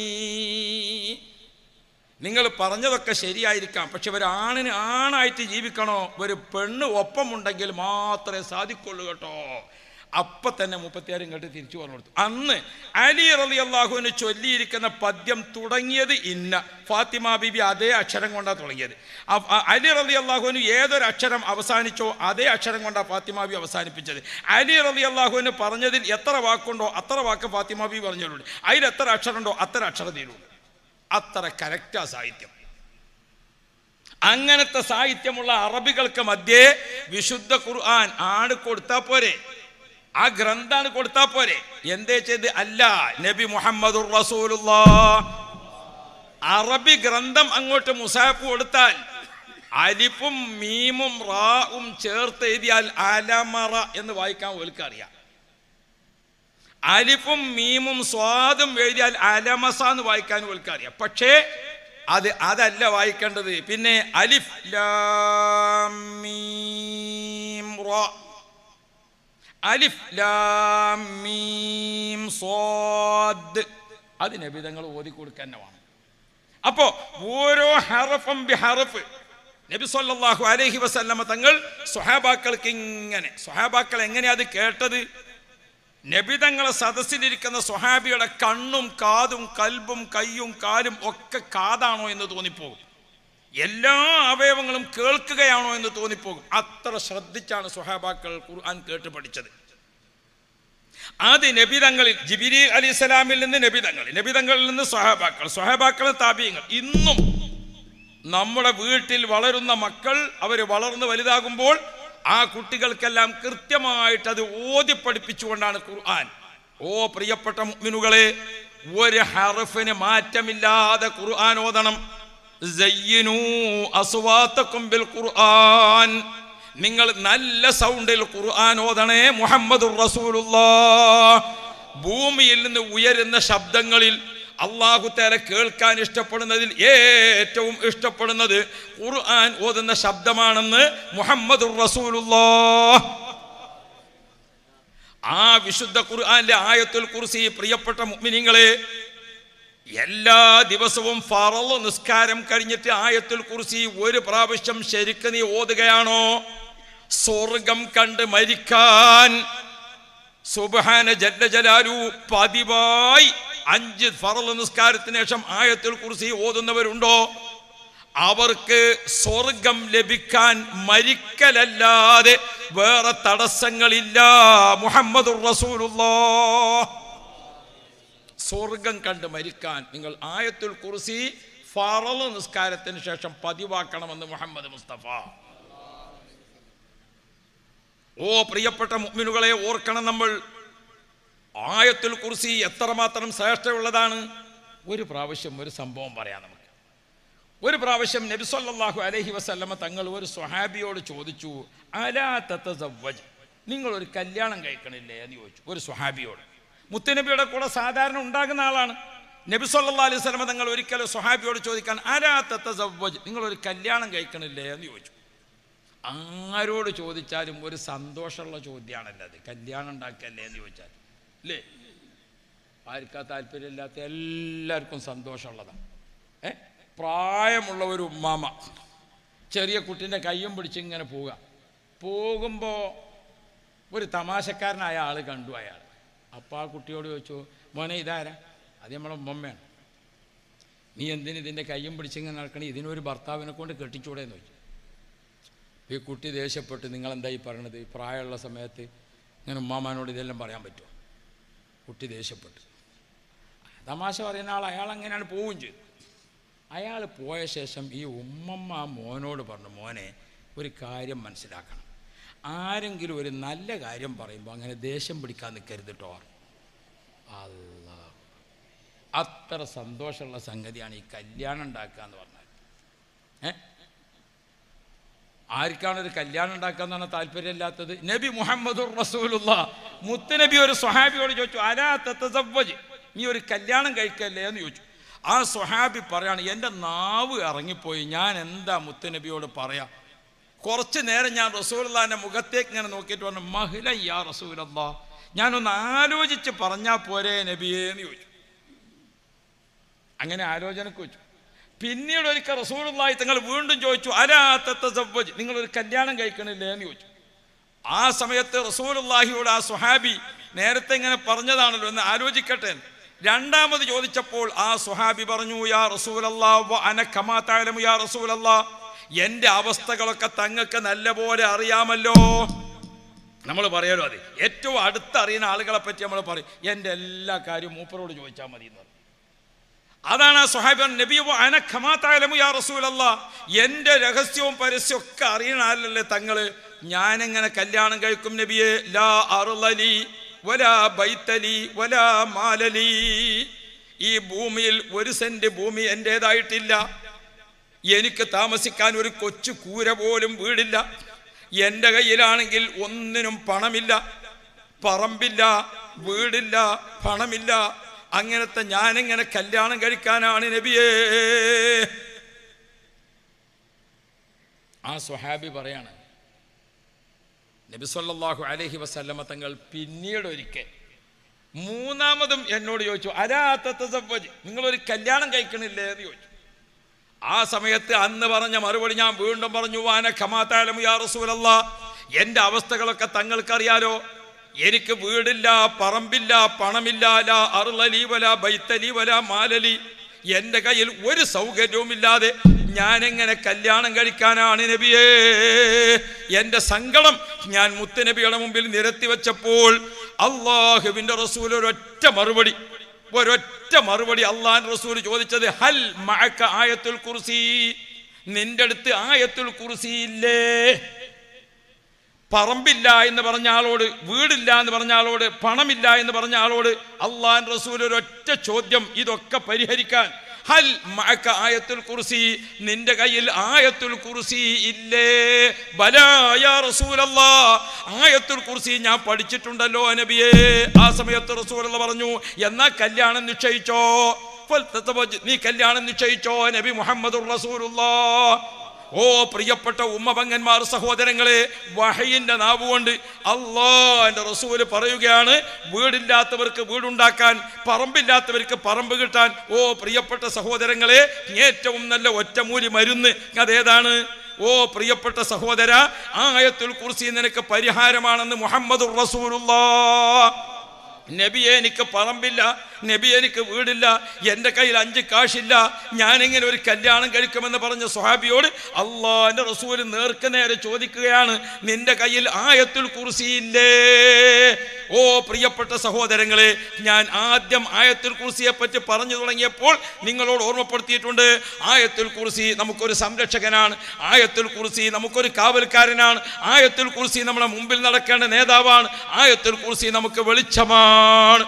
[SPEAKER 1] നിങ്ങൾ പറഞ്ഞതൊക്കെ ശരിയായിരിക്കാം പക്ഷെ ഒരു ആണിന് ആണായിട്ട് ജീവിക്കണോ ഒരു പെണ്ണ് ഒപ്പമുണ്ടെങ്കിൽ മാത്രമേ സാധിക്കുള്ളൂ കേട്ടോ അപ്പൊ തന്നെ മുപ്പത്തിയാറും കേട്ട് തിരിച്ചു പറഞ്ഞു കൊടുത്തു അന്ന് അലി റലി അള്ളാഹുവിന് ചൊല്ലിയിരിക്കുന്ന പദ്യം തുടങ്ങിയത് ഇന്ന ഫാത്തിമ ബിബി അതേ അക്ഷരം കൊണ്ടാണ് തുടങ്ങിയത് അ- അ- അലി റലി അള്ളാഹുവിന് ഏതൊരു അക്ഷരം അവസാനിച്ചോ അതേ അക്ഷരം കൊണ്ടാണ് ഫാത്തിമ ബി അവസാനിപ്പിച്ചത് അലി റലി അള്ളാഹുവിന് പറഞ്ഞതിൽ എത്ര വാക്കുണ്ടോ അത്ര വാക്ക് ഫാത്തിമ ബി പറഞ്ഞിട്ടുണ്ട് അതിൽ എത്ര അക്ഷരമുണ്ടോ അത്ര അക്ഷരം തീരുള്ളൂ അത്ര കറക്റ്റാ സാഹിത്യം അങ്ങനത്തെ സാഹിത്യമുള്ള അറബികൾക്ക് മധ്യേ വിശുദ്ധ ഖുർആൻ ആണ് കൊടുത്താ പോരെ ആ ഗ്രന്ഥാണ് കൊടുത്താ പോരെ എന്തേ ചെയ്ത് അല്ല നബി മുഹമ്മദ് അറബി ഗ്രന്ഥം അങ്ങോട്ട് മുസാഫ് കൊടുത്താൽ അലിഫും മീമും റാവും ചേർത്ത് എഴുതിയാൽ അലമറ എന്ന് വായിക്കാൻ ഓൽക്ക് അറിയാം അലിഫും മീമും സ്വാദും എഴുതിയാൽ അലമസ എന്ന് വായിക്കാൻ ഓൽക്ക് അറിയാം പക്ഷേ അത് അതല്ല വായിക്കേണ്ടത് പിന്നെ അലിഫ് ലാം മീം റാ അലിഫ് ലാം മീം സ്വാദ് അത് നബിതങ്ങൾ ഓതി കൊടുക്കാൻ തന്നെ വേണം അപ്പോ ഓരോ ഹറഫും ബി ഹറഫ് നബി സല്ലല്ലാഹു അലൈഹി വസല്ലമ തങ്ങൾ സ്വഹാബാക്കൾക്ക് ഇങ്ങനെ സ്വഹാബാക്കൾ എങ്ങനെയാ അത് കേട്ടത് നബിതങ്ങളെ സദസ്സിലിരിക്കുന്ന സ്വഹാബിയുടെ കണ്ണും കാതും കൽബും കയ്യും കാലും ഒക്കെ കാതാണോ എന്ന് തോന്നിപ്പോകും എല്ലാ അവയവങ്ങളും കേൾക്കുകയാണോ എന്ന് തോന്നിപ്പോകും അത്ര ശ്രദ്ധിച്ചാണ് സ്വഹാബാക്കൾ ഖുർആൻ കേട്ട് പഠിച്ചത് അത് നബിതങ്ങളിൽ ജിബിരി അലി ഇസ്ലാമിൽ നിന്ന് നബിതങ്ങൾ നബിതങ്ങളിൽ നിന്ന് സ്വഹാബാക്കൾ സ്വഹാബാക്കൾ താപീയങ്ങൾ ഇന്നും നമ്മുടെ വീട്ടിൽ വളരുന്ന മക്കൾ അവർ വളർന്ന് വലുതാകുമ്പോൾ ആ കുട്ടികൾക്കെല്ലാം കൃത്യമായിട്ട് അത് ഓതി പഠിപ്പിച്ചുകൊണ്ടാണ് ഖുർആൻ ഓ പ്രിയപ്പെട്ട മുഅ്മിനുകളെ ഒരു ഹർഫിന് മാറ്റമില്ലാതെ ഖുർആൻ ഓതണം സയ്യിനൂ അസ്വാത്തക്കും ബിൽ ഖുർആൻ നിങ്ങൾ നല്ല സൗണ്ടിൽ ഖുർആൻ ഓതണേ മുഹമ്മദുർ റസൂലുള്ളാഹ് ഭൂമിയിൽ നിന്ന് ഉയരുന്ന ശബ്ദങ്ങളിൽ അള്ളാഹു തേല കേൾക്കാൻ ഇഷ്ടപ്പെടുന്നതിൽ ഏറ്റവും ഇഷ്ടപ്പെടുന്നത് ഖുർആൻ ഓതുന്ന ശബ്ദമാണെന്ന് മുഹമ്മദുർ റസൂലുള്ളാഹ് ആ വിശുദ്ധ ഖുർആന്റെ ആയത്തുൽ കുർസി പ്രിയപ്പെട്ട മുഅ്മിനീങ്ങളെ എല്ലാ ദിവസവും ഫറള് നിസ്കാരം കഴിഞ്ഞിട്ട് ആയത്തുൽ കുർസി ഒരു പ്രാവശ്യം ശരിക്ക് നീ ഓതുകയാണോ സ്വർഗം കണ്ട് മരിക്കാൻ സുബഹാന ജല്ല ജലാലു പതിവായി അഞ്ച് ഫറൽ നിസ്കാരത്തിന് ശേഷം ആയത്തുൽ കുർസി ഓതുന്നവരുണ്ടോ അവർക്ക് സ്വർഗം ലഭിക്കാൻ മരിക്കലല്ലാതെ വേറെ തടസ്സങ്ങളില്ല മുഹമ്മദ് സ്വർഗം കണ്ട് മരിക്കാൻ നിങ്ങൾ ആയത്തുൽ കുർസി ഫറൽ നിസ്കാരത്തിന് ശേഷം പതിവാക്കണമെന്ന് മുഹമ്മദ് മുസ്തഫ ഓ പ്രിയപ്പെട്ട മുഅ്മിനുകളെ ഓർക്കണം നമ്മൾ ആയത്തുൽ കുർസി എത്രമാത്രം ശ്രേഷ്ഠയുള്ളതാണ് ഒരു പ്രാവശ്യം ഒരു സംഭവം പറയാം നമുക്ക് ഒരു പ്രാവശ്യം നബി സല്ലല്ലാഹു അലൈഹി വസല്ലമ തങ്ങൾ ഒരു സ്വഹാബിയോട് ചോദിച്ചു അലാ തതസവ്വജ് നിങ്ങൾ ഒരു കല്യാണം കഴിക്കണില്ലേ എന്ന് ചോദിച്ചു ഒരു സ്വഹാബിയോട് മുത്തുനബിയുടെ കൂടെ സാധാരണ ഉണ്ടാകുന്ന ആളാണ് നബി സല്ലല്ലാഹു അലൈഹി വസല്ലമ തങ്ങൾ ഒരിക്കലും സ്വഹാബിയോട് ചോദിക്കാൻ അലാ തതസവ്വജ് നിങ്ങൾ ഒരു കല്യാണം കഴിക്കണില്ലേ എന്ന് ചോദിച്ചു ആരോട് ചോദിച്ചാലും ഒരു സന്തോഷമുള്ള ചോദ്യമാണല്ലോ അത് കല്യാണം ഉണ്ടാക്കല്ലേ എന്ന് ചോദിച്ചാൽ അല്ലേ ആർക്കാ താല്പര്യമില്ലാത്ത എല്ലാവർക്കും സന്തോഷമുള്ളതാണ് ഏ പ്രായമുള്ള ഒരു ഉമ്മാമ ചെറിയ കുട്ടീൻ്റെ കയ്യും പിടിച്ച് ഇങ്ങനെ പോവുക പോകുമ്പോൾ ഒരു തമാശക്കാരനായ ആൾ കണ്ടു അയാൾ അപ്പോൾ ആ കുട്ടിയോട് ചോദിച്ചു മോനെ ഇതാരാ അത് നമ്മളെ ഉമ്മമ്മയാണ് നീ എന്തിന് ഇതിൻ്റെ കയ്യും പിടിച്ചിങ്ങനെ നടക്കണേ ഇതിനൊരു ഭർത്താവിനെ കൊണ്ട് കെട്ടിച്ചൂടെ എന്ന് ചോദിച്ചു ഈ കുട്ടി ദേഷ്യപ്പെട്ട് നിങ്ങളെന്തായി പറയണത് പ്രായമുള്ള സമയത്ത് ഇങ്ങനെ ഉമ്മാമാനോട് ഇതെല്ലാം പറയാൻ പറ്റുമോ കുട്ടി ദേഷ്യപ്പെട്ടു തമാശ പറയുന്ന ആൾ അയാൾ അങ്ങനെയാണ് പോവുകയും ചെയ്തു അയാൾ പോയ ശേഷം ഈ ഉമ്മമ്മ ആ മോനോട് പറഞ്ഞു മോനെ ഒരു കാര്യം മനസ്സിലാക്കണം ആരെങ്കിലും ഒരു നല്ല കാര്യം പറയുമ്പോൾ അങ്ങനെ ദേഷ്യം പിടിക്കാൻ നിൽക്കരുത് കേട്ടോ അല്ല അത്ര സന്തോഷമുള്ള സംഗതിയാണ് ഈ കല്യാണം ഉണ്ടാക്കുക എന്ന് പറഞ്ഞാൽ ഏ ആർക്കാണ് ഒരു കല്യാണം ഉണ്ടാക്കുക എന്നാണ് താല്പര്യമില്ലാത്തത് നബി മുഹമ്മദ് റസൂലുള്ള മുത്തുനബി ഒരു സ്വഹാബിയോട് ചോദിച്ചു അലാ തത്തസവ്വജ് നീ ഒരു കല്യാണം കഴിക്കല്ലേ എന്ന് ചോദിച്ചു ആ സ്വഹാബി പറയാണ് എൻ്റെ നാവ് ഇറങ്ങിപ്പോയി ഞാൻ എന്താ മുത്തുനബിയോട് പറയാം കുറച്ച് നേരം ഞാൻ റസൂലുള്ളാൻ്റെ മുഖത്തേക്ക് ഇങ്ങനെ നോക്കിയിട്ട് പറഞ്ഞു മഹില യാ റസൂലല്ലാ ഞാനൊന്ന് ആലോചിച്ച് പറഞ്ഞാൽ പോരേ നബിയേ എന്ന് ചോദിച്ചു അങ്ങനെ ആലോചനക്ക് വെച്ചു പിന്നീട് ഒരിക്കൽ റസൂലുള്ളാഹി തങ്ങൾ വീണ്ടും ചോദിച്ചു അലാ തത്തസവ്വജ് നിങ്ങൾ ഒരു കല്യാണം കഴിക്കണില്ലേ എന്ന് ചോദിച്ചു ആ സമയത്ത് റസൂലുള്ളാഹിയോട് ആ സ്വഹാബി നേരത്തെ ഇങ്ങനെ പറഞ്ഞതാണല്ലോ എന്ന് ആലോചിക്കട്ടെ രണ്ടാമത് ചോദിച്ചപ്പോൾ ആ സ്വഹാബി പറഞ്ഞു യാ റസൂലല്ലാ വ അന കമാ തഅലമു യാ റസൂലല്ലാ എൻ്റെ അവസ്ഥകളൊക്കെ തങ്ങൾക്ക് നല്ലപോലെ അറിയാമല്ലോ നമ്മൾ പറയാലോ അത് ഏറ്റവും അടുത്തറിയുന്ന ആളുകളെ പറ്റി നമ്മൾ പറയും എൻ്റെ എല്ലാ കാര്യവും മൂപ്പരോട് ചോദിച്ചാൽ മതി എന്ന് പറയും അതാണ് ആ സ്വഹാബൻ നബി അന ഖമാതാലമു യാ റസൂലല്ല എൻ്റെ രഹസ്യവും പരസ്യവും ഒക്കെ അറിയണ ആളല്ലേ തങ്ങള് ഞാനെങ്ങനെ കല്യാണം കഴിക്കും നബിയെ ലാ അറുലലി വലാ ബൈത്തലി വലാ മാലലി ഈ ഭൂമിയിൽ ഒരു സെന്റ് ഭൂമി എൻ്റേതായിട്ടില്ല എനിക്ക് താമസിക്കാൻ ഒരു കൊച്ചു കൂര പോലും വീടില്ല എൻ്റെ കയ്യിലാണെങ്കിൽ ഒന്നിനും പണമില്ല പറമ്പില്ല വീടില്ല പണമില്ല അങ്ങനത്തെ ഞാനെങ്ങനെ കല്യാണം കഴിക്കാനാണ് നബിയേ ആ സ്വഹാബി പറയാണ് നബി സല്ലല്ലാഹു അലൈഹി വസല്ലമ തങ്ങൾ പിന്നീട് ഒരിക്കൽ മൂന്നാമതും എന്നോട് ചോദിച്ചു അരാ തത്തസവ്വജ് നിങ്ങളൊരു കല്യാണം കഴിക്കണില്ലേ എന്ന് ചോദിച്ചു ആ സമയത്ത് അന്ന് പറഞ്ഞ മറുപടി ഞാൻ വീണ്ടും പറഞ്ഞു വാന ഖമാതാലമു യാ റസൂലല്ലാ എൻ്റെ അവസ്ഥകളൊക്കെ തങ്ങൾക്കറിയാലോ എനിക്ക് വീടില്ല പറമ്പില്ല പണമില്ല ലാ അറുലലി വല ബൈത്തലി വല മാലലി എൻ്റെ കയ്യിൽ ഒരു സൗകര്യവുമില്ലാതെ ഞാനെങ്ങനെ കല്യാണം കഴിക്കാനാണ് നബിയേ എൻ്റെ സങ്കടം ഞാൻ മുത്തുനബിയുടെ മുമ്പിൽ നിരത്തി വെച്ചപ്പോൾ അള്ളാഹുവിൻ്റെ റസൂൽ ഒരൊറ്റ മറുപടി ഒരൊറ്റ മറുപടി അള്ളാൻ റസൂൽ ചോദിച്ചത് ഹൽ മഅക ആയത്തുൽ കുർസി നിന്റെ അടുത്ത് ആയത്തുൽ കുർസി ഇല്ലേ പറമ്പില്ല എന്ന് പറഞ്ഞ ആളോട് വീടില്ല എന്ന് പറഞ്ഞ ആളോട് പണമില്ല എന്ന് പറഞ്ഞ ആളോട് അള്ളാൻ റസൂൽ ഒരൊറ്റ ചോദ്യം ഇതൊക്കെ പരിഹരിക്കാൻ ഹൽ മഅക ആയത്തുൽ കുർസി നിന്റെ കയ്യിൽ ആയത്തുൽ കുർസി ഇല്ലേ ബലാ യാ റസൂലല്ലാ ആയത്തുൽ കുർസി ഞാൻ പഠിച്ചിട്ടുണ്ടല്ലോ നബിയേ ആ സമയത്ത് റസൂലുള്ള പറഞ്ഞു എന്നാ കല്യാണം നിശ്ചയിച്ചോ ഫൽതതവജ്, നീ കല്യാണം നിശ്ചയിച്ചോ നബി മുഹമ്മദുർ റസൂലുള്ളാ ഓ പ്രിയപ്പെട്ട ഉമ്മപങ്ങന്മാർ സഹോദരങ്ങളെ വഹയിന്റെ നാവുകൊണ്ട് അള്ളാന്റെ റസൂല് പറയുകയാണ് വീടില്ലാത്തവർക്ക് വീടുണ്ടാക്കാൻ പറമ്പില്ലാത്തവർക്ക് പറമ്പ് കിട്ടാൻ ഓ പ്രിയപ്പെട്ട സഹോദരങ്ങളെ ഏറ്റവും നല്ല ഒറ്റമൂലി മരുന്ന് അതേതാണ് ഓ പ്രിയപ്പെട്ട സഹോദര ആയത്തുൽ കുർസി നിനക്ക് പരിഹാരമാണെന്ന് മുഹമ്മദ് റസൂലുള്ള നബിയെ എനിക്ക് പറമ്പില്ല നബി എനിക്ക് വീടില്ല എൻ്റെ കയ്യിൽ അഞ്ച് കാശില്ല ഞാനിങ്ങനെ ഒരു കല്യാണം കഴിക്കുമെന്ന് പറഞ്ഞ സ്വഹാബിയോട് അള്ളാന്റെ റസൂൽ നേർക്ക് നേരെ ചോദിക്കുകയാണ് നിന്റെ കയ്യിൽ ആയത്തുൽ കുർസിയില്ലേ ഓ പ്രിയപ്പെട്ട സഹോദരങ്ങളെ ഞാൻ ആദ്യം ആയത്തുൽ കുർസിയെ പറ്റി പറഞ്ഞു തുടങ്ങിയപ്പോൾ നിങ്ങളോട് ഓർമ്മപ്പെടുത്തിയിട്ടുണ്ട് ആയത്തുൽ കുർസി നമുക്കൊരു സംരക്ഷകനാണ് ആയത്തുൽ കുർസി നമുക്കൊരു കാവൽക്കാരനാണ് ആയത്തുൽ കുർസി നമ്മുടെ മുമ്പിൽ നടക്കേണ്ട നേതാവാണ് ആയത്തുൽ കുർസി നമുക്ക് വെളിച്ചമാണ്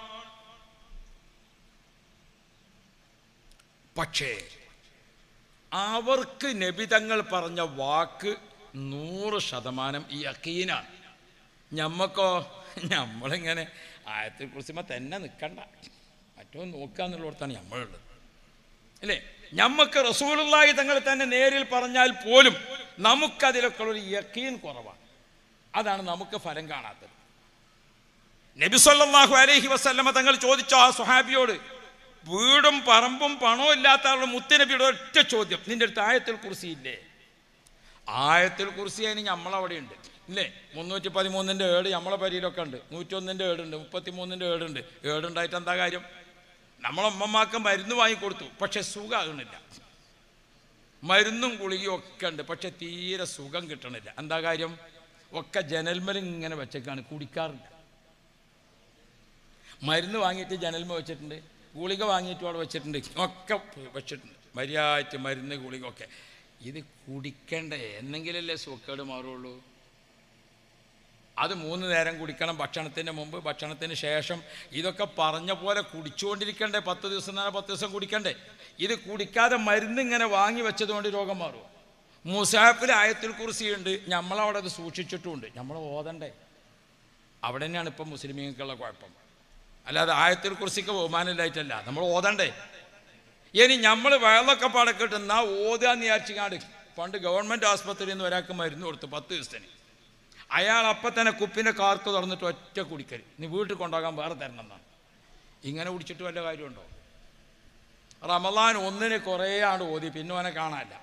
[SPEAKER 1] പക്ഷേ അവർക്ക് നബിതങ്ങൾ പറഞ്ഞ വാക്ക് നൂറ് ശതമാനം യക്കീനാണ് ഞമ്മക്കോ നമ്മളിങ്ങനെ ആയത്തിൽ കുറിച്ചുമ്പോ തന്നെ നിൽക്കണ്ട മറ്റോ നോക്കാന്നുള്ളിടത്താണ് നമ്മളുള്ളത് അല്ലേ ഞമ്മക്ക് റസൂലുള്ളാഹി തങ്ങൾ തന്നെ നേരിൽ പറഞ്ഞാൽ പോലും നമുക്കതിലൊക്കെ ഒരു യക്കീൻ കുറവാണ് അതാണ് നമുക്ക് ഫലം കാണാത്തത് നബി സല്ലല്ലാഹു അലൈഹി വസല്ലമ തങ്ങൾ ചോദിച്ചു ആ സുഹാബിയോട് വീടും പറമ്പും പണവും ഇല്ലാത്ത ആളുടെ മുത്തനബിയുടെ ഒറ്റ ചോദ്യം നിന്റെ അടുത്ത് ആയത്തിൽ കുറിസിയില്ലേ ആയത്തിൽ കുറിസി അതിന് നമ്മളവിടെ ഉണ്ട് ഇല്ലേ മുന്നൂറ്റി പതിമൂന്നിൻ്റെ ഏട് നമ്മളെ പരിയിലൊക്കെ ഉണ്ട് നൂറ്റൊന്നിൻ്റെ ഏടുണ്ട് മുപ്പത്തി മൂന്നിൻ്റെ ഏടുണ്ട് ഏടുണ്ടായിട്ട് എന്താ കാര്യം നമ്മളെ അമ്മമാർക്ക് മരുന്ന് വാങ്ങിക്കൊടുത്തു പക്ഷെ സുഖമാകണില്ല മരുന്നും ഗുളികയും ഒക്കെ ഉണ്ട് പക്ഷെ തീരെ സുഖം കിട്ടണില്ല എന്താ കാര്യം ഒക്കെ ജനൽമൽ ഇങ്ങനെ വെച്ചേക്കാണ് കുടിക്കാറില്ല മരുന്ന് വാങ്ങിയിട്ട് ജനൽമ വെച്ചിട്ടുണ്ട് ഗുളിക വാങ്ങിയിട്ട് അവിടെ വെച്ചിട്ടുണ്ട് ഒക്കെ വെച്ചിട്ടുണ്ട് മര്യാദ മരുന്ന് ഗുളിക ഒക്കെ ഇത് കുടിക്കണ്ടേ എന്നെങ്കിലല്ലേ സുഖക്കേട് മാറുള്ളൂ അത് മൂന്ന് നേരം കുടിക്കണം ഭക്ഷണത്തിന് മുമ്പ് ഭക്ഷണത്തിന് ശേഷം ഇതൊക്കെ പറഞ്ഞ പോലെ കുടിച്ചുകൊണ്ടിരിക്കണ്ടേ പത്ത് ദിവസം തന്നെ പത്ത് ദിവസം കുടിക്കണ്ടേ ഇത് കുടിക്കാതെ മരുന്ന് ഇങ്ങനെ വാങ്ങി വെച്ചതുകൊണ്ട് രോഗം മാറുമോ മുസാഫിൽ ആയത്തിൽ കുറിച്ചിയുണ്ട് നമ്മളവിടെ അത് സൂക്ഷിച്ചിട്ടുമുണ്ട് നമ്മൾ ഓതണ്ടേ അവിടെ തന്നെയാണ് ഇപ്പം മുസ്ലിമീങ്ങൾക്കുള്ള കുഴപ്പം അല്ലാതെ ആയത്തിൽ കുറിച്ചിക്ക് ബഹുമാനമില്ലായിട്ടല്ല നമ്മൾ ഓതണ്ടേ ഇനി നമ്മൾ വെള്ളമൊക്കെ പടക്കിട്ട് എന്നാ ഓതാന്ന് വിചാരിച്ചിങ്ങാണ്ട് പണ്ട് ഗവൺമെൻറ് ആസ്പത്രിയിൽ നിന്ന് ഒരാൾക്ക് മരുന്ന് കൊടുത്തു പത്ത് ദിവസത്തിന് അയാൾ അപ്പം തന്നെ കുപ്പിൻ്റെ കാർക്ക് തുറന്നിട്ട് ഒറ്റ കുടിക്കൽ നീ വീട്ടിൽ കൊണ്ടുപോകാൻ വേറെ തരണം എന്നാണ് ഇങ്ങനെ കുടിച്ചിട്ട് വല്ല കാര്യമുണ്ടോ റമലാൻ ഒന്നിന് കുറേ ആണ്ട് ഓതി പിന്നെ അവനെ കാണാനില്ല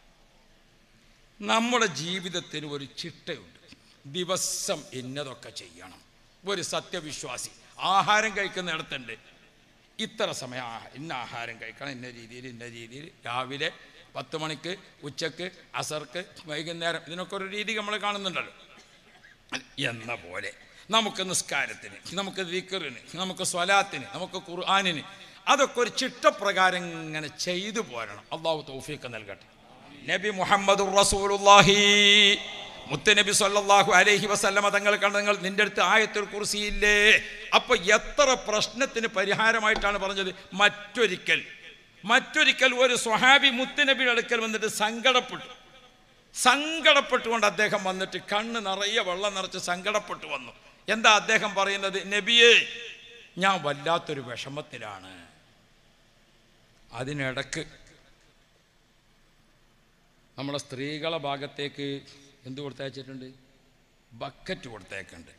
[SPEAKER 1] നമ്മുടെ ജീവിതത്തിന് ഒരു ചിട്ടയുണ്ട് ദിവസം ഇന്നതൊക്കെ ചെയ്യണം ഒരു സത്യവിശ്വാസി ആഹാരം കഴിക്കുന്നിടത്തുണ്ട് ഇത്ര സമയം ആഹാ- ഇന്ന ആഹാരം കഴിക്കണം ഇന്ന രീതിയിൽ ഇന്ന രീതിയിൽ രാവിലെ പത്ത് മണിക്ക് ഉച്ചക്ക് അസർക്ക് വൈകുന്നേരം ഇതിനൊക്കെ ഒരു രീതി നമ്മൾ കാണുന്നുണ്ടല്ലോ എന്ന പോലെ നമുക്ക് നിസ്കാരത്തിന് നമുക്ക് ദിക്കറിന് നമുക്ക് സ്വലാത്തിന് നമുക്ക് ഖുർആാനിന് അതൊക്കെ ഒരു ചിട്ടപ്രകാരം ഇങ്ങനെ ചെയ്തു പോരണം അള്ളാഹു തൗഫീഖ് നൽകട്ടെ നബി മുഹമ്മദ് റസൂലുള്ളാഹി മുത്തനബി സല്ലല്ലാഹു അലൈഹി വസല്ലമ തങ്ങൾ കണ്ട നിങ്ങൾ നിന്റെ അടുത്ത് ആയത്തുൽ കുർസിയില്ലേ അപ്പൊ എത്ര പ്രശ്നത്തിന് പരിഹാരമായിട്ടാണ് പറഞ്ഞത് മറ്റൊരിക്കൽ മറ്റൊരിക്കൽ ഒരു സ്വഹാബി മുത്തനബിയുടെ അടുക്കൽ വന്നിട്ട് സങ്കടപ്പെട്ടു സങ്കടപ്പെട്ടുകൊണ്ട് അദ്ദേഹം വന്നിട്ട് കണ്ണ് നിറയെ വെള്ളം നിറച്ച് സങ്കടപ്പെട്ടു വന്നു എന്താ അദ്ദേഹം പറയുന്നത് നബിയെ ഞാൻ വല്ലാത്തൊരു വിഷമത്തിലാണ് അതിനിടക്ക് നമ്മുടെ സ്ത്രീകളെ ഭാഗത്തേക്ക് എന്ത് കൊടുത്തയച്ചിട്ടുണ്ട് ബക്കറ്റ് കൊടുത്തേക്കുണ്ട്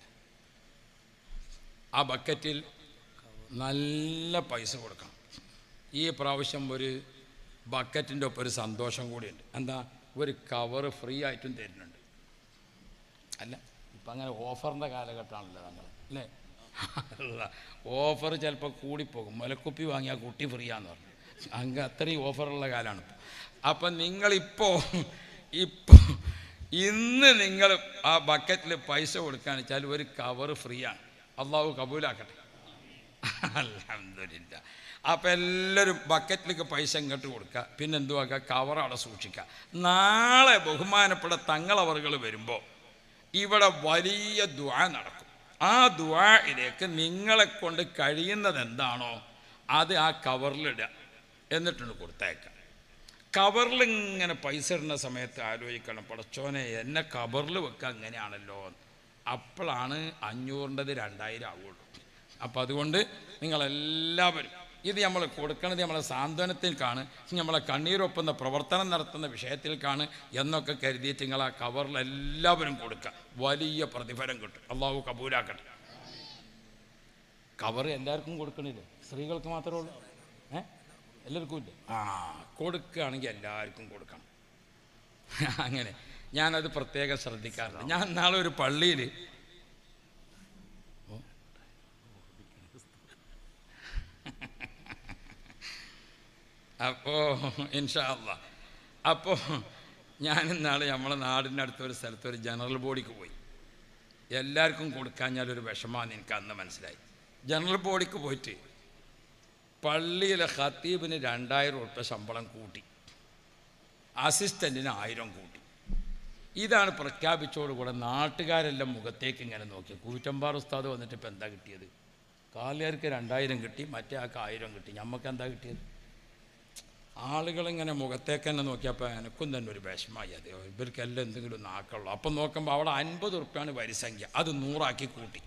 [SPEAKER 1] ആ ബക്കറ്റിൽ നല്ല പൈസ കൊടുക്കണം ഈ പ്രാവശ്യം ഒരു ബക്കറ്റിൻ്റെ ഒപ്പം ഒരു സന്തോഷം കൂടിയുണ്ട് എന്താ ഒരു കവറ് ഫ്രീ ആയിട്ടും തരുന്നുണ്ട് അല്ല ഇപ്പം അങ്ങനെ ഓഫറിൻ്റെ കാലഘട്ടമാണല്ലോ നമ്മൾ അല്ലേ അല്ല ഓഫർ ചിലപ്പോൾ കൂടിപ്പോകും മുലക്കുപ്പി വാങ്ങിയാൽ കുട്ടി ഫ്രീ ആന്ന് പറഞ്ഞു അങ്ങ് അത്രയും ഓഫറുള്ള കാലമാണ് ഇപ്പോൾ അപ്പം നിങ്ങളിപ്പോൾ ഇപ്പോൾ ഇന്ന് നിങ്ങൾ ആ ബക്കറ്റിൽ പൈസ കൊടുക്കുകയാണെന്ന് വെച്ചാൽ ഒരു കവർ ഫ്രീ ആണ് അള്ളാഹു കബൂലാക്കട്ടെ അലഹമില്ല അപ്പം എല്ലാവരും ബക്കറ്റിലേക്ക് പൈസ ഇങ്ങോട്ട് കൊടുക്കുക പിന്നെ എന്തുവാക്കുക കവർ അവിടെ സൂക്ഷിക്കുക നാളെ ബഹുമാനപ്പെട്ട തങ്ങളവറുകൾ വരുമ്പോൾ ഇവിടെ വലിയ ദ്വാ നടക്കും ആ ദ്വായിലേക്ക് നിങ്ങളെ കൊണ്ട് കഴിയുന്നത് എന്താണോ അത് ആ കവറിലിടുക എന്നിട്ടുണ്ട് കൊടുത്തേക്കാം കവറിൽ ഇങ്ങനെ പൈസ ഇടുന്ന സമയത്ത് ആലോചിക്കണം പടച്ചോനെ എന്നെ കവറിൽ വെക്കുക അങ്ങനെയാണല്ലോ അപ്പോഴാണ് അഞ്ഞൂറിൻ്റെത് രണ്ടായിരം ആവുള്ളൂ അപ്പോൾ അതുകൊണ്ട് നിങ്ങളെല്ലാവരും ഇത് നമ്മൾ കൊടുക്കണത് നമ്മളെ സാന്ത്വനത്തിൽക്കാണ് നമ്മളെ കണ്ണീരൊപ്പുന്ന പ്രവർത്തനം നടത്തുന്ന വിഷയത്തിൽക്കാണ് എന്നൊക്കെ കരുതിയിട്ട് നിങ്ങൾ ആ കവറിൽ എല്ലാവരും കൊടുക്കുക വലിയ പ്രതിഫലം കിട്ടും അള്ളാഹു കബൂലാക്കട്ടെ കവർ എല്ലാവർക്കും കൊടുക്കണില്ലേ സ്ത്രീകൾക്ക് മാത്രമേ ഉള്ളൂ ഏ എല്ലാവർക്കും ഇല്ലേ ആ കൊടുക്കുകയാണെങ്കിൽ എല്ലാവർക്കും കൊടുക്കണം അങ്ങനെ ഞാനത് പ്രത്യേകം ശ്രദ്ധിക്കാറുണ്ട് ഞാൻ നാളെ ഒരു പള്ളിയിൽ അപ്പോൾ ഇൻഷാ അല്ലാ അപ്പോൾ ഞാൻ ഇന്നാൾ നമ്മളെ നാടിൻ്റെ അടുത്ത ഒരു സ്ഥലത്ത് ഒരു ജനറൽ ബോഡിക്ക് പോയി എല്ലാവർക്കും കൊടുക്കാഞ്ഞാലൊരു വിഷമാന്ന് എനിക്ക് അന്ന് മനസ്സിലായി ജനറൽ ബോഡിക്ക് പോയിട്ട് പള്ളിയിലെ ഖത്തീബിന് രണ്ടായിരം ഉറുപ്പ്യ ശമ്പളം കൂട്ടി അസിസ്റ്റൻറ്റിന് ആയിരം കൂട്ടി ഇതാണ് പ്രഖ്യാപിച്ചോടുകൂടെ നാട്ടുകാരെല്ലാം മുഖത്തേക്ക് ഇങ്ങനെ നോക്കി കൂറ്റമ്പാർ ഉസ്താദ് വന്നിട്ട് ഇപ്പം എന്താ കിട്ടിയത് കാലുകാർക്ക് രണ്ടായിരം കിട്ടി മറ്റേ ആൾക്ക് ആയിരം കിട്ടി ഞമ്മക്ക് എന്താ കിട്ടിയത് ആളുകളിങ്ങനെ മുഖത്തേക്ക് തന്നെ നോക്കിയപ്പോൾ എനിക്കും തന്നെ ഒരു വിഷമായി അത് ഇവർക്കെല്ലാം എന്തെങ്കിലും നാക്കുള്ളൂ അപ്പം നോക്കുമ്പോൾ അവിടെ അൻപത് ഉറുപ്പ്യാണ് വരിസംഖ്യ അത് നൂറാക്കി കൂട്ടി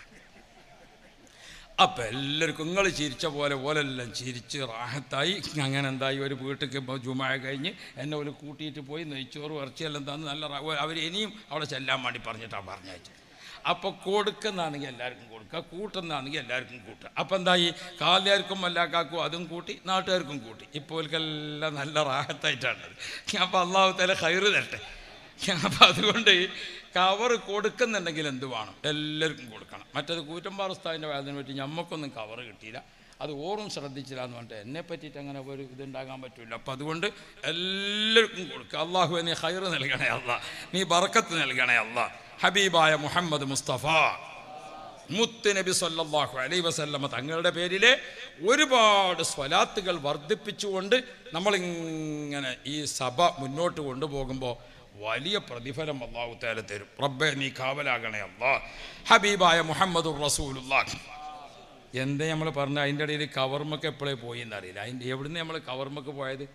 [SPEAKER 1] അപ്പം എല്ലാവർക്കും നിങ്ങൾ ചിരിച്ച പോലെ ഓലെല്ലാം ചിരിച്ച് റാഹത്തായി അങ്ങനെ എന്തായി ഒരു വീട്ടിലേക്ക് ഇപ്പോൾ ജുമായ കഴിഞ്ഞ് എന്നെ ഒരു കൂട്ടിയിട്ട് പോയി നെയ്ച്ചോറ് ഇറച്ചിയെല്ലാം തന്ന് നല്ല അവർ ഇനിയും അവിടെ ചെല്ലാൻ വേണ്ടി പറഞ്ഞിട്ടാണ് പറഞ്ഞയച്ചത് അപ്പോൾ കൊടുക്കുന്നതാണെങ്കിൽ എല്ലാവർക്കും കൊടുക്കുക കൂട്ടുന്നതാണെങ്കിൽ എല്ലാവർക്കും കൂട്ടുക അപ്പം എന്തായി കാലുകാർക്കും മല്ലാക്കാക്കും അതും കൂട്ടി നാട്ടുകാർക്കും കൂട്ടി ഇപ്പോൾ എല്ലാം നല്ല റാഹത്തായിട്ടാണത് അപ്പോൾ അള്ളാഹു തല ഹൈറ് തരട്ടെ അപ്പം അതുകൊണ്ട് കവർ കൊടുക്കുന്നുണ്ടെങ്കിൽ എന്ത് വേണം എല്ലാവർക്കും കൊടുക്കണം മറ്റത് കൂറ്റമ്പാറ ഉസ്താദിൻ്റെ വേദന പറ്റി ഞമ്മക്കൊന്നും കവർ കിട്ടിയില്ല അത് ഓറും ശ്രദ്ധിച്ചില്ല എന്ന് പറഞ്ഞിട്ട് എന്നെ പറ്റിയിട്ട് അങ്ങനെ ഒരു ഇതുണ്ടാകാൻ പറ്റില്ല അപ്പം അതുകൊണ്ട് എല്ലാവർക്കും കൊടുക്കുക അള്ളാഹു നീ ഹൈറ് നൽകണേ അല്ല നീ ബറക്കത്ത് നൽകണേ അല്ല ഹബീബായ മുഹമ്മദ് മുസ്തഫ മുത്ത് നബി സല്ലല്ലാഹു അലൈ വസല്ലമ തങ്ങളുടെ പേരിലെ ഒരുപാട് സ്വലാത്തുകൾ വർദ്ധിപ്പിച്ചുകൊണ്ട് നമ്മളിങ്ങനെ ഈ സഭ മുന്നോട്ട് കൊണ്ടുപോകുമ്പോൾ വലിയ പ്രതിഫലം അള്ളാഹു തേല തരും റബ്ബെ നീ കാവലാകണേ അല്ലാ ഹബീബായ മുഹമ്മദ് റസൂലുള്ളാഹ് എന്തേ നമ്മൾ പറഞ്ഞ അതിൻ്റെ ഇടയിൽ കവർമക്ക് എപ്പോഴേ പോയി എന്നറിയില്ല അതിൻ്റെ എവിടുന്ന് നമ്മൾ കവർമക്ക് പോയത്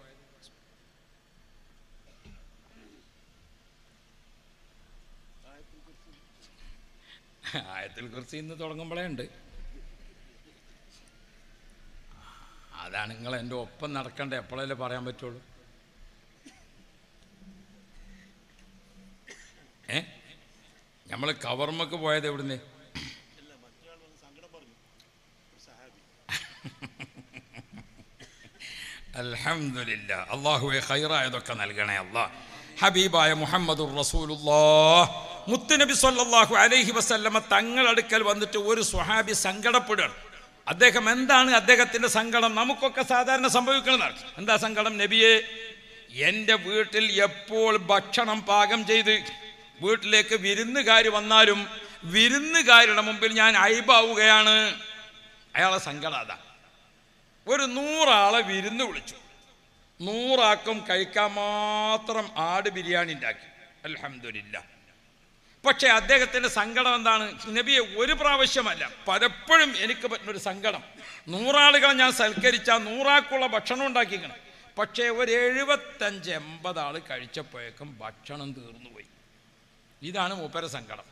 [SPEAKER 1] ആയത്തിൽ കുറിച്ച് ഇന്ന് തുടങ്ങുമ്പോഴേ ഉണ്ട് അതാണ് നിങ്ങൾ എൻ്റെ ഒപ്പം നടക്കണ്ട എപ്പോഴല്ലേ പറയാൻ പറ്റുള്ളൂ ഏ നമ്മൾ കവർമക്ക് പോയത് എവിടുന്ന് അൽഹംദുലില്ല അള്ളാഹുവെ ഖൈറായതൊക്കെ നൽകണേ അല്ലാ ഹബീബായ മുഹമ്മദുർ റസൂലുള്ളാഹ് മുത്തുനബി സല്ലല്ലാഹു അലൈഹി വസല്ലമ തങ്ങളടുക്കൽ വന്നിട്ട് ഒരു സ്വഹാബി സങ്കടപ്പെടുകയാണ് അദ്ദേഹം എന്താണ് അദ്ദേഹത്തിന്റെ സങ്കടം നമുക്കൊക്കെ സാധാരണ സംഭവിക്കുന്നതാണ് എന്താ സങ്കടം നബിയെ എൻ്റെ വീട്ടിൽ എപ്പോൾ ഭക്ഷണം പാകം ചെയ്ത് വീട്ടിലേക്ക് വിരുന്നുകാർ വന്നാലും വിരുന്നുകാരുടെ മുമ്പിൽ ഞാൻ അയബാവുകയാണ് അയാളെ സങ്കടം അതാ ഒരു നൂറാളെ വിരുന്ന് വിളിച്ചു നൂറാക്കും കഴിക്കാൻ മാത്രം ആട് ബിരിയാണി ഉണ്ടാക്കി അൽഹംദുലില്ല പക്ഷേ അദ്ദേഹത്തിൻ്റെ സങ്കടം എന്താണ് നബിയെ ഒരു പ്രാവശ്യമല്ല പലപ്പോഴും എനിക്ക് പറ്റുന്നൊരു സങ്കടം നൂറാളുകൾ ഞാൻ സൽക്കരിച്ച നൂറാക്കുള്ള ഭക്ഷണം ഉണ്ടാക്കിക്കണം പക്ഷേ ഒരു എഴുപത്തഞ്ച് എൺപത് ആൾ കഴിച്ചപ്പോഴേക്കും ഭക്ഷണം തീർന്നുപോയി ഇതാണ് മൂപ്പര സങ്കടം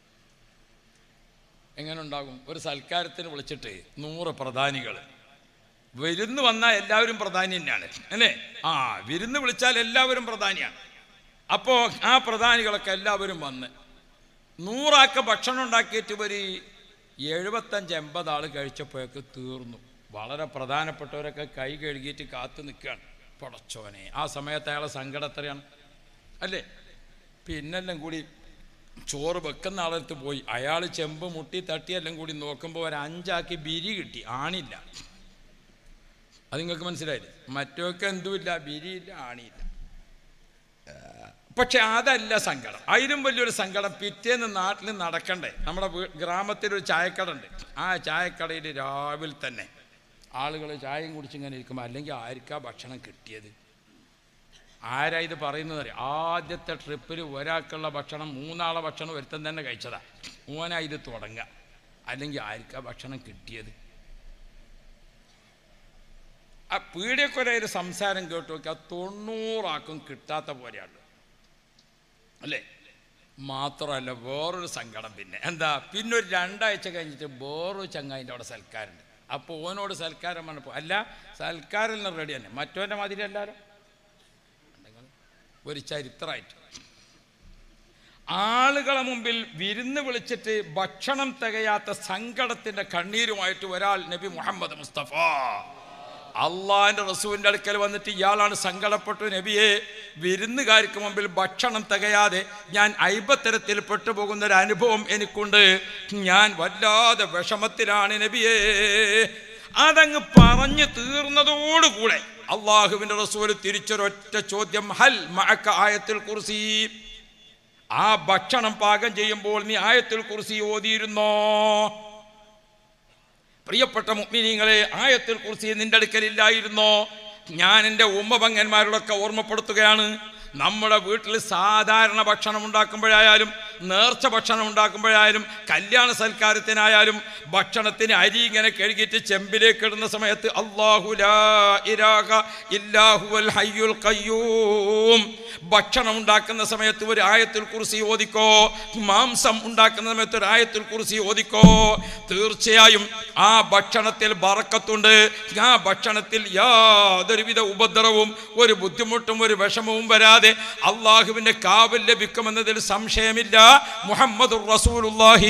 [SPEAKER 1] എങ്ങനെ ഉണ്ടാകും ഒരു സൽക്കാരത്തിന് വിളിച്ചിട്ട് നൂറ് പ്രധാനികൾ വിരുന്ന് വന്നാൽ എല്ലാവരും പ്രധാനി തന്നെയാണ് അല്ലേ ആ വിരുന്ന് വിളിച്ചാൽ എല്ലാവരും പ്രധാനിയാണ് അപ്പോൾ ആ പ്രധാനികളൊക്കെ എല്ലാവരും വന്ന് നൂറാക്ക ഭക്ഷണം ഉണ്ടാക്കിയിട്ട് ഒരു എഴുപത്തഞ്ച് എൺപത് ആൾ കഴിച്ചപ്പോഴൊക്കെ തീർന്നു വളരെ പ്രധാനപ്പെട്ടവരൊക്കെ കൈ കഴുകിയിട്ട് കാത്തു നിൽക്കുകയാണ് പടച്ചോനെ ആ സമയത്ത് അയാളെ സങ്കടം എത്രയാണ് അല്ലേ പിന്നെല്ലാം കൂടി ചോറ് വെക്കുന്ന ആളടുത്ത് പോയി അയാൾ ചെമ്പ് മുട്ടി തട്ടിയെല്ലാം കൂടി നോക്കുമ്പോൾ ഒരു അഞ്ചാക്കി ബിരി കിട്ടി ആണില്ല അത് നിങ്ങൾക്ക് മനസ്സിലായില്ലേ മറ്റൊക്കെ എന്തുമില്ല ബിരിയില്ല ആണിയില്ല പക്ഷെ അതല്ല സങ്കടം അതിലും വലിയൊരു സങ്കടം പിറ്റേന്ന് നാട്ടിൽ നടക്കണ്ടേ നമ്മുടെ വീ ഗ്രാമത്തിലൊരു ചായക്കട ഉണ്ട് ആ ചായക്കടയിൽ രാവിലെ തന്നെ ആളുകൾ ചായയും കുടിച്ചിങ്ങനെ ഇരിക്കുമ്പോൾ അല്ലെങ്കിൽ ആർക്കാ ഭക്ഷണം കിട്ടിയത് ആരാ ഇത് പറയുന്നത് അറിയാം ആദ്യത്തെ ട്രിപ്പിൽ ഒരാൾക്കുള്ള ഭക്ഷണം മൂന്നാളെ ഭക്ഷണം ഒരുത്തൻ തന്നെ കഴിച്ചതാ മൂന്നാ ഇത് തുടങ്ങുക അല്ലെങ്കിൽ ആർക്കാ ഭക്ഷണം കിട്ടിയത് ആ പീഡിയക്കൊരൊരു സംസാരം കേട്ടു നോക്കിയാൽ തൊണ്ണൂറാക്കും കിട്ടാത്ത പോലെയാണ് അല്ലേ മാത്രമല്ല വേറൊരു സങ്കടം പിന്നെ എന്താ പിന്നെ ഒരു രണ്ടാഴ്ച കഴിഞ്ഞിട്ട് വേറൊരു ചങ്ങായിൻ്റെ അവിടെ സൽക്കാരുണ്ട് അപ്പോൾ ഓനോട് സൽക്കാരം പറഞ്ഞപ്പോൾ അല്ല സൽക്കാരം റെഡി തന്നെ മറ്റോൻ്റെ മാതിരി അല്ലാലോ ഒരു ചരിത്രമായിട്ട് ആളുകളെ മുമ്പിൽ വിരുന്ന് വിളിച്ചിട്ട് ഭക്ഷണം തികയാത്ത സങ്കടത്തിൻ്റെ കണ്ണീരുമായിട്ട് ഒരാൾ നബി മുഹമ്മദ് മുസ്തഫ അള്ളാഹിൻ്റെ റസൂലിൻ്റെ അടുക്കൽ വന്നിട്ട് ഇയാളാണ് സങ്കടപ്പെട്ടു നബിയെ വിരുന്നുകാർക്ക് മുമ്പിൽ ഭക്ഷണം തികയാതെ ഞാൻ അയ്പത്തരത്തിൽ പെട്ടുപോകുന്ന ഒരു അനുഭവം എനിക്കുണ്ട് ഞാൻ വല്ലാതെ വിഷമത്തിലാണ് നബിയെ അതങ്ങ് പറഞ്ഞു തീർന്നതോടുകൂടെ അള്ളാഹുവിന്റെ റസൂൽ തിരിച്ചൊരൊറ്റ ചോദ്യം ഹൽ മഅക ആയത്തിൽ കുർസി ആ ഭക്ഷണം പാകം ചെയ്യുമ്പോൾ നീ ആയത്തിൽ കുർസി ഓതിയിരുന്നോ പ്രിയപ്പെട്ട മുഗ്മിനീങ്ങളെ ആയത്തിൽ കുറിച്ച് നിന്റെ അടുക്കലില്ലായിരുന്നോ ഞാൻ എൻ്റെ ഉമ്മപങ്ങന്മാരോടൊക്കെ ഓർമ്മപ്പെടുത്തുകയാണ് നമ്മുടെ വീട്ടിൽ സാധാരണ ഭക്ഷണം ഉണ്ടാക്കുമ്പോഴായാലും നേർച്ച ഭക്ഷണം ഉണ്ടാക്കുമ്പോഴായാലും കല്യാണ സൽക്കാരത്തിനായാലും ഭക്ഷണത്തിന് അരി ഇങ്ങനെ കഴുകിയിട്ട് ചെമ്പിലേക്ക് ഇടുന്ന സമയത്ത് അള്ളാഹു ലാ ഇലാഹ ഇല്ലാഹുവൽ ഹയ്യുൽ ഖയ്യൂം ഭക്ഷണം ഉണ്ടാക്കുന്ന സമയത്ത് ഒരു ആയത്തിൽ കുറിച്ച് ഓദിക്കോ മാംസം ഉണ്ടാക്കുന്ന സമയത്ത് ഒരു ആയത്തിൽ കുറിച്ച് ഓദിക്കോ തീർച്ചയായും ആ ഭക്ഷണത്തിൽ ബറക്കത്തുണ്ട് ആ ഭക്ഷണത്തിൽ യാതൊരുവിധ ഉപദ്രവവും ഒരു ബുദ്ധിമുട്ടും ഒരു വിഷമവും വരാതെ അള്ളാഹുവിന്റെ കാവൽ ലഭിക്കുമെന്നതിൽ സംശയമില്ല മുഹമ്മദ് റസൂലുള്ളാഹി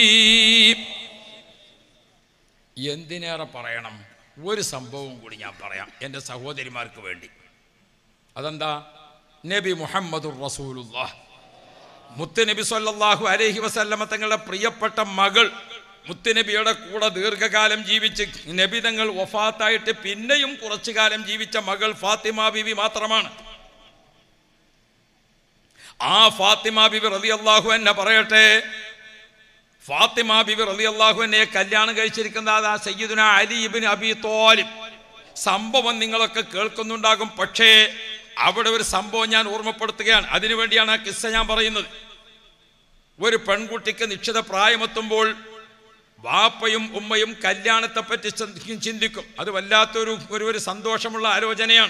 [SPEAKER 1] എന്തിനേറെ പറയണം ഒരു സംഭവം കൂടി ഞാൻ പറയാം എൻ്റെ സഹോദരിമാർക്ക് വേണ്ടി അതെന്താ നബി മുഹമ്മദുർ റസൂലുള്ളാഹ് മുത്തുനബി സല്ലല്ലാഹു അലൈഹി വസല്ലമ തങ്ങളുടെ പ്രിയപ്പെട്ട മകൾ മുത്തുനബിയുടെ കൂടെ ദീർഘകാലം ജീവിച്ച് നബി തങ്ങൾ വഫാത്തായിട്ട് പിന്നെയും കുറച്ചു കാലം ജീവിച്ച മകൾ ഫാത്തിമ ബിവി മാത്രമാണ് ആ ഫാത്തിമ ബിബി റളിയല്ലാഹു എന്നെ പറയട്ടെ ഫാത്തിമ ബിബി റളിയല്ലാഹു എന്നെ കല്യാണം കഴിച്ചിരിക്കുന്ന ആ സയ്യിദുന അലി ഇബ്നു അബി തോലിബ് സംഭവം നിങ്ങളൊക്കെ കേൾക്കുന്നുണ്ടാകും പക്ഷേ അവിടെ ഒരു സംഭവം ഞാൻ ഓർമ്മപ്പെടുത്തുകയാണ് അതിനുവേണ്ടിയാണ് ആ കിസ്സ ഞാൻ പറയുന്നത് ഒരു പെൺകുട്ടിക്ക് നിശ്ചിത പ്രായമെത്തുമ്പോൾ വാപ്പയും ഉമ്മയും കല്യാണത്തെപ്പറ്റി ചിന്തിക്കും ചിന്തിക്കും അത് വല്ലാത്തൊരു ഒരു ഒരു സന്തോഷമുള്ള ആലോചനയാണ്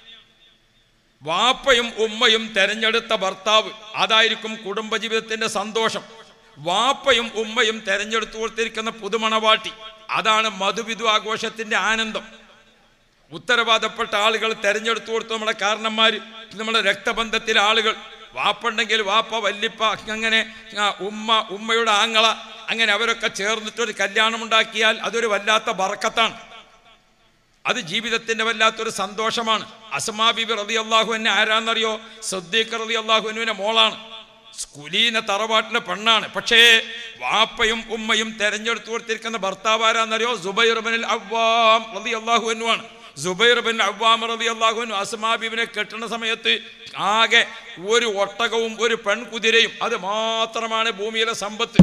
[SPEAKER 1] വാപ്പയും ഉമ്മയും തെരഞ്ഞെടുത്ത ഭർത്താവ് അതായിരിക്കും കുടുംബജീവിതത്തിന്റെ സന്തോഷം വാപ്പയും ഉമ്മയും തെരഞ്ഞെടുത്തു കൊടുത്തിരിക്കുന്ന പുതുമണവാട്ടി അതാണ് മധുവിധു ആഘോഷത്തിന്റെ ആനന്ദം ഉത്തരവാദപ്പെട്ട ആളുകൾ തെരഞ്ഞെടുത്തു കൊടുത്തു നമ്മുടെ കാരണന്മാർ നമ്മുടെ രക്തബന്ധത്തിലെ ആളുകൾ വാപ്പുണ്ടെങ്കിൽ വാപ്പ വല്ലിപ്പ അങ്ങനെ ആ, ഉമ്മ ഉമ്മയുടെ ആങ്ങള അങ്ങനെ അവരൊക്കെ ചേർന്നിട്ടൊരു കല്യാണം ഉണ്ടാക്കിയാൽ അതൊരു വല്ലാത്ത ബറക്കത്താണ് അത് ജീവിതത്തിന്റെ വല്ലാത്തൊരു സന്തോഷമാണ് അസമാ ബിബി റതി അള്ളാഹു എന്നെ ആരാന്നറിയോ സദ്ദീഖ് റതി അള്ളാഹുവിന്റെ മോളാണ് കുലീന തറവാട്ടിലെ പെണ്ണാണ് പക്ഷേ വാപ്പയും ഉമ്മയും തെരഞ്ഞെടുത്തു കൊടുത്തിരിക്കുന്ന ഭർത്താവ് ആരാന്നറിയോ സുബൈർ ബിൻ അവ്വാം റതി അള്ളാഹു ആണ് സുബൈർ ബിൻ അവ്വാം റതി അള്ളാഹു അസമാ ബിബിനെ കെട്ടുന്ന സമയത്ത് ആകെ ഒരു ഒട്ടകവും ഒരു പെൺകുതിരയും അത് മാത്രമാണ് ഭൂമിയിലെ സമ്പത്ത്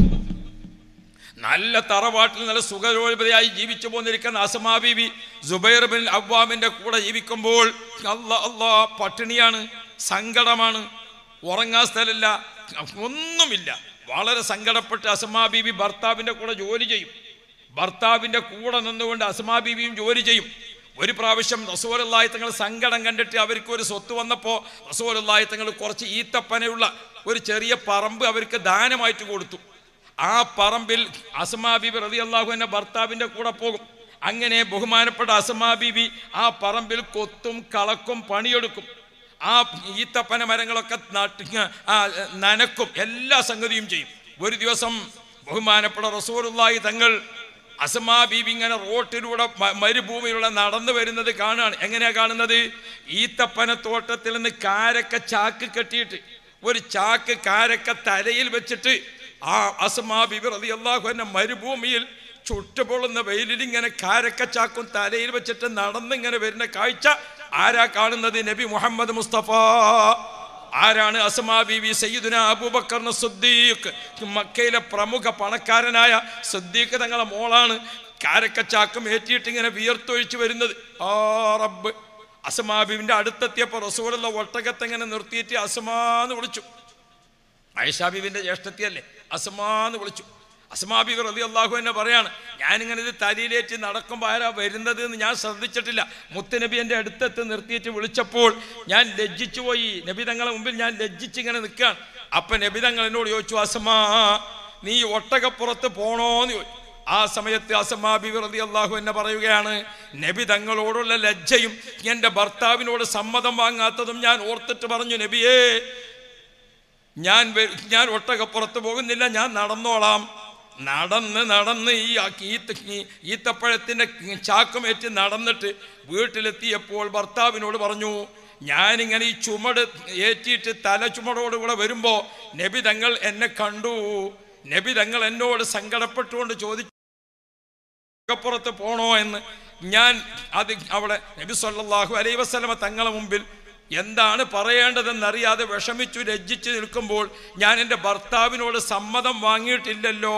[SPEAKER 1] നല്ല തറവാട്ടിൽ നല്ല സുഖരോപതയായി ജീവിച്ചു പോന്നിരിക്കുന്ന അസമാ ബീബി ജുബൈർ ബിൻ അവ്വാമിന്റെ കൂടെ ജീവിക്കുമ്പോൾ അല്ല അല്ലാ പട്ടിണിയാണ് സങ്കടമാണ് ഉറങ്ങാൻ സ്ഥലമില്ല ഒന്നുമില്ല വളരെ സങ്കടപ്പെട്ട് അസമാ ബീബി ഭർത്താവിന്റെ കൂടെ ജോലി ചെയ്യും ഭർത്താവിന്റെ കൂടെ നിന്നുകൊണ്ട് അസമാ ബീബിയും ജോലി ചെയ്യും ഒരു പ്രാവശ്യം റസൂലല്ലായി തങ്ങൾ സങ്കടം കണ്ടിട്ട് അവർക്ക് ഒരു സ്വത്ത് വന്നപ്പോൾ റസൂലല്ലായി തങ്ങൾ കുറച്ച് ഈത്തപ്പനയുള്ള ഒരു ചെറിയ പറമ്പ് അവർക്ക് ദാനമായിട്ട് കൊടുത്തു ആ പറമ്പിൽ അസമാ ബീബി റതി അള്ളാഹു എന്നെ ഭർത്താവിൻ്റെ കൂടെ പോകും അങ്ങനെ ബഹുമാനപ്പെട്ട അസമാ ബീബി ആ പറമ്പിൽ കൊത്തും കളക്കും പണിയെടുക്കും ആ ഈത്തപ്പന മരങ്ങളൊക്കെ നട്ട് ആ, നനക്കും എല്ലാ സംഗതിയും ചെയ്യും ഒരു ദിവസം ബഹുമാനപ്പെട്ട റസൂറുള്ളായി തങ്ങൾ അസമാ ബീബി ഇങ്ങനെ റോട്ടിലൂടെ മ- മരുഭൂമിയിലൂടെ നടന്നു വരുന്നത് കാണുകയാണ് എങ്ങനെയാ കാണുന്നത് ഈത്തപ്പന തോട്ടത്തിൽ നിന്ന് കാരക്ക ചാക്ക് കെട്ടിയിട്ട് ഒരു ചാക്ക് കാരക്ക തലയിൽ വെച്ചിട്ട് ആ അസമാ ബിബി റളിയല്ലാഹു അൻഹ മരുഭൂമിയിൽ ചുട്ടുപൊള്ളുന്ന വെയിലിൽ ഇങ്ങനെ കാരക്ക ചാക്കും തലയിൽ വെച്ചിട്ട് നടന്നിങ്ങനെ വരുന്ന കാഴ്ച ആരാ കാണുന്നത് നബി മുഹമ്മദ് മുസ്തഫ ആരാണ് അസമാ ബീവി സയ്യിദുന അബൂബക്കർ സുദ്ദീഖ് മക്കയിലെ പ്രമുഖ പണക്കാരനായ സുദ്ദീഖ് തങ്ങളെ മോളാണ് കാരക്കച്ചാക്കം ഏറ്റിയിട്ട് ഇങ്ങനെ വിയർത്തൊഴിച്ചു വരുന്നത് ആ റബ്ബ് അസമാബിന്റെ അടുത്തെത്തിയപ്പോൾ റസൂലുള്ള ഒട്ടകത്തെ ഇങ്ങനെ നിർത്തിയിട്ട് അസമാന്ന് വിളിച്ചു ഐഷാബിബിന്റെ ജ്യേഷ്ഠത്തിയല്ലേ അസമാന്ന് വിളിച്ചു അസമാബിബി റതി അള്ളാഹു എന്നെ പറയാണ് ഞാനിങ്ങനെ ഇത് തലയിലേറ്റ് നടക്കുമ്പോൾ ആരാ വരുന്നത് എന്ന് ഞാൻ ശ്രദ്ധിച്ചിട്ടില്ല മുത്തുനബി എൻ്റെ അടുത്തെത്ത് നിർത്തിയിട്ട് വിളിച്ചപ്പോൾ ഞാൻ ലജ്ജിച്ചു പോയി നബി തങ്ങളെ മുമ്പിൽ ഞാൻ ലജ്ജിച്ച് ഇങ്ങനെ നിൽക്കുകയാണ് അപ്പം നബി തങ്ങൾ എന്നോട് ചോദിച്ചു അസമാ നീ ഒട്ടകപ്പുറത്ത് പോണോന്ന് ചോദിച്ചു ആ സമയത്ത് അസമാ ബിബി റതി അള്ളാഹു എന്നെ പറയുകയാണ് നബി തങ്ങളോടുള്ള ലജ്ജയും എൻ്റെ ഭർത്താവിനോട് സമ്മതം വാങ്ങാത്തതും ഞാൻ ഓർത്തിട്ട് പറഞ്ഞു നബിയേ ഞാൻ വെ- ഞാൻ ഒട്ടകപ്പുറത്ത് പോകുന്നില്ല ഞാൻ നടന്നോളാം നടന്ന് നടന്ന് ഈ ആ- ഈത്ത ഈ- ഈത്തപ്പഴത്തിൻ്റെ ചാക്കുമേറ്റ് നടന്നിട്ട് വീട്ടിലെത്തിയപ്പോൾ ഭർത്താവിനോട് പറഞ്ഞു ഞാനിങ്ങനെ ഈ ചുമട് ഏറ്റിയിട്ട് തല ചുമടോടുകൂടെ വരുമ്പോൾ നബി തങ്ങൾ എന്നെ കണ്ടു നബി തങ്ങൾ എന്നോട് സങ്കടപ്പെട്ടുകൊണ്ട് ചോദിച്ചു ഒട്ടകപ്പുറത്ത് പോണോ എന്ന് ഞാൻ അത് അവിടെ നബി സല്ലല്ലാഹു അലൈഹി വസല്ലമ തങ്ങളെ മുമ്പിൽ എന്താണ് പറയേണ്ടതെന്നറിയാതെ വിഷമിച്ചു ലജ്ജിച്ചു നിൽക്കുമ്പോൾ ഞാൻ എൻ്റെ ഭർത്താവിനോട് സമ്മതം വാങ്ങിയിട്ടില്ലല്ലോ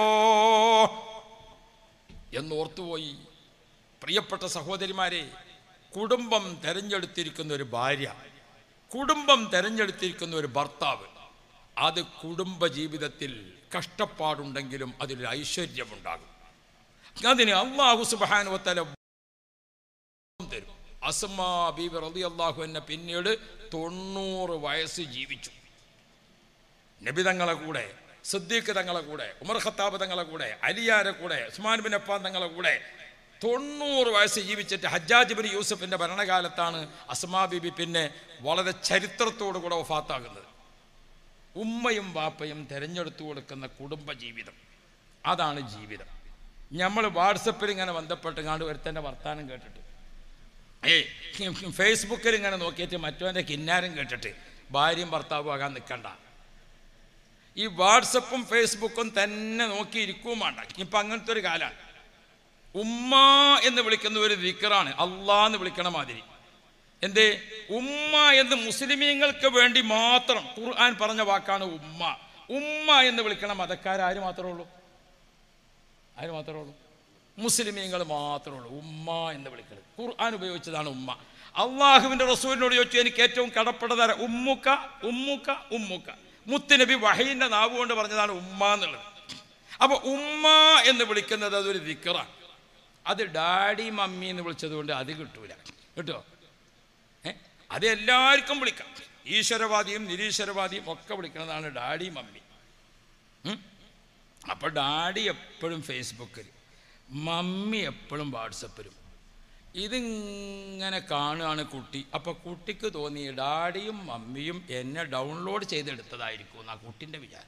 [SPEAKER 1] എന്നോർത്തുപോയി പ്രിയപ്പെട്ട സഹോദരിമാരെ കുടുംബം തെരഞ്ഞെടുത്തിരിക്കുന്ന ഒരു ഭാര്യ കുടുംബം തെരഞ്ഞെടുത്തിരിക്കുന്ന ഒരു ഭർത്താവ് അത് കുടുംബ ജീവിതത്തിൽ കഷ്ടപ്പാടുണ്ടെങ്കിലും അതിലൊരു ഐശ്വര്യമുണ്ടാകും അതിന് അള്ളാഹു സുബാനുവത്തല തരും അസ്മാ ബീബി റളിയല്ലാഹു എന്നെ പിന്നീട് തൊണ്ണൂറ് വയസ്സ് ജീവിച്ചു നബി തങ്ങളെ കൂടെ സിദ്ദീഖ് തങ്ങളെ കൂടെ ഉമർ ഖത്താബ് തങ്ങളെ കൂടെ അലിയാരെ കൂടെ ഉസ്മാൻ ബിൻ അഫാൻ തങ്ങളെ കൂടെ തൊണ്ണൂറ് വയസ്സ് ജീവിച്ചിട്ട് ഹജ്ജാജ് ബിൻ യൂസഫിന്റെ ഭരണകാലത്താണ് അസ്മാ ബീബി പിന്നെ വളരെ ചരിത്രത്തോടു കൂടെ വഫാത്താകുന്നത് ഉമ്മയും വാപ്പയും തിരഞ്ഞെടുത്തു കൊടുക്കുന്ന കുടുംബ ജീവിതം അതാണ് ജീവിതം നമ്മൾ വാട്സപ്പിൽ ഇങ്ങനെ ബന്ധപ്പെട്ട് കണ്ട് ഒരുത്തൻ്റെ വർത്താനം കേട്ടിട്ട് ഏയ് ഫേസ്ബുക്കിൽ ഇങ്ങനെ നോക്കിയിട്ട് മറ്റവൻ്റെ കിന്നാരം കേട്ടിട്ട് ഭാര്യയും ഭർത്താവും ആകാൻ നിൽക്കണ്ട ഈ വാട്സപ്പും ഫേസ്ബുക്കും തന്നെ നോക്കിയിരിക്കുകയും വേണ്ട ഇപ്പം അങ്ങനത്തെ ഒരു കാലമാണ് ഉമ്മ എന്ന് വിളിക്കുന്ന ഒരു ദിക്കറാണ് അള്ളാ എന്ന് വിളിക്കണ മാതിരി എന്തേ ഉമ്മ എന്ന് മുസ്ലിമീങ്ങൾക്ക് വേണ്ടി മാത്രം ഖുർആൻ പറഞ്ഞ വാക്കാണ് ഉമ്മ ഉമ്മ എന്ന് വിളിക്കണ മതക്കാർ മാത്രമേ ഉള്ളൂ ആര് മാത്രമേ ഉള്ളൂ മുസ്ലിമീങ്ങൾ മാത്രമേ ഉള്ളൂ ഉമ്മ എന്ന് വിളിക്കുന്നത് ഖുർആൻ ഉപയോഗിച്ചതാണ് ഉമ്മ അള്ളാഹുവിൻ്റെ റസൂലിനോട് ചോദിച്ചു എനിക്ക് ഏറ്റവും കടപ്പെട്ടതാര ഉമ്മുക്ക ഉമ്മുക്ക ഉമ്മുക്ക മുത്തുനബി വഹീൻ്റെ നാവ് കൊണ്ട് പറഞ്ഞതാണ് ഉമ്മ എന്നുള്ളത് അപ്പോൾ ഉമ്മ എന്ന് വിളിക്കുന്നത് അതൊരു ദിക്കറാണ് അത് ഡാഡി മമ്മി എന്ന് വിളിച്ചത് കൊണ്ട് അത് കിട്ടൂല കിട്ടുമോ ഏ അത് എല്ലാവർക്കും വിളിക്കാം ഈശ്വരവാദിയും നിരീശ്വരവാദിയും ഒക്കെ വിളിക്കുന്നതാണ് ഡാഡി മമ്മി ഉം? അപ്പോൾ ഡാഡി എപ്പോഴും ഫേസ്ബുക്കിൽ മമ്മി എപ്പോഴും വാട്സപ്പിലും ഇതിങ്ങനെ കാണുകയാണ് കുട്ടി അപ്പോൾ കുട്ടിക്ക് തോന്നി ഡാഡിയും മമ്മിയും എന്നെ ഡൗൺലോഡ് ചെയ്തെടുത്തതായിരിക്കും എന്നാ കുട്ടിൻ്റെ വിചാരം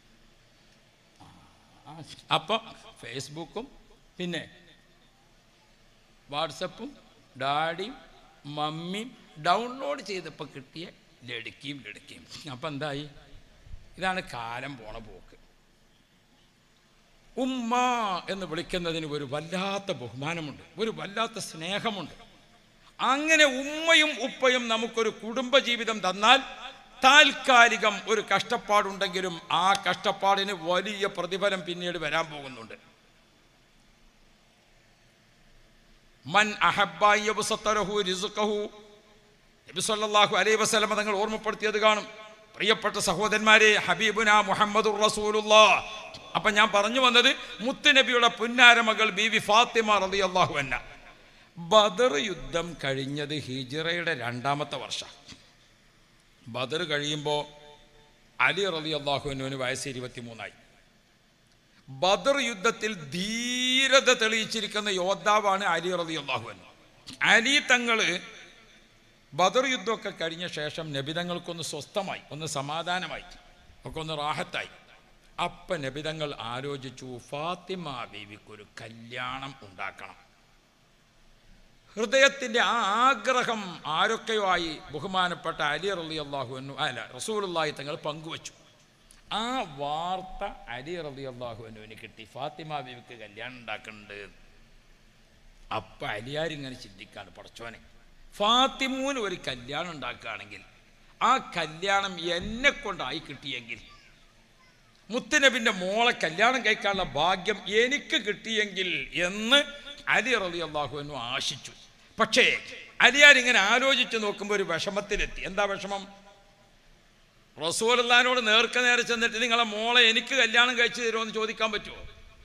[SPEAKER 1] അപ്പോൾ ഫേസ്ബുക്കും പിന്നെ വാട്സപ്പും ഡാഡിയും മമ്മിയും ഡൗൺലോഡ് ചെയ്തപ്പോൾ കിട്ടിയ ലടുക്കിയും ലടുക്കിയും അപ്പം എന്തായി ഇതാണ് കാലം പോണ പോക്ക് ഉമ്മ എന്ന് വിളിക്കുന്നതിന് ഒരു വല്ലാത്ത ബഹുമാനമുണ്ട് ഒരു വല്ലാത്ത സ്നേഹമുണ്ട് അങ്ങനെ ഉമ്മയും ഉപ്പയും നമുക്കൊരു കുടുംബജീവിതം തന്നാൽ താൽക്കാലികം ഒരു കഷ്ടപ്പാടുണ്ടെങ്കിലും ആ കഷ്ടപ്പാടിന് വലിയ പ്രതിഫലം പിന്നീട് വരാൻ പോകുന്നുണ്ട് മൻ അഹബ്ബാഹു റിസുഖഹു നബി സല്ലല്ലാഹു അലൈഹി വസല്ലമ തങ്ങൾ ഓർമ്മപ്പെടുത്തിയത് കാണും പ്രിയപ്പെട്ട സഹോദരന്മാരെ ഹബീബുന മുഹമ്മദുർ റസൂലുള്ളാ അപ്പം ഞാൻ പറഞ്ഞു വന്നത് മുത്തുനബിയുടെ പുന്നാരമകൾ ബീവി ഫാത്തിമ റളിയല്ലാഹു അൻഹ ബദർ യുദ്ധം കഴിഞ്ഞത് ഹിജിറയുടെ രണ്ടാമത്തെ വർഷം ബദർ കഴിയുമ്പോൾ അലി റളിയല്ലാഹുവിന് വയസ്സ് ഇരുപത്തി മൂന്നായി ബദർ യുദ്ധത്തിൽ ധീരത തെളിയിച്ചിരിക്കുന്ന യോദ്ധാവാണ് അലി റളിയല്ലാഹു അൻഹു അലി തങ്ങള് ബദർ യുദ്ധമൊക്കെ കഴിഞ്ഞ ശേഷം നബിതങ്ങൾക്കൊന്ന് സ്വസ്ഥമായി ഒന്ന് സമാധാനമായി ഒക്കെ ഒന്ന് റാഹത്തായി അപ്പ നബിതങ്ങൾ ആലോചിച്ചു ഫാത്തിമ ബീവിക്കൊരു കല്യാണം ഉണ്ടാക്കണം ഹൃദയത്തിൻ്റെ ആ ആഗ്രഹം ആരൊക്കെയോ ആയി ബഹുമാനപ്പെട്ട അലി റലി അള്ളാഹുവിനു അല്ല റസൂലുള്ളാഹി തങ്ങൾ പങ്കുവച്ചു ആ വാർത്ത അലി റലി അള്ളാഹുവിനുവിന് കിട്ടി ഫാത്തിമ ബീവിക്ക് കല്യാണം ഉണ്ടാക്കുന്നുണ്ട് അപ്പം അലിയാരിങ്ങനെ ചിന്തിക്കാണ് പടച്ചോനെ ഫാത്തിമൂന് ഒരു കല്യാണം ഉണ്ടാക്കുകയാണെങ്കിൽ ആ കല്യാണം എന്നെ കൊണ്ടായി കിട്ടിയെങ്കിൽ മുത്തുനബിൻ്റെ മോളെ കല്യാണം കഴിക്കാനുള്ള ഭാഗ്യം എനിക്ക് കിട്ടിയെങ്കിൽ എന്ന് അലി റലി അള്ളാഹുവിനു ആശിച്ചു പക്ഷേ അലിയാർ ഇങ്ങനെ ആലോചിച്ച് നോക്കുമ്പോൾ ഒരു വിഷമത്തിലെത്തി എന്താ വിഷമം റസൂലുള്ളാഹിനോട് നേർക്ക നേരെ ചെന്നിട്ട് നിങ്ങളെ മോളെ എനിക്ക് കല്യാണം കഴിച്ചു തരുമോ എന്ന് ചോദിക്കാൻ പറ്റുമോ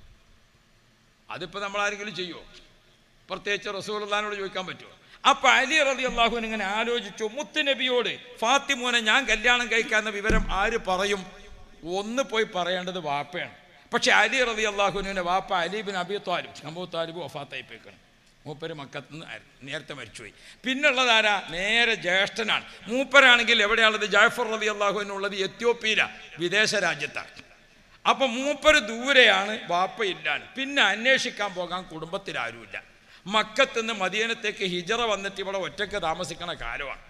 [SPEAKER 1] അതിപ്പോൾ നമ്മൾ ആരെങ്കിലും ചെയ്യുമോ പ്രത്യേകിച്ച് റസൂലുള്ളാഹിനോട് ചോദിക്കാൻ പറ്റുമോ അപ്പൊ അലി റതി അള്ളാഹുവിൻ ഇങ്ങനെ ആലോചിച്ചു മുത്തുനബിയോട് ഫാത്തിമോനെ ഞാൻ കല്യാണം കഴിക്കാന്ന വിവരം ആര് പറയും ഒന്ന് പോയി പറയേണ്ടത് വാപ്പയാണ് പക്ഷെ അലി റതി അള്ളാഹുവിനെ വാപ്പ അലീബിൻ അബി താലിബ് അബൂ താലിബ് വഫാത്തായി പോയിക്കണം മൂപ്പര് മക്കത്ത് നിന്ന് നേരത്തെ മരിച്ചുപോയി പിന്നുള്ളതാരാ നേരെ ജ്യേഷ്ഠനാണ് മൂപ്പരാണെങ്കിൽ എവിടെയാണുള്ളത് ജാഫർ റതി അള്ളാഹുവിനുള്ളത് എത്യോപ്യയില വിദേശ രാജ്യത്താണ് അപ്പം മൂപ്പര് ദൂരെയാണ് വാപ്പ ഇല്ലാണ് പിന്നെ അന്വേഷിക്കാൻ പോകാൻ കുടുംബത്തിൽ ആരുമില്ല മക്കത്തുനിന്ന് മദീനത്തേക്ക് ഹിജറ വന്നിട്ട് ഇവിടെ ഒറ്റയ്ക്ക് താമസിക്കണ കാലമാണ്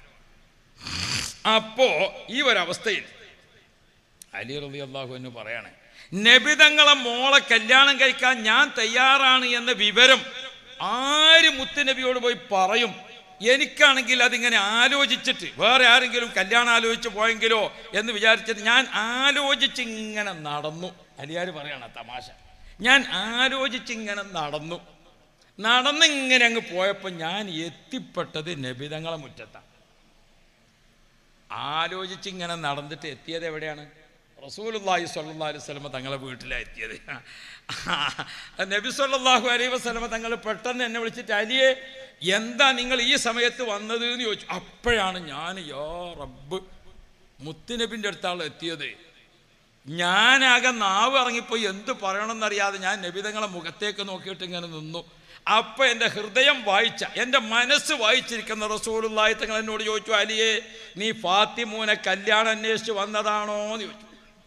[SPEAKER 1] അപ്പോ ഈ ഒരവസ്ഥയിൽ അലി റബി അള്ളാഹു എന്ന് പറയാണ് നബിതങ്ങളെ മോളെ കല്യാണം കഴിക്കാൻ ഞാൻ തയ്യാറാണ് എന്ന വിവരം ആര് മുത്തുനബിയോട് പോയി പറയും എനിക്കാണെങ്കിൽ അതിങ്ങനെ ആലോചിച്ചിട്ട് വേറെ ആരെങ്കിലും കല്യാണം ആലോചിച്ച് പോയെങ്കിലോ എന്ന് വിചാരിച്ചിട്ട് ഞാൻ ആലോചിച്ച് ഇങ്ങനെ നടന്നു അലിയാർ പറയണ തമാശ ഞാൻ ആലോചിച്ച് ഇങ്ങനെ നടന്നു നടന്നിങ്ങനെ അങ്ങ് പോയപ്പോൾ ഞാൻ എത്തിപ്പെട്ടത് നബിതങ്ങളെ മുറ്റത്താണ് ആലോചിച്ച് ഇങ്ങനെ നടന്നിട്ട് എത്തിയത് എവിടെയാണ് റസൂലുള്ളാഹി സ്വല്ലല്ലാഹു അലൈഹി വസല്ലമ തങ്ങളെ വീട്ടിലാണ് എത്തിയത് നബി സല്ലല്ലാഹു അലൈഹി വസല്ലമ തങ്ങൾ പെട്ടെന്ന് എന്നെ വിളിച്ചിട്ട് അലിയെ എന്താ നിങ്ങൾ ഈ സമയത്ത് വന്നത് എന്ന് ചോദിച്ചു അപ്പോഴാണ് ഞാൻ യാ റബ്ബ് മുത്തുനബിൻ്റെ അടുത്താണ് എത്തിയത് ഞാനാകെ നാവ് ഇറങ്ങിപ്പോയി എന്ത് പറയണമെന്നറിയാതെ ഞാൻ നബിതങ്ങളെ മുഖത്തേക്ക് നോക്കിയിട്ട് ഇങ്ങനെ നിന്നു അപ്പൊ എൻ്റെ ഹൃദയം വായിച്ച എൻ്റെ മനസ്സ് വായിച്ചിരിക്കുന്ന റസൂലുള്ളാഹി തങ്ങൾ എന്നോട് ചോദിച്ചു അലിയെ നീ ഫാത്തിമൂനെ കല്യാണം അന്വേഷിച്ച് വന്നതാണോ എന്ന് ചോദിച്ചു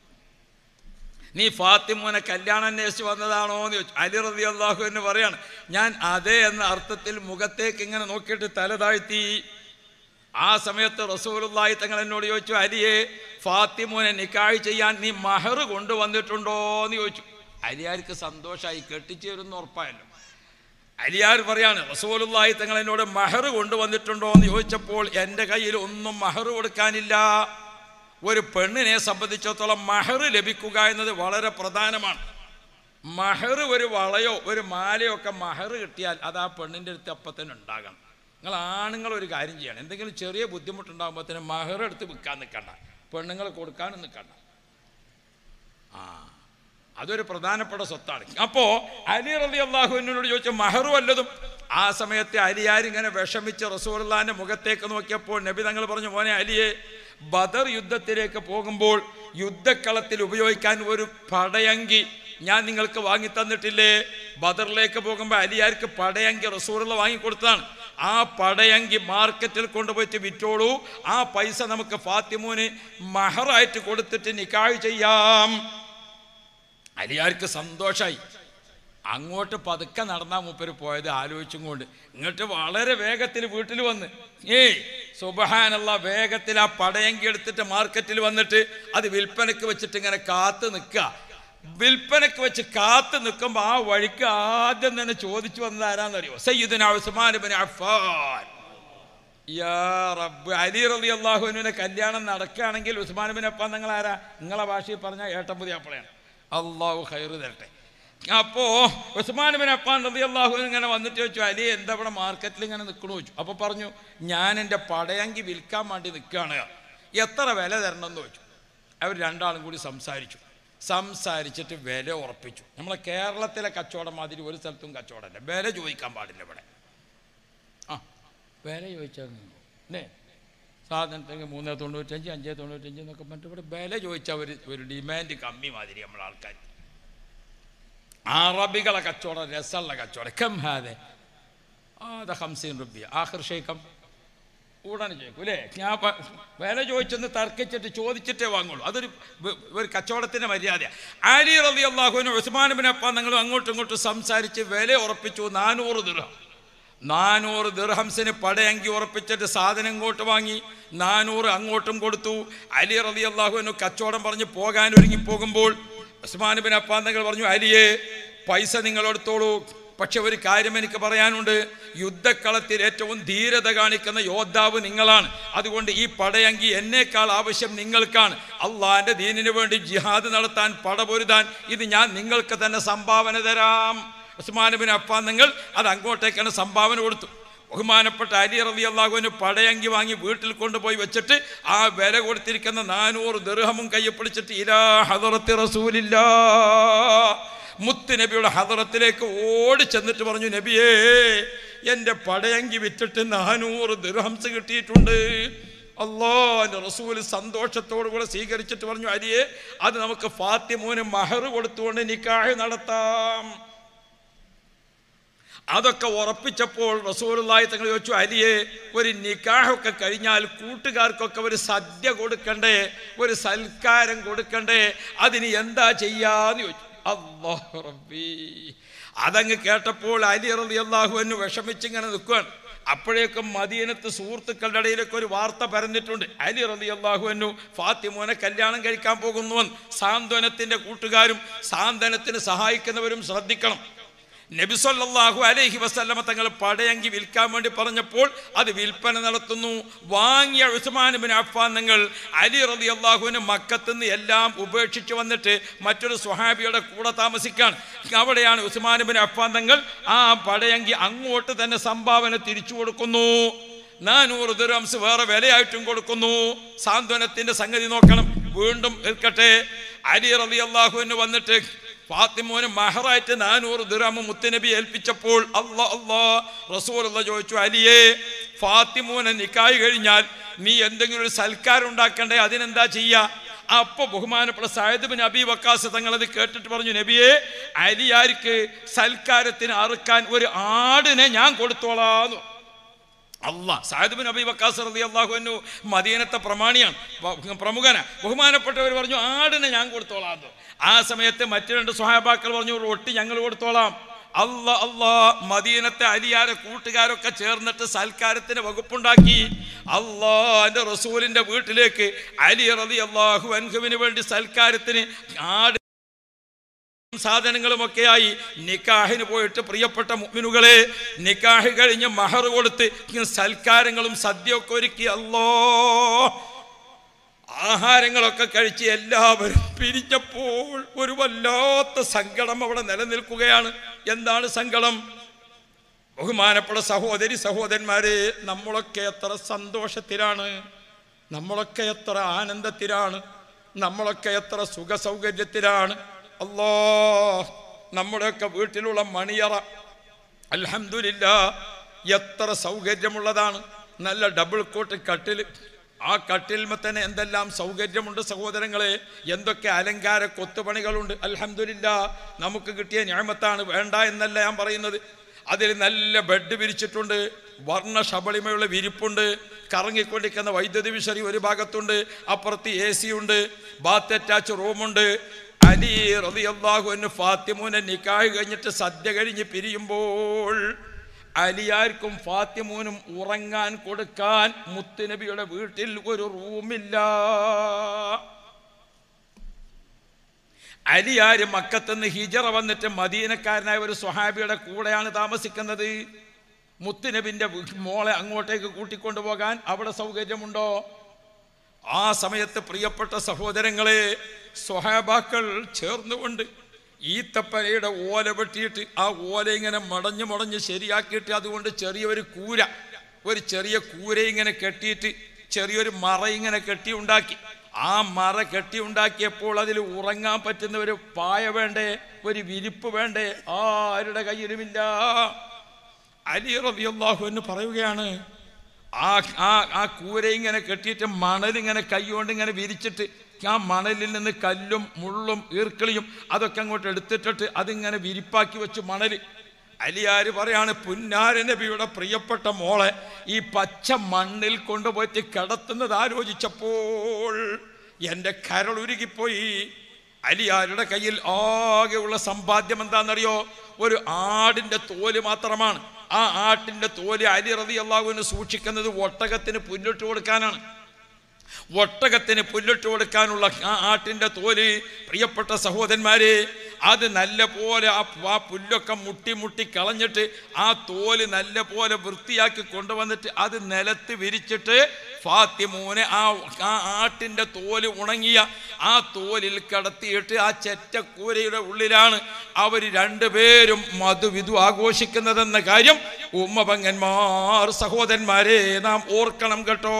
[SPEAKER 1] നീ ഫാത്തിമൂനെ കല്യാണം അന്വേഷിച്ച് വന്നതാണോ എന്ന് ചോദിച്ചു അലി റതി അള്ളാഹു എന്ന് പറയാണ് ഞാൻ അതേ എന്ന അർത്ഥത്തിൽ മുഖത്തേക്ക് ഇങ്ങനെ നോക്കിയിട്ട് തല താഴ്ത്തി ആ സമയത്ത് റസൂലുള്ളാഹി തങ്ങൾ എന്നോട് ചോദിച്ചു അലിയെ ഫാത്തിമൂനെ നിക്കാഹ് ചെയ്യാൻ നീ മഹർ കൊണ്ടുവന്നിട്ടുണ്ടോ എന്ന് ചോദിച്ചു അലിയാർക്ക് സന്തോഷമായി കെട്ടിച്ചേരുന്ന ഉറപ്പായല്ലോ അലിയാർ പറയാണ് റസൂലുള്ളാഹി തങ്ങൾ എന്നോട് മഹർ കൊണ്ടുവന്നിട്ടുണ്ടോ എന്ന് ചോദിച്ചപ്പോൾ എൻ്റെ കയ്യിൽ ഒന്നും മഹർ കൊടുക്കാനില്ല ഒരു പെണ്ണിനെ സംബന്ധിച്ചിടത്തോളം മഹർ ലഭിക്കുക എന്നത് വളരെ പ്രധാനമാണ് മഹർ ഒരു വളയോ ഒരു മാലയോ ഒക്കെ മഹർ കിട്ടിയാൽ അത് ആ പെണ്ണിൻ്റെ അടുത്ത് അപ്പം തന്നെ ഉണ്ടാകണം നിങ്ങൾ ആണുങ്ങൾ ഒരു കാര്യം ചെയ്യണം എന്തെങ്കിലും ചെറിയ ബുദ്ധിമുട്ടുണ്ടാകുമ്പോൾ തന്നെ മഹർ എടുത്ത് വിൽക്കാൻ നിൽക്കണ്ട പെണ്ണുങ്ങൾ കൊടുക്കാനും നിൽക്കണ്ട ആ അതൊരു പ്രധാനപ്പെട്ട സ്വത്താണ് അപ്പോൾ അലി റലി അള്ളാഹുവിനോട് ചോദിച്ച മഹറു വല്ലതും ആ സമയത്ത് അലിയാരിങ്ങനെ വിഷമിച്ച് റസൂർലാന്റെ മുഖത്തേക്ക് നോക്കിയപ്പോൾ നബി തങ്ങൾ പറഞ്ഞു മോനെ അലിയെ ബദർ യുദ്ധത്തിലേക്ക് പോകുമ്പോൾ യുദ്ധക്കളത്തിൽ ഉപയോഗിക്കാൻ ഒരു പടയങ്കി ഞാൻ നിങ്ങൾക്ക് വാങ്ങി തന്നിട്ടില്ലേ ബദറിലേക്ക് പോകുമ്പോൾ അലിയാർക്ക് പടയങ്കി റസൂറുള്ള വാങ്ങിക്കൊടുത്തതാണ് ആ പടയങ്കി മാർക്കറ്റിൽ കൊണ്ടുപോയിട്ട് വിറ്റോളൂ ആ പൈസ നമുക്ക് ഫാത്തിമോന് മഹറായിട്ട് കൊടുത്തിട്ട് നിക്കാഹ് ചെയ്യാം അലിയാർക്ക് സന്തോഷമായി അങ്ങോട്ട് പതുക്കെ നടന്നാ മൂപ്പര് പോയത് ആലോചിച്ചും കൊണ്ട് ഇങ്ങോട്ട് വളരെ വേഗത്തിൽ വീട്ടിൽ വന്ന് ഏയ് സുബഹാനുള്ള വേഗത്തിൽ ആ പടയങ്കി എടുത്തിട്ട് മാർക്കറ്റിൽ വന്നിട്ട് അത് വിൽപ്പനക്ക് വെച്ചിട്ട് ഇങ്ങനെ കാത്തു നിൽക്കുക വിൽപ്പനക്ക് വെച്ച് കാത്തു നിൽക്കുമ്പോൾ ആ വഴിക്ക് ആദ്യം തന്നെ ചോദിച്ചു വന്നത് ആരാന്നറിയോ സയ്യിദുന ഉസ്മാൻ ഇബ്നു അഫ്ഫാൻ യാ റബ്ബ് അലി റളി അള്ളാഹുവിനെ കല്യാണം നടക്കുകയാണെങ്കിൽ ഉസ്മാൻ ബിൻ അഫ്ഫാൻ നിങ്ങൾ ആരാ നിങ്ങളെ ഭാഷയിൽ പറഞ്ഞാൽ ഏട്ടമ്പതി അപ്പളയാണ് അള്ളാഹു ഖൈറ് തരട്ടെ അപ്പോൾ ഉസ്മാൻ ബിൻ അഫ്ഫാൻ റളി അള്ളാഹു ഇങ്ങനെ വന്നിട്ട് ചോദിച്ചു അലി എന്താ ഇവിടെ മാർക്കറ്റിൽ ഇങ്ങനെ നിൽക്കണു ചോദിച്ചു അപ്പോൾ പറഞ്ഞു ഞാൻ എൻ്റെ പടയങ്കി വിൽക്കാൻ വേണ്ടി നിൽക്കുകയാണ് എത്ര വില തരണം എന്ന് ചോദിച്ചു അവർ രണ്ടാളും കൂടി സംസാരിച്ചു സംസാരിച്ചിട്ട് വില ഉറപ്പിച്ചു നമ്മളെ കേരളത്തിലെ കച്ചവടം മാതിരി ഒരു സ്ഥലത്തും കച്ചവടമല്ല വില ചോദിക്കാൻ പാടില്ല ഇവിടെ ആ വില ചോദിച്ചാൽ അല്ലേ സാധനത്തിന് മൂന്ന് തൊണ്ണൂറ്റഞ്ച് അഞ്ച് തൊണ്ണൂറ്റഞ്ച് എന്നൊക്കെ പറഞ്ഞിട്ട് ഇവിടെ വില ചോദിച്ചാൽ ഒരു ഒരു ഡിമാൻഡ് കമ്മി മാതിരി നമ്മളെ ആൾക്കാർ അറബികളെ കച്ചവടം രസമുള്ള കച്ചവടം കം ഹാതെ അത് ഹംസീൻ റുബിയ ആഖിർ ഷെയ്ഖം ഉടനെ ചോദിക്കും അല്ലേ ഞാൻ പ- വില ചോദിച്ചൊന്ന് തർക്കിച്ചിട്ട് ചോദിച്ചിട്ടേ വാങ്ങുള്ളൂ അതൊരു വ- ഒരു കച്ചവടത്തിൻ്റെ മര്യാദയാണ് ആലി റബി അള്ളാഹുവിന് ഉസ്മാൻ ബിൻ അപ്പ ഞങ്ങൾ അങ്ങോട്ടും ഇങ്ങോട്ടും സംസാരിച്ച് വില ഉറപ്പിച്ചു നാനൂറ് ദിർഹം നാനൂറ് ദിർഹംസിന് പടയങ്കി ഉറപ്പിച്ചിട്ട് സാധനം ഇങ്ങോട്ട് വാങ്ങി നാനൂറ് അങ്ങോട്ടും കൊടുത്തു അലി റബി അള്ളാഹുവിന് കച്ചവടം പറഞ്ഞ് പോകാൻ ഒരുങ്ങി പോകുമ്പോൾ ഉസ്മാൻ ബിൻ അപ്പാൻ തങ്ങൾ പറഞ്ഞു അലിയെ പൈസ നിങ്ങൾ എടുത്തോളൂ പക്ഷെ ഒരു കാര്യം എനിക്ക് പറയാനുണ്ട് യുദ്ധക്കളത്തിൽ ഏറ്റവും ധീരത കാണിക്കുന്ന യോദ്ധാവ് നിങ്ങളാണ് അതുകൊണ്ട് ഈ പടയങ്കി എന്നേക്കാൾ ആവശ്യം നിങ്ങൾക്കാണ് അള്ളാന്റെ ദീനിനു വേണ്ടി ജിഹാദ് നടത്താൻ പടപൊരുതാൻ ഇത് ഞാൻ നിങ്ങൾക്ക് തന്നെ സംഭാവന തരാം ഉസ്മാനുബിൻ അപ്പാൻ നിങ്ങൾ അത് അങ്ങോട്ടേക്കാണ് സംഭാവന കൊടുത്തു ബഹുമാനപ്പെട്ട അലി റബി അള്ളാഹുവിന് പടയങ്കി വാങ്ങി വീട്ടിൽ കൊണ്ടുപോയി വെച്ചിട്ട് ആ വില കൊടുത്തിരിക്കുന്ന നാനൂറ് ദർഹമും കയ്യിൽ പിടിച്ചിട്ട് ഇലാ ഹദറത്തി റസൂലില്ലാ മുത്ത് നബിയുടെ ഹദറത്തിലേക്ക് ഓടി ചെന്നിട്ട് പറഞ്ഞു നബിയേ എൻ്റെ പടയങ്കി വിറ്റിട്ട് നാനൂറ് ദിർഹംസ് കിട്ടിയിട്ടുണ്ട് അല്ലോ എൻ്റെ റസൂൽ സന്തോഷത്തോടു കൂടെ സ്വീകരിച്ചിട്ട് പറഞ്ഞു അരിയെ അത് നമുക്ക് ഫാത്തിമോന് മഹർ കൊടുത്തുകൊണ്ട് നിക്കാഹ് നടത്താം അതൊക്കെ ഉറപ്പിച്ചപ്പോൾ റസൂലുള്ളാഹി തങ്ങൾ ചോദിച്ചു അലിയെ ഒരു നിക്കാഹൊക്കെ കഴിഞ്ഞാൽ കൂട്ടുകാർക്കൊക്കെ ഒരു സദ്യ കൊടുക്കണ്ടേ ഒരു സൽക്കാരം കൊടുക്കണ്ടേ അതിന് എന്താ ചെയ്യാന്ന് ചോദിച്ചു അല്ലാഹു റബ്ബി അതങ്ങ് കേട്ടപ്പോൾ അലി റളി അള്ളാഹു എന്ന് വിഷമിച്ചിങ്ങനെ നിൽക്കുകയാണ് അപ്പോഴേക്കും മദീനത്ത് സുഹൃത്തുക്കളുടെ ഇടയിലൊക്കെ ഒരു വാർത്ത പരന്നിട്ടുണ്ട് അലി റളി അള്ളാഹു എന്നു ഫാത്തിമോനെ കല്യാണം കഴിക്കാൻ പോകുന്നുവൻ സാന്ത്വനത്തിന്റെ കൂട്ടുകാരും സാന്ത്വനത്തിന് സഹായിക്കുന്നവരും ശ്രദ്ധിക്കണം നബി സല്ലല്ലാഹു അലൈഹി വസല്ലമ തങ്ങൾ പടയങ്കി വിൽക്കാൻ വേണ്ടി പറഞ്ഞപ്പോൾ അത് വിൽപ്പന നടത്തുന്നു വാങ്ങിയ ഉസ്മാൻ ബിൻ അഫ്ഫാൻ നിങ്ങൾ അലി റളിയല്ലാഹുവിന് മക്കത്ത് നിന്ന് എല്ലാം ഉപേക്ഷിച്ച് വന്നിട്ട് മറ്റൊരു സ്വഹാബിയുടെ കൂടെ താമസിക്കാൻ അവിടെയാണ് ഉസ്മാൻ ബിൻ അഫ്ഫാൻ തങ്ങൾ ആ പടയങ്കി അങ്ങോട്ട് തന്നെ സംഭാവന തിരിച്ചു കൊടുക്കുന്നു നാനൂറ് ദുരംസ് വേറെ വിലയായിട്ടും കൊടുക്കുന്നു സാന്ത്വനത്തിന്റെ സംഗതി നോക്കണം വീണ്ടും നിൽക്കട്ടെ അലി റലി അള്ളാഹുവിന് വന്നിട്ട് ഫാത്തിമോന് മഹറായിട്ട് നാനൂറ് ദുരാമ മുത്തുനബി ഏൽപ്പിച്ചപ്പോൾ അല്ലാ അല്ലാ റസൂൽ ചോദിച്ചു അലിയെ ഫാത്തിമോനെ നിക്കായി കഴിഞ്ഞാൽ നീ എന്തെങ്കിലും ഒരു സൽക്കാരം ഉണ്ടാക്കണ്ടേ അതിനെന്താ ചെയ്യാ അപ്പൊ ബഹുമാനപ്പെട്ട സായദ് ബിൻ അബി വക്കാസ് തങ്ങൾ അത് കേട്ടിട്ട് പറഞ്ഞു നബിയെ അലിയാർക്ക് സൽക്കാരത്തിന് അറുക്കാൻ ഒരു ആടിനെ ഞാൻ കൊടുത്തോളാന്ന് അല്ല സാഹിദ് ബിൻ അബി വക്കാസ് റളി അള്ളാഹുവിനു മദീനത്തെ പ്രമാണിയാണ് വ- പ്രമുഖന ബഹുമാനപ്പെട്ടവർ പറഞ്ഞു ആടിനെ ഞാൻ കൊടുത്തോളാം എന്ന്. ആ സമയത്ത് മറ്റു രണ്ട് സ്വഹാബാക്കൾ പറഞ്ഞു ഒരു ഒട്ടി ഞങ്ങൾ കൊടുത്തോളാം അല്ല അല്ലാ മദീനത്തെ അലിയാരെ കൂട്ടുകാരൊക്കെ ചേർന്നിട്ട് സൽക്കാരത്തിന് വകുപ്പുണ്ടാക്കി അല്ലാ എൻ്റെ റസൂലിന്റെ വീട്ടിലേക്ക് അലി റളി അള്ളാഹു അൻഹുവിന് വേണ്ടി സൽക്കാരത്തിന് ആട് സാധനങ്ങളുമൊക്കെയായി നിക്കാഹിന് പോയിട്ട് പ്രിയപ്പെട്ട മുഅ്മിനുകളെ നിക്കാഹ് കഴിഞ്ഞ് മഹർ കൊടുത്ത് സൽക്കാരങ്ങളും സദ്യയൊക്കെ ഒരുക്കി അല്ലോ ആഹാരങ്ങളൊക്കെ കഴിച്ച് എല്ലാവരും പിരിഞ്ഞപ്പോൾ ഒരു വല്ലാത്ത സങ്കടം അവിടെ നിലനിൽക്കുകയാണ് എന്താണ് സങ്കടം ബഹുമാനപ്പെട്ട സഹോദരി സഹോദരന്മാരെ നമ്മളൊക്കെ എത്ര സന്തോഷത്തിലാണ് നമ്മളൊക്കെ എത്ര ആനന്ദത്തിലാണ് നമ്മളൊക്കെ എത്ര സുഖ സൗകര്യത്തിലാണ് അല്ലോ നമ്മുടെയൊക്കെ വീട്ടിലുള്ള മണിയറ അൽഹംദുലില്ല എത്ര സൗകര്യമുള്ളതാണ് നല്ല ഡബിൾ കോട്ട് കട്ടിൽ ആ കട്ടിൽമ തന്നെ എന്തെല്ലാം സൗകര്യമുണ്ട് സഹോദരങ്ങളെ എന്തൊക്കെ അലങ്കാര കൊത്തുപണികളുണ്ട് അൽഹംദുലില്ല നമുക്ക് കിട്ടിയ ഞാമത്താണ് വേണ്ട എന്നല്ല ഞാൻ പറയുന്നത് അതിൽ നല്ല ബെഡ് വിരിച്ചിട്ടുണ്ട് വർണ്ണ ശബളിമയുള്ള വിരിപ്പുണ്ട് കറങ്ങിക്കൊണ്ടിരിക്കുന്ന വൈദ്യുതി വിശറി ഒരു ഭാഗത്തുണ്ട് അപ്പുറത്ത് എ സി ഉണ്ട് ബാത്ത് അറ്റാച്ച് റൂമുണ്ട് അലി റളിയല്ലാഹു അൻഹു ഫാത്തിമൂനെ നിക്കാഹ് കഴിഞ്ഞിട്ട് സദ്യ കഴിഞ്ഞ് പിരിയുമ്പോൾ അലിയാർക്കും ഫാത്തിമൂനും ഉറങ്ങാൻ കൊടുക്കാൻ മുത്തുനബിയുടെ വീട്ടിൽ ഒരു റൂമില്ല അലിയാര് മക്കത്തുനിന്ന് ഹിജറ വന്നിട്ട് മദീനക്കാരനായ ഒരു സ്വഹാബിയുടെ കൂടെയാണ് താമസിക്കുന്നത് മുത്തുനബിന്റെ വീ- മോളെ അങ്ങോട്ടേക്ക് കൂട്ടിക്കൊണ്ടുപോകാൻ അവിടെ സൗകര്യമുണ്ടോ ആ സമയത്ത് പ്രിയപ്പെട്ട സഹോദരങ്ങളെ സ്വഹാബാക്കൾ ചേർന്നുകൊണ്ട് ഈത്തപ്പനയുടെ ഓല വെട്ടിയിട്ട് ആ ഓല ഇങ്ങനെ മടഞ്ഞ് മടഞ്ഞ് ശരിയാക്കിയിട്ട് അതുകൊണ്ട് ചെറിയൊരു കൂര ഒരു ചെറിയ കൂര ഇങ്ങനെ കെട്ടിയിട്ട് ചെറിയൊരു മറ ഇങ്ങനെ കെട്ടി ഉണ്ടാക്കി ആ മറ കെട്ടി ഉണ്ടാക്കിയപ്പോൾ അതിൽ ഉറങ്ങാൻ പറ്റുന്ന ഒരു പായ വേണ്ടേ ഒരു വിരിപ്പ് വേണ്ടേ ആരുടെ കയ്യിലുമില്ല അലി റബിയല്ലാഹു എന്ന് പറയുകയാണ് ആ ആ ആ കൂര ഇങ്ങനെ കെട്ടിയിട്ട് മണലിങ്ങനെ കൈകൊണ്ട് ഇങ്ങനെ വിരിച്ചിട്ട് ആ മണലിൽ നിന്ന് കല്ലും മുള്ളും ഈർക്കിളിയും അതൊക്കെ അങ്ങോട്ട് എടുത്തിട്ടിട്ട് അതിങ്ങനെ വിരിപ്പാക്കി വെച്ചു മണല് അലിയാര് പറയാണ് പുന്നാര നബിയുടെ പ്രിയപ്പെട്ട മോളെ ഈ പച്ച മണ്ണിൽ കൊണ്ടുപോയിട്ട് കിടത്തുന്നത് ആലോചിച്ചപ്പോൾ എൻ്റെ കരളുരുകിപ്പോയി അലിയാരുടെ കയ്യിൽ ആകെയുള്ള സമ്പാദ്യം എന്താണെന്നറിയോ ഒരു ആടിൻ്റെ തോല് മാത്രമാണ് ആ ആട്ടിൻ്റെ തോല് അലി റതി അള്ളാഹുവിന് സൂക്ഷിക്കുന്നത് ഒട്ടകത്തിന് പുല്ലിട്ട് കൊടുക്കാനാണ് ഒട്ടകത്തിന് പുല്ലിട്ട് കൊടുക്കാനുള്ള ആ ആട്ടിൻ്റെ തോല് പ്രിയപ്പെട്ട സഹോദരന്മാരെ അത് നല്ല പോലെ ആ ആ പുല്ലൊക്കെ മുട്ടി മുട്ടി കളഞ്ഞിട്ട് ആ തോല് നല്ല പോലെ വൃത്തിയാക്കി കൊണ്ടുവന്നിട്ട് അത് നിലത്ത് വിരിച്ചിട്ട് ഫാത്തിമൂനെ ആ ആ ആട്ടിൻ്റെ തോല് ഉണങ്ങിയ ആ തോലിൽ കടത്തിയിട്ട് ആ ചെറ്റക്കൂരയുടെ ഉള്ളിലാണ് അവർ രണ്ടുപേരും മധുവിധു ആഘോഷിക്കുന്നതെന്ന കാര്യം ഉമ്മപങ്ങന്മാർ സഹോദരന്മാരെ നാം ഓർക്കണം കേട്ടോ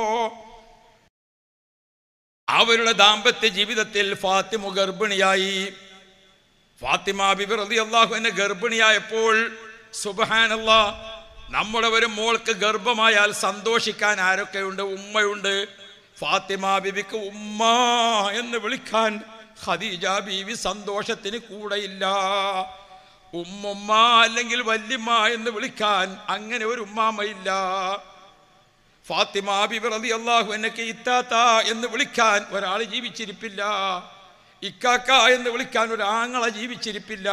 [SPEAKER 1] അവരുടെ ദാമ്പത്യ ജീവിതത്തിൽ ഫാത്തിമ ഗർഭിണിയായി ഫാത്തിമ ബിബി റതി അള്ളാഹു എന്നെ ഗർഭിണിയായപ്പോൾ സുബഹാനല്ലാ നമ്മുടെ ഒരു മോൾക്ക് ഗർഭമായാൽ സന്തോഷിക്കാൻ ആരൊക്കെയുണ്ട് ഉമ്മയുണ്ട് ഫാത്തിമ ബിബിക്ക് ഉമ്മ എന്ന് വിളിക്കാൻ ഖദീജ ബീവി സന്തോഷത്തിന് കൂടെയില്ല ഉമ്മുമ്മ അല്ലെങ്കിൽ വല്യമ്മ എന്ന് വിളിക്കാൻ അങ്ങനെ ഒരു ഉമ്മാമയില്ല ഫാത്തിമ ബിബി റതി അള്ളാഹു എന്നൊക്കെ ഇത്താത്ത എന്ന് വിളിക്കാൻ ഒരാൾ ജീവിച്ചിരിപ്പില്ല ഇക്കാക്ക എന്ന് വിളിക്കാൻ ഒരു ആങ്ങളെ ജീവിച്ചിരിപ്പില്ല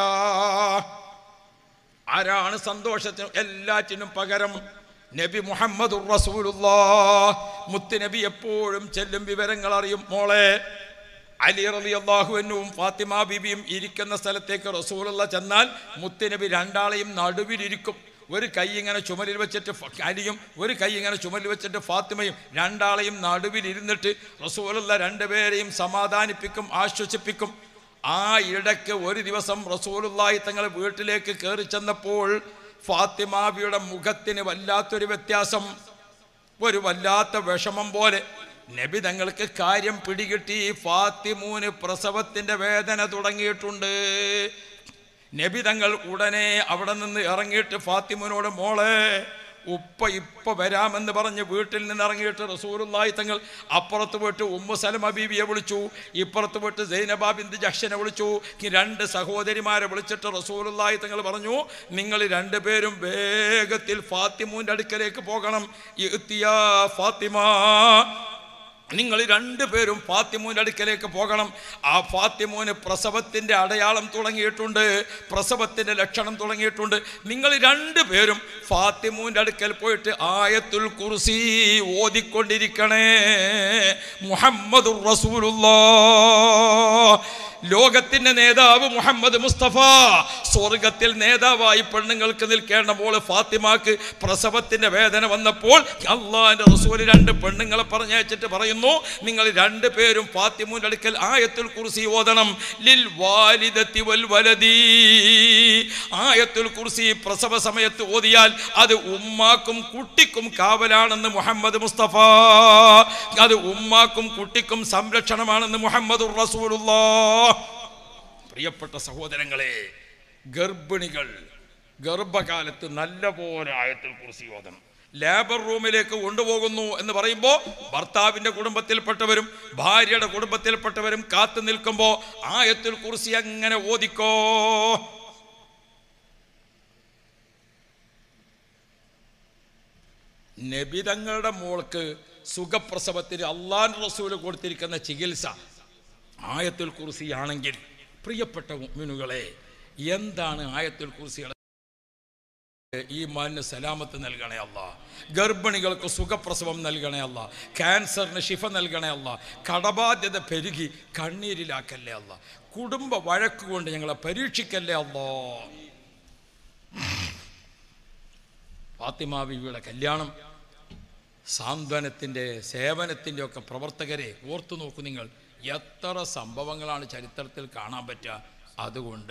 [SPEAKER 1] ആരാണ് സന്തോഷത്തിനും എല്ലാറ്റിനും പകരം നബി മുഹമ്മദ് റസൂലുള്ള മുത്ത് നബി എപ്പോഴും ചെല്ലും വിവരങ്ങൾ അറിയും മോളെ അലി റലി അള്ളാഹുവിനും ഫാത്തിമ ബിബിയും ഇരിക്കുന്ന സ്ഥലത്തേക്ക് റസൂലുള്ള ചെന്നാൽ മുത്തുനബി രണ്ടാളെയും നടുവിലിരിക്കും ഒരു കൈ ഇങ്ങനെ ചുമലിൽ വെച്ചിട്ട് ഫ- അലിയും ഒരു കൈ ഇങ്ങനെ ചുമലിൽ വെച്ചിട്ട് ഫാത്തിമയും രണ്ടാളെയും നടുവിലിരുന്നിട്ട് റസൂലുള്ള രണ്ടുപേരെയും സമാധാനിപ്പിക്കും ആശ്വസിപ്പിക്കും ആ ഇടയ്ക്ക് ഒരു ദിവസം റസൂലുള്ളാഹി തങ്ങളെ വീട്ടിലേക്ക് കയറി ചെന്നപ്പോൾ ഫാത്തിമാബിയുടെ മുഖത്തിന് വല്ലാത്തൊരു വ്യത്യാസം ഒരു വല്ലാത്ത വിഷമം പോലെ നബി തങ്ങൾക്ക് കാര്യം പിടികിട്ടി ഫാത്തിമൂന് പ്രസവത്തിന്റെ വേദന തുടങ്ങിയിട്ടുണ്ട് നബി തങ്ങൾ ഉടനെ അവിടെ നിന്ന് ഇറങ്ങിയിട്ട് ഫാത്തിമുനോട് മോളെ ഉപ്പ ഇപ്പൊ വരാമെന്ന് പറഞ്ഞ് വീട്ടിൽ നിന്ന് ഇറങ്ങിയിട്ട് റസൂലുള്ളാഹി തങ്ങൾ അപ്പുറത്ത് പോയിട്ട് ഉമ്മു സലമ ബീവിയെ വിളിച്ചു ഇപ്പുറത്ത് പോയിട്ട് സൈനബ ബിന്ദു ജക്ഷനെ വിളിച്ചു ഈ രണ്ട് സഹോദരിമാരെ വിളിച്ചിട്ട് റസൂലുള്ളാഹി തങ്ങൾ പറഞ്ഞു നിങ്ങൾ രണ്ടുപേരും വേഗത്തിൽ ഫാത്തിമൂൻ്റെ അടുക്കലേക്ക് പോകണം ഇഅ്തിയാ ഫാത്തിമ നിങ്ങൾ രണ്ടുപേരും ഫാത്തിമൂൻ്റെ അടുക്കലേക്ക് പോകണം ആ ഫാത്തിമൂന് പ്രസവത്തിൻ്റെ അടയാളം തുടങ്ങിയിട്ടുണ്ട് പ്രസവത്തിൻ്റെ ലക്ഷണം തുടങ്ങിയിട്ടുണ്ട് നിങ്ങൾ രണ്ടുപേരും ഫാത്തിമൂൻ്റെ അടുക്കൽ പോയിട്ട് ആയത്തുൽ കുർസി ഓതിക്കൊണ്ടിരിക്കണേ മുഹമ്മദുർ റസൂലുള്ളാ ലോകത്തിന്റെ നേതാവ് മുഹമ്മദ് മുസ്തഫ സ്വർഗത്തിൽ നേതാവായി പെണ്ണുങ്ങൾക്ക് നിൽക്കേണ്ട മോള് ഫാത്തിമാക്ക് പ്രസവത്തിന്റെ വേദന വന്നപ്പോൾ അള്ളാന്റെ റസൂല് രണ്ട് പെണ്ണുങ്ങളെ പറഞ്ഞയച്ചിട്ട് പറയുന്നു നിങ്ങൾ രണ്ട് പേരും ഫാത്തിമൂന്റെ അടുക്കൽ ആയത്തുൽ കുർസി ഓതണം ലിൽ വാലിദത്തി വൽ വലദീ ആയത്തുൽ കുർസി പ്രസവ സമയത്ത് ഓതിയാൽ അത് ഉമ്മാക്കും കുട്ടിക്കും കാവലാണെന്ന് മുഹമ്മദ് മുസ്തഫ അത് ഉമ്മാക്കും കുട്ടിക്കും സംരക്ഷണമാണെന്ന് മുഹമ്മദ് റസൂലുള്ളാ പ്രിയപ്പെട്ട സഹോദരങ്ങളെ ഗർഭിണികൾ ഗർഭകാലത്ത് നല്ലപോലെ ആയത്തിൽ കുറിച്ച് ഓതണം ലേബർ റൂമിലേക്ക് കൊണ്ടുപോകുന്നു എന്ന് പറയുമ്പോൾ ഭർത്താവിൻ്റെ കുടുംബത്തിൽപ്പെട്ടവരും ഭാര്യയുടെ കുടുംബത്തിൽപ്പെട്ടവരും കാത്തു നിൽക്കുമ്പോൾ ആയത്തിൽ കുറിച്ച് അങ്ങനെ ഓദിക്കോ നബിതങ്ങളുടെ മോൾക്ക് സുഖപ്രസവത്തിന് അള്ളാൻ റസൂല് കൊടുത്തിരിക്കുന്ന ചികിത്സ ആയത്തുൽ കുർസിയാണെങ്കിൽ പ്രിയപ്പെട്ട മുഅ്മിനുകളെ എന്താണ് ആയത്തുൽ കുർസിയുടെ ഈ മാന് സലാമത്ത് നൽകണേ അല്ല ഗർഭിണികൾക്ക് സുഖപ്രസവം നൽകണേ അല്ല ക്യാൻസറിന് ശിഫ നൽകണേ അല്ല കടബാധ്യത പെരുകി കണ്ണീരിലാക്കല്ലേ അല്ല കുടുംബ വഴക്കുകൊണ്ട് ഞങ്ങളെ പരീക്ഷിക്കല്ലേ അല്ലോ ഫാത്തിമ ബീവിയുടെ കല്യാണം സാന്ത്വനത്തിൻ്റെ സേവനത്തിൻ്റെ ഒക്കെ പ്രവർത്തകരെ ഓർത്തു നോക്കൂ നിങ്ങൾ എത്ര സംഭവങ്ങളാണ് ചരിത്രത്തിൽ കാണാൻ പറ്റുക അതുകൊണ്ട്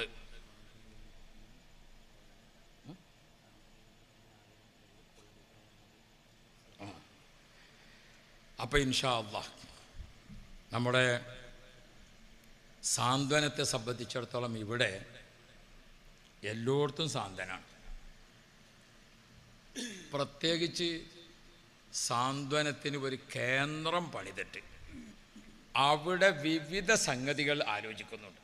[SPEAKER 1] അപ്പം ഇൻഷാ അള്ളാ നമ്മുടെ സാന്ത്വനത്തെ സംബന്ധിച്ചിടത്തോളം ഇവിടെ എല്ലായിടത്തും സാന്ത്വനാണ് പ്രത്യേകിച്ച് സാന്ത്വനത്തിന് ഒരു കേന്ദ്രം പണിതിട്ട് അവിടെ വിവിധ സംഗതികൾ ആലോചിക്കുന്നുണ്ട്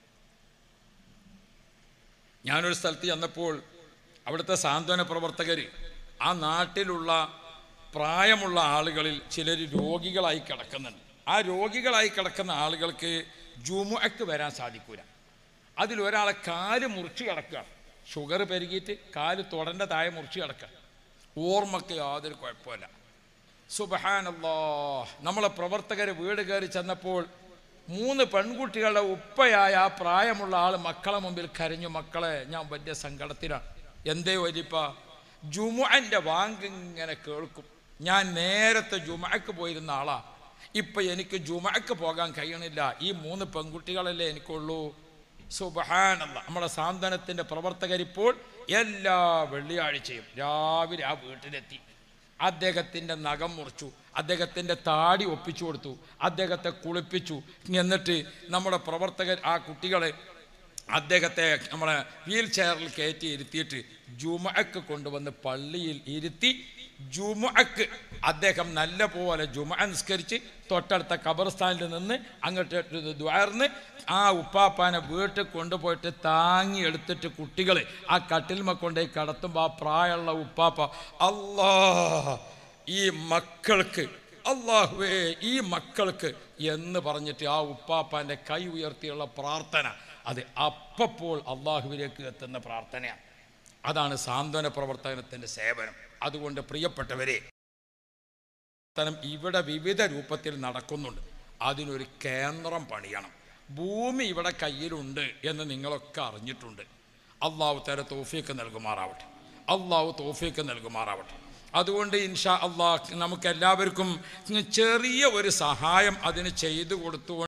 [SPEAKER 1] ഞാനൊരു സ്ഥലത്ത് ചെന്നപ്പോൾ അവിടുത്തെ സാന്ത്വന പ്രവർത്തകർ ആ നാട്ടിലുള്ള പ്രായമുള്ള ആളുകളിൽ ചിലർ രോഗികളായി കിടക്കുന്നുണ്ട് ആ രോഗികളായി കിടക്കുന്ന ആളുകൾക്ക് ജുമുഅക്ക് വരാൻ സാധിക്കൂല അതിലൊരാളെ കാല് മുറിച്ച് കിടക്കുക ഷുഗർ പെരുകിയിട്ട് കാല് തുടൻ്റെ താഴെ മുറിച്ച് കിടക്കുക ഓർമ്മക്ക് യാതൊരു കുഴപ്പമില്ല സുബഹാനല്ലോ നമ്മളെ പ്രവർത്തകർ വീട് കയറി ചെന്നപ്പോൾ മൂന്ന് പെൺകുട്ടികളുടെ ഉപ്പയായ ആ പ്രായമുള്ള ആൾ മക്കളെ മുമ്പിൽ കരഞ്ഞു മക്കളെ ഞാൻ വലിയ സങ്കടത്തിലാണ് എന്തേ വലിപ്പ ജുമുഅൻ്റെ വാങ്ങിങ്ങനെ കേൾക്കും ഞാൻ നേരത്തെ ജുമഅക്ക് പോയിരുന്ന ആളാ ഇപ്പൊ എനിക്ക് ജുമഅക്ക് പോകാൻ കഴിയണില്ല ഈ മൂന്ന് പെൺകുട്ടികളല്ലേ എനിക്കുള്ളൂ സുബഹാനല്ല നമ്മുടെ സാന്ത്വനത്തിൻ്റെ പ്രവർത്തകരിപ്പോൾ എല്ലാ വെള്ളിയാഴ്ചയും രാവിലെ ആ വീട്ടിലെത്തി അദ്ദേഹത്തിൻ്റെ നഖം മുറിച്ചു അദ്ദേഹത്തിൻ്റെ താടി ഒപ്പിച്ചു കൊടുത്തു അദ്ദേഹത്തെ കുളിപ്പിച്ചു എന്നിട്ട് നമ്മുടെ പ്രവർത്തകർ ആ കുട്ടികളെ അദ്ദേഹത്തെ നമ്മളെ വീൽ ചെയറിൽ കയറ്റി ഇരുത്തിയിട്ട് ജുമഅക്ക് കൊണ്ടുവന്ന് പള്ളിയിൽ ഇരുത്തി ജുമഅക്ക് അദ്ദേഹം നല്ല പോലെ ജുമ നിസ്കരിച്ച് തൊട്ടടുത്ത ഖബർസ്ഥാനിൽ നിന്ന് അങ്ങോട്ട് ദ്വാർന്ന് ആ ഉപ്പാപ്പാനെ വീട്ടിൽ കൊണ്ടുപോയിട്ട് താങ്ങി എടുത്തിട്ട് കുട്ടികൾ ആ കട്ടിൽമ കൊണ്ടുപോയി കടത്തുമ്പോൾ ആ പ്രായമുള്ള ഉപ്പാപ്പ അല്ലാ ഈ മക്കൾക്ക് അള്ളാഹുവേ ഈ മക്കൾക്ക് എന്ന് പറഞ്ഞിട്ട് ആ ഉപ്പാപ്പാൻ്റെ കൈ ഉയർത്തിയുള്ള പ്രാർത്ഥന അത് അപ്പപ്പോൾ അള്ളാഹുവിലേക്ക് എത്തുന്ന പ്രാർത്ഥനയാണ് അതാണ് സാന്ത്വന പ്രവർത്തനത്തിൻ്റെ സേവനം അതുകൊണ്ട് പ്രിയപ്പെട്ടവരെ പ്രവർത്തനം ഇവിടെ വിവിധ രൂപത്തിൽ നടക്കുന്നുണ്ട് അതിനൊരു കേന്ദ്രം പണിയണം ഭൂമി ഇവിടെ കയ്യിലുണ്ട് എന്ന് നിങ്ങളൊക്കെ അറിഞ്ഞിട്ടുണ്ട് അള്ളാഹു തര തോഫിക്ക് നൽകുമാറാവട്ടെ അള്ളാഹു തോഫിക്ക് നൽകുമാറാവട്ടെ അതുകൊണ്ട് ഇൻഷാ അള്ളാഹ് നമുക്ക് എല്ലാവർക്കും ചെറിയ ഒരു സഹായം അതിന് ചെയ്തു കൊടുത്തുകൊണ്ട്